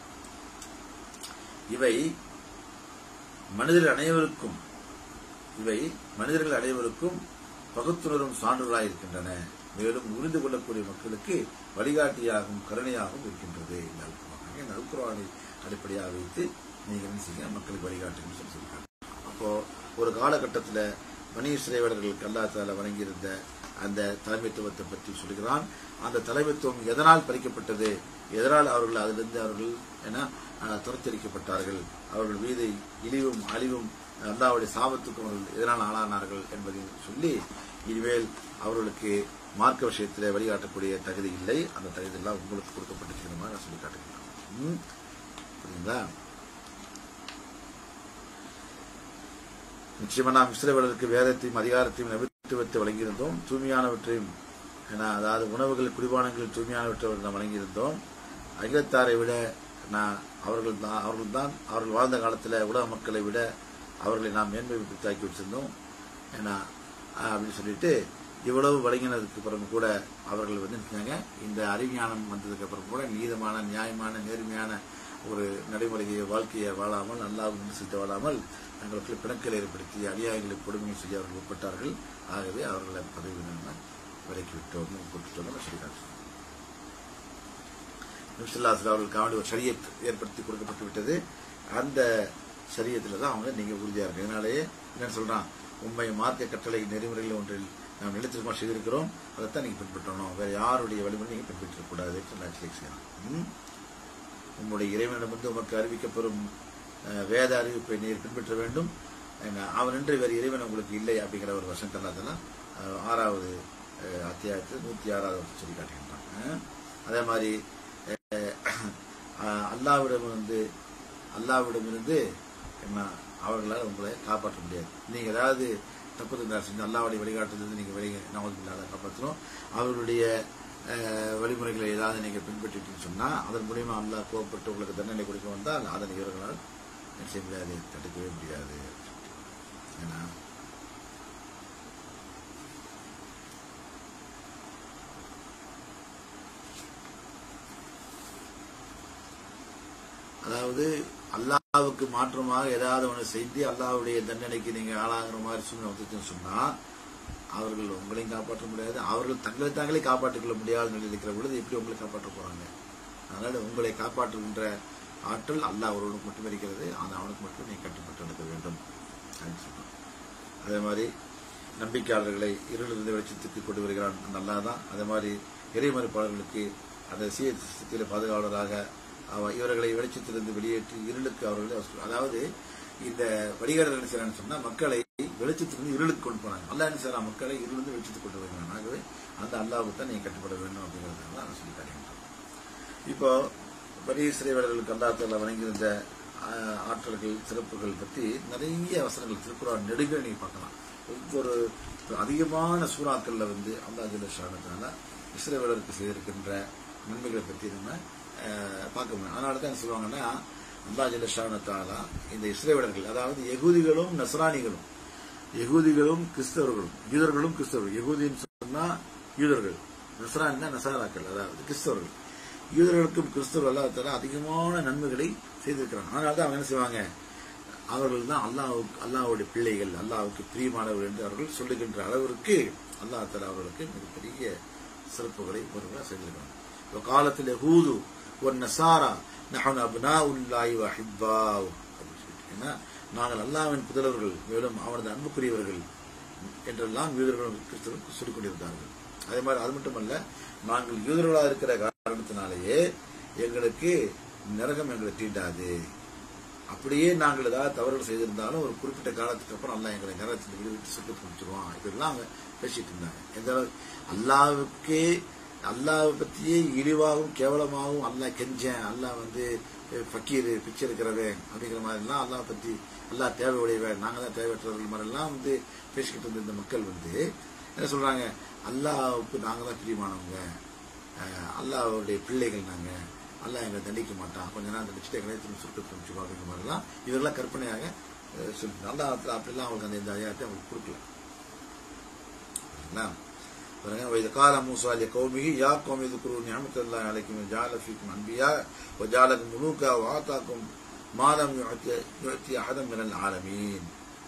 இவை மனிதர்கள் அனைவருக்கும் இவை மனிதர்கள் அனைவருக்கும் பகுத்துணரும் சான்றுகளாக இருக்கின்றன மேலும் புரிந்து கொள்ளக்கூடிய மக்களுக்கு வழிகாட்டியாகவும் கருணையாகவும் இருக்கின்றது இந்த அல்குரான் இந்த அல்குரானை அடிப்படையாக வைத்து நீங்கள் என்ன செய்யுங்க மக்களுக்கு வழிகாட்டுன்னு சொல்லி சொல்லியிருக்காங்க அப்போ ஒரு காலகட்டத்தில் மணி சிறைவாளர்களுக்கு அல்லா தால வழங்கியிருந்த அந்த தலைமைத்துவத்தை பற்றி சொல்கிறான் அந்த தலைமைத்துவம் எதனால் பறிக்கப்பட்டது எதனால் அவர்கள் அதிலிருந்து அவர்கள் என அஹ், துரத்தரிக்கப்பட்டார்கள் அவர்கள் மீது இழிவும் அழிவும் அல்லாவுடைய சாபத்துக்கும் அவர்கள் எதனால் ஆளானார்கள் என்பதை சொல்லி இனிமேல் அவர்களுக்கு மார்க்க விஷயத்தில் வழிகாட்டக்கூடிய தகுதி இல்லை அந்த தகுதி எல்லாம் உங்களுக்கு கொடுக்கப்பட்டிருக்கிற மாதிரி நான் சொல்லி காட்டுகிறேன் ம்? புரியுங்களா நிச்சயமா நாம் இஸ்ரேலர்களுக்கு வேதத்தையும் அதிகாரத்தையும் நபித்துவத்தை வழங்கியிருந்தோம் தூய்மையானவற்றையும் ஏன்னா அதாவது உணவுகள் குடிபானங்கள் தூய்மையானவற்றை நாம் வழங்கியிருந்தோம் அகிலத்தாரை விட நான் அவர்கள் தான் அவர்கள் தான் அவர்கள் வாழ்ந்த காலத்தில் உலக மக்களை விட அவர்களை நாம் மேன்மை தாக்கி வச்சிருந்தோம் ஏன்னா ஆஹ், அப்படின்னு சொல்லிட்டு இவ்வளவு வழங்கினதுக்கு பிறகு கூட அவர்கள் வந்து நினைச்சாங்க இந்த அறிஞானம் வந்ததுக்கு அப்புறம் கூட நீதமான நியாயமான நேர்மையான ஒரு நடைமுறையை வாழ்க்கையை வாழாமல் நல்லாவும் செய்து வாழாமல் தங்களுக்குள் பிணக்கல் ஏற்படுத்தி அநியாயங்களை கொடுமை செய்ய அவர்கள் உட்பட்டார்கள் ஆகவே அவர்களை பதவி நம்ம விலக்கி விட்டோம் கொடுத்துட்டோம் சொல்லிட்டாங்க நிமிஷல்லாசில் அவர்களுக்கு அவனுடைய ஒரு சரியத் ஏற்படுத்தி கொடுக்கப்பட்டு விட்டது அந்த சரியத்தில் தான் அவங்க நீங்க உறுதியா இருக்கு இதனாலேயே என்ன சொல்றான் உண்மை மார்க்க கட்டளை நெறிமுறைகள் ஒன்றில் நாம் நிலைத்திருக்கமா செய்திருக்கிறோம் அதைத்தான் நீங்க பின்பற்றணும் வேற யாருடைய வழிமுறை நீங்க பின்பற்றக்கூடாது செய்யணும் ம்? உம்முடைய இறைவனிடமிருந்து உமக்கு அறிவிக்கப்பெறும் அஹ், வேத அறிவிப்பை நீர் பின்பற்ற வேண்டும் என்ன, அவனின்றி வேறு இறைவன் உங்களுக்கு இல்லை அப்படிங்கிற ஒரு வசனம் கல்லாதெல்லாம் ஆறாவது அஹ், அத்தியாயத்தில் நூத்தி ஆறாவது வருஷம் சொல்லி காட்டுகின்றான் அஹ், அதே மாதிரி அஹ், அஹ், அல்லாவிடம் வந்து அல்லாவிடமிருந்து என்ன அவர்களால் உங்களை காப்பாற்ற முடியாது நீங்க ஏதாவது தப்பு தந்தா செஞ்சு அல்லாவுடைய வழிகாட்டுலேருந்து நீங்க வெளியே நமக்கு இல்லாத காப்பாற்றணும் அவர்களுடைய அஹ், வழிமுறைகளை ஏதாவது நீங்க பின்பற்றிட்டீங்கன்னு சொன்னா அதன் மூலியமா அல்லாஹ் கோவப்பட்டு உங்களுக்கு தண்டனை கொடுக்க வந்தால் அதனை இவர்களால் என்ன செய்ய முடியாது தடுக்கவே முடியாது ஏன்னா அதாவது அல்லாஹ்வுக்கு மாற்றமாக ஏதாவது ஒன்று செய்து அல்லாஹ்வுடைய தண்டனைக்கு நீங்க ஆளாகிற மாதிரி சூழ்நிலை வந்துச்சுன்னு சொன்னா அவர்கள் உங்களையும் காப்பாற்ற முடியாது அவர்கள் தங்களை தாங்களே காப்பாற்றிக் கொள்ள முடியாத நிலையில் இருக்கிற பொழுது எப்படி உங்களை காப்பாற்ற போறாங்க அதனால உங்களை காப்பாற்றுகின்ற ஆற்றல் அல்லாஹ் ஒருவனுக்கு மட்டும் இருக்கிறது அந்த அவனுக்கு மட்டும் நீ கட்டுப்பட்டு நடக்க வேண்டும் அப்படின்னு சொல்றான் அதே மாதிரி நம்பிக்கையாளர்களை இருளிலிருந்து வெளிச்சத்துக்கு கொண்டு வருகிறான் அந்த அல்லாஹ் தான் அதே மாதிரி இறைமறுப்பாளர்களுக்கு அந்த சீர்திருத்தத்தில் பாதுகாவலராக அவ இவர்களை வெளிச்சத்திலிருந்து வெளியேற்றி இருளுக்கு அவர்களை அவசர- அதாவது இந்த வடிகாரர்கள் என்ன செய்யறான்னு சொன்னா மக்களை வெளிச்சத்திலிருந்து இருளுக்கு கொண்டு போனாங்க அல்லாஹ் என்ன செய்யறான் மக்களை இருளிருந்து வெளிச்சத்துக்கு கொண்டு வருகிறான் ஆகவே அந்த அல்லாவுக்கு தான் நீங்க கட்டுப்பட வேண்டும் அப்படிங்கிறத தான் சொல்லி காட்டுகின்றான் இப்போ பெரிய சிறைவாளர்களுக்கு அல்லாத்தால வழங்கியிருந்த ஆஹ், ஆற்றல்கள் சிறப்புகள் பற்றி நிறைய வசனங்கள் திருக்குறான் நெடுக நீங்க பார்க்கலாம் ஒவ்வொரு அதிகமான சூறாக்கள்ல வந்து அல்லாஹ் ஜிலஷானத்தால இஸ்ரேவேலருக்கு செய்திருக்கின்ற நன்மைகளை பற்றி நம்ம ஆஹ், பார்க்க முடியும் அதனால தான் என்ன சொல்லுவாங்கன்னா அல்லாஹ் ஜிலஷானத்தாலா இந்த இஸ்ரேவேலர்கள் அதாவது எகூதிகளும் நஸ்ரானிகளும் யகூதிகளும் கிறிஸ்தவர்களும் யூதர்களும் கிறிஸ்தவர்கள் யகூதின்னு சொன்னா யூதர்கள் நஸ்ரான்னா நசாராக்கள் அதாவது கிறிஸ்தவர்கள் யூதர்களுக்கும் கிறிஸ்தவர்கள் அல்லாஹ் அதிகமான நன்மைகளை செய்திருக்கிறாங்க அதனால தான் அவங்க என்ன செய்வாங்க அவர்கள் தான் அல்லாஹ்வுக்கு அல்லாஹ்வுடைய பிள்ளைகள் அல்லாஹ்வுக்கு பிரியமானவர்கள் என்று அவர்கள் சொல்லுகின்ற அளவிற்கு அல்லாஹ் தஆலா அவர்களுக்கு மிகப்பெரிய சிறப்புகளை ஒருவராக செய்திருக்கிறாங்க இப்போ காலத்தில் ஹூது ஒரு நசாரா நஹன் அப்னா உல்லாஹி வஹிப்பாவ் அப்படின்னு சொல்லிட்டு ஏன்னா நாங்கள் அல்லாஹ்வின் புதல்வர்கள் மேலும் அவனது அன்புக்குரியவர்கள் என்றெல்லாம் யூதர்களும் கிறிஸ்தவர்களும் சொல்லிக் கொண்டிருந்தார்கள் அதே மாதிரி அது மட்டுமல்ல நாங்கள் யூதர்களாக இருக்கிற காரணத்தினாலேயே எங்களுக்கு நரகம் எங்களை தீண்டாது அப்படியே நாங்கள் ஏதாவது தவறுகள் செய்திருந்தாலும் ஒரு குறிப்பிட்ட காலத்துக்கு அப்புறம் அல்லாஹ் எங்களை நரகத்தில் விடுவிட்டு சுட்டு முடிச்சிருவான் இதெல்லாம் அவங்க பேசிட்டு இருந்தாங்க எந்த அளவு அல்லாவுக்கே அல்லாவை பத்தியே இழிவாகவும் கேவலமாகவும் அல்லாஹ் கெஞ்சேன் அல்லாஹ் வந்து அஹ், ஃபக்கீர் பிச்சை இருக்கிறவன் அப்படிங்கிற மாதிரிலாம் அல்லாஹ் பத்தி அல்லாஹ் தேவை உடையவன் நாங்க தான் தேவையற்றவர்கள் மாதிரிலாம் வந்து பேசிக்கிட்டு இருந்த இந்த மக்கள் வந்து என்ன சொல்றாங்க அல்லாஹ்வுக்கு நாங்க தான் பிரியமானவங்க அஹ், அல்லாஹ்வுடைய பிள்ளைகள் நாங்க அல்லாஹ் எங்களை தண்டிக்க மாட்டான் கொஞ்ச நேரம் தண்டிச்சுட்டு எங்களை திரும்ப சுட்டு திரும்பிச்சுக்கோ அப்படிங்கிற மாதிரிலாம் இதெல்லாம் கற்பனையாக அஹ், சொல்லி அல்லாஹ் அப்படிலாம் அவங்களுக்கு அந்த இந்த அதிகாரத்தை அவங்களுக்கு கொடுக்கல சரிங்களா? பாருங்க وإذ قال موسى لقومه يا قوم اذكروا نعمة الله عليكم وجعل فيكم أنبياء وجعلكم ملوكا وآتاكم ما لم يؤت يؤتي أحدا من العالمين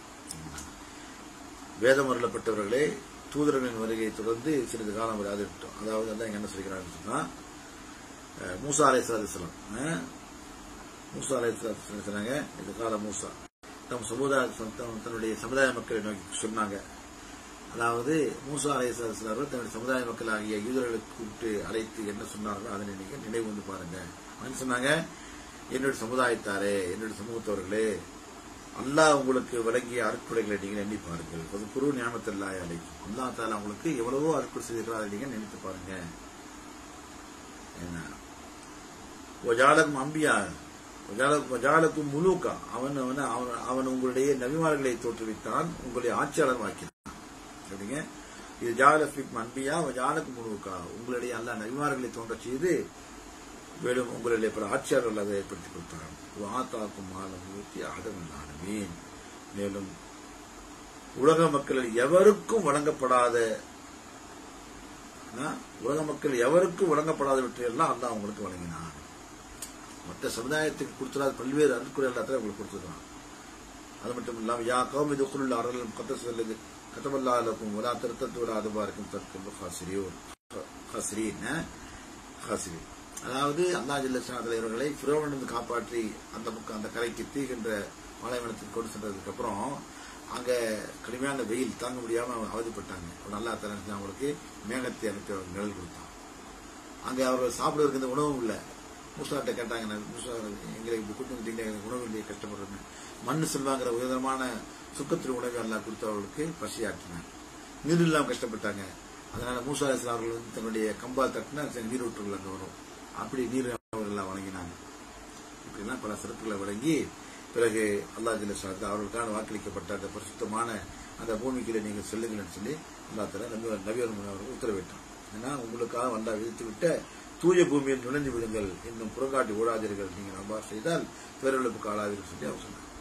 வேதம் அருளப்பட்டவர்களே தூதர்களின் வருகையை தொடர்ந்து சிறிது காலம் வரை விட்டோம் அதாவது வந்து இங்க என்ன சொல்கிறான்னு சொன்னா அஹ், மூசா அலை சலாத்துலாம் மூசா அலை சலாத்து சொன்னாங்க இது கால மூசா தம் சமுதாய தம் தன்னுடைய சமுதாய மக்களை நோக்கி சொன்னாங்க அதாவது மூசா அலை சலாத்துலார்கள் தன்னுடைய சமுதாய மக்கள் ஆகிய யூதர்களுக்கு கூப்பிட்டு அழைத்து என்ன சொன்னார்களோ அதனை நீங்க நினைவு வந்து பாருங்க என்ன சொன்னாங்க என்னுடைய சமுதாயத்தாரே என்னுடைய சமூகத்தவர்களே அல்லாஹ் உங்களுக்கு வழங்கிய அருட்கொடைகளை நீங்கள் எண்ணி பாருங்கள் அது குரு ஞாபகத்தில்லாய் அழைக்கும் அல்லாஹ் தாலா உங்களுக்கு எவ்வளவோ அருட்கொடை செய்திருக்கிறார் அதை நீங்க நினைத்து பாருங்க என்ன ஒஜாலக்கும் அம்பியா ஒஜாலக்கும் முழுக்கா அவன் அவன் அவன் அவன் உங்களுடைய நபிமார்களை தோற்றுவித்தான் உங்களுடைய ஆட்சியாளர் ஆக்கினான் சரிங்க இது ஜாலபிக் அன்பியா ஜாலக்கு முழுக்கா உங்களுடைய அல்ல நபிமார்களை தோன்றச் செய்து மேலும் உங்களுடைய பல ஆட்சியாளர்கள் அதை ஏற்படுத்தி கொடுத்தார் ஆத்தாக்கும் மாலம் ஊற்றி அகதமில்லானமீன் மேலும் உலக மக்களில் எவருக்கும் வழங்கப்படாத ஆனா, உலக மக்கள் எவருக்கும் வழங்கப்படாதவற்றையெல்லாம் அல்லாஹ் உங்களுக்கு வழங்கினான் மற்ற சமுதாயத்துக்கு கொடுத்துடாத பல்வேறு அருட்குறை எல்லாத்தையும் உங்களுக்கு கொடுத்துருக்கான் அது மட்டும் இல்லாம யா கௌம் இது குருள் அறலும் கத்த சொல்லது கத்தமல்லா லக்கும் வலா திருத்தத்து வலா அதுபா இருக்கும் தற்கும் ஹாசிரியோன் ஹாசிரின் ஹாசிரி அதாவது அல்லா ஜில்லா தலைவர்களை பிரோவனிருந்து காப்பாற்றி அந்த பக்கம் அந்த கரைக்கு தீகின்ற பாலைவனத்துக்கு கொண்டு சென்றதுக்கு அப்புறம் அங்க கடுமையான வெயில் தாங்க முடியாம அவங்க அவதிப்பட்டாங்க அப்ப நல்லா தரஞ்சு அவங்களுக்கு மேகத்தை அனுப்பி அவர் நிழல் கொடுத்தான் அங்க அவர்கள் சாப்பிடுவதற்கு இந்த உணவும் இல்லை மூசாட்ட கேட்டாங்க நான் மூசா எங்களை இப்படி கூட்டு வந்துட்டீங்க எனக்கு உணவு இல்லையே கஷ்டப்படுறேன்னு மண்ணு செல்வாங்கிற உயரமான சுக்கத்தின் உணவை எல்லாம் கொடுத்து அவர்களுக்கு பசியாற்றினாங்க நீர் இல்லாம கஷ்டப்பட்டாங்க அதனால மூசா அலிஸ்லாம் அவர்கள் வந்து தன்னுடைய கம்பால் தட்டினா சரி நீர் ஊற்றுகள் அங்க வரும் அப்படி நீர் அவர்கள் எல்லாம் வழங்கினாங்க இப்படிலாம் பல சிறப்புகளை வழங்கி பிறகு அல்லா ஜில்லா அவர்களுக்கான வாக்களிக்கப்பட்ட அந்த பரிசுத்தமான அந்த பூமிக்குள்ள நீங்கள் செல்லுங்கள்னு சொல்லி அல்லா தலா நபி நபியர் அவர்கள் உத்தரவிட்டான் ஏன்னா உங்களுக்காக வந்தா விதித்து விட்ட தூய பூமியில் நுழைந்து விடுங்கள் இன்னும் புறங்காட்டி ஓடாதீர்கள் நீங்கள் நம்பார் செய்தால் பேரழிப்புக்கு ஆளாதீர்கள் சொல்லி அவர் சொன்னார்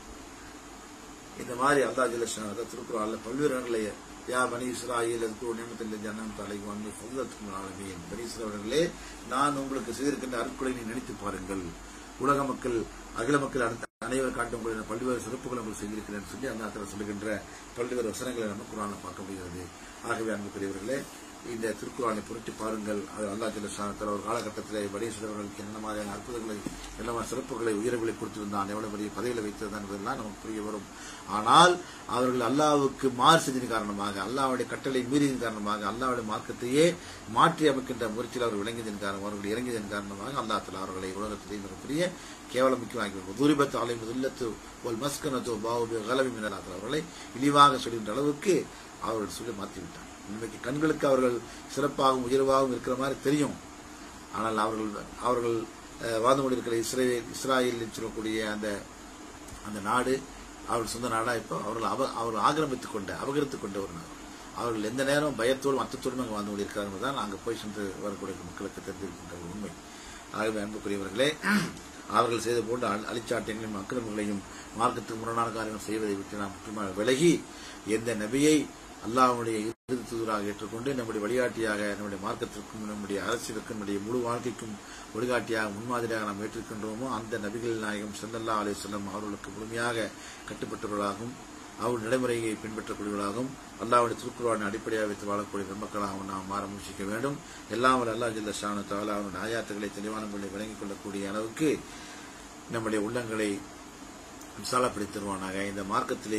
இந்த மாதிரி அல்லா ஜில்லா திருக்குறள் பல்வேறு இடங்களையே யா பனி இஸ்ராயில் அதுக்கு நியமத்தில் ஜன்னம் தலைக்கு வந்து பொதுத்துக்கும் ஆளுமையின் பனி இஸ்ராவர்களே நான் உங்களுக்கு செய்திருக்கின்ற அருட்கொலை நீ நினைத்து பாருங்கள் உலக மக்கள் அகில மக்கள் அடுத்த அனைவர் காட்டும் உங்களுடைய பல்வேறு சிறப்புகள் உங்களுக்கு செய்திருக்கிறேன் சொல்லி அந்த இடத்துல சொல்லுகின்ற பல்வேறு வசனங்களை நம்ம குரானை பார்க்க முடிகிறது ஆகவே அன்புக்குரியவர்களே இந்த திருக்குறானை புரட்டி பாருங்கள் அது அல்லா ஜில்லா ஒரு காலகட்டத்தில் வடிவர்களுக்கு என்ன மாதிரியான அற்புதங்களை என்ன மாதிரி சிறப்புகளை உயர்வுகளை கொடுத்திருந்தான் எவ்வளவு பெரிய பதவிகளை வைத்திருந்தான் என்பதெல்லாம் நமக்கு புரிய வரும் ஆனால் அவர்கள் அல்லாவுக்கு மாறு செஞ்சதின் காரணமாக அல்லாவுடைய கட்டளை மீறியதன் காரணமாக அல்லாவுடைய மார்க்கத்தையே மாற்றி அமைக்கின்ற முயற்சியில் அவர் விளங்கியதன் காரணமாக அவர்கள் இறங்கியதன் காரணமாக அல்லாத்தில் அவர்களை உலகத்திலே மிகப்பெரிய கேவலமிக்கு வாங்கி துரிபத்து அலை முதல்லத்து ஒரு மஸ்கனத்தோ பாபு கலவி மினலாத்தில் அவர்களை இழிவாக சொல்கின்ற அளவுக்கு அவர்கள் சொல்லி மாற்றிவிட்டார் இன்றைக்கு கண்களுக்கு அவர்கள் சிறப்பாகவும் உயர்வாகவும் இருக்கிற மாதிரி தெரியும் ஆனால் அவர்கள் அவர்கள் வாழ்ந்து கொண்டிருக்கிற இஸ்ரேல் இஸ்ராயல் சொல்லக்கூடிய அந்த அந்த நாடு அவர்கள் சொந்த நாடா இப்போ அவர்கள் அவ அவர்கள் ஆக்கிரமித்துக் கொண்ட அபகரித்துக் கொண்ட ஒரு நாடு அவர்கள் எந்த நேரம் பயத்தோடும் அச்சத்தோடும் அங்கே வாழ்ந்து கொண்டிருக்கிறார்கள் தான் அங்கே போய் சென்று வரக்கூடிய மக்களுக்கு தெரிந்திருக்கின்ற ஒரு உண்மை ஆகவே அன்புக்குரியவர்களே அவர்கள் செய்த போன்ற அழிச்சாட்டியங்களையும் அக்கிரமங்களையும் மார்க்கத்துக்கு முரணான காரியங்கள் செய்வதை விட்டு நாம் முற்றுமாக விலகி எந்த நபியை அல்லாஹனுடைய இறுதி தூதராக ஏற்றுக்கொண்டு நம்முடைய வழிகாட்டியாக நம்முடைய மார்க்கத்திற்கும் நம்முடைய அரசியலுக்கும் நம்முடைய முழு வாழ்க்கைக்கும் வழிகாட்டியாக முன்மாதிரியாக நாம் ஏற்றுக்கின்றோமோ அந்த நபிகள் நாயகம் செல்லல்லா அலி சொல்லம் அவர்களுக்கு முழுமையாக கட்டுப்பட்டவர்களாகவும் அவர் நடைமுறையை பின்பற்றக்கூடியவர்களாகவும் அல்லாவுடைய திருக்குறாவின் அடிப்படையாக வைத்து வாழக்கூடிய பெருமக்களாகவும் நாம் மாற முயற்சிக்க வேண்டும் எல்லாம் அல்லா ஜில்ல ஷானு தாலா அவனுடைய ஆயாத்துகளை தெளிவான முறையில் விளங்கிக் கொள்ளக்கூடிய அளவுக்கு நம்முடைய உள்ளங்களை விசாலப்படுத்தி தருவானாக இந்த மார்க்கத்திலே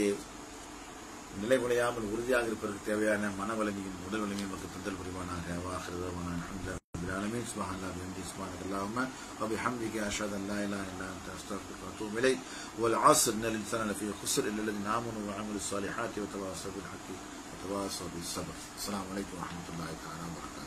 நிலைகுலையாமல் உறுதியாக இருப்பதற்கு தேவையான மன வலிமையும் உடல் வலிமையும் நமக்கு தந்தல் புரிவானாக வாகிறதமான العالمين سبحان الله بحمده سبحانك اللهم وبحمدك اشهد ان لا اله الا انت استغفرك واتوب اليك والعصر ان الانسان لفي خسر الا الذين امنوا وعملوا الصالحات وتواصوا بالحق وتواصوا بالصبر السلام عليكم ورحمه الله تعالى وبركاته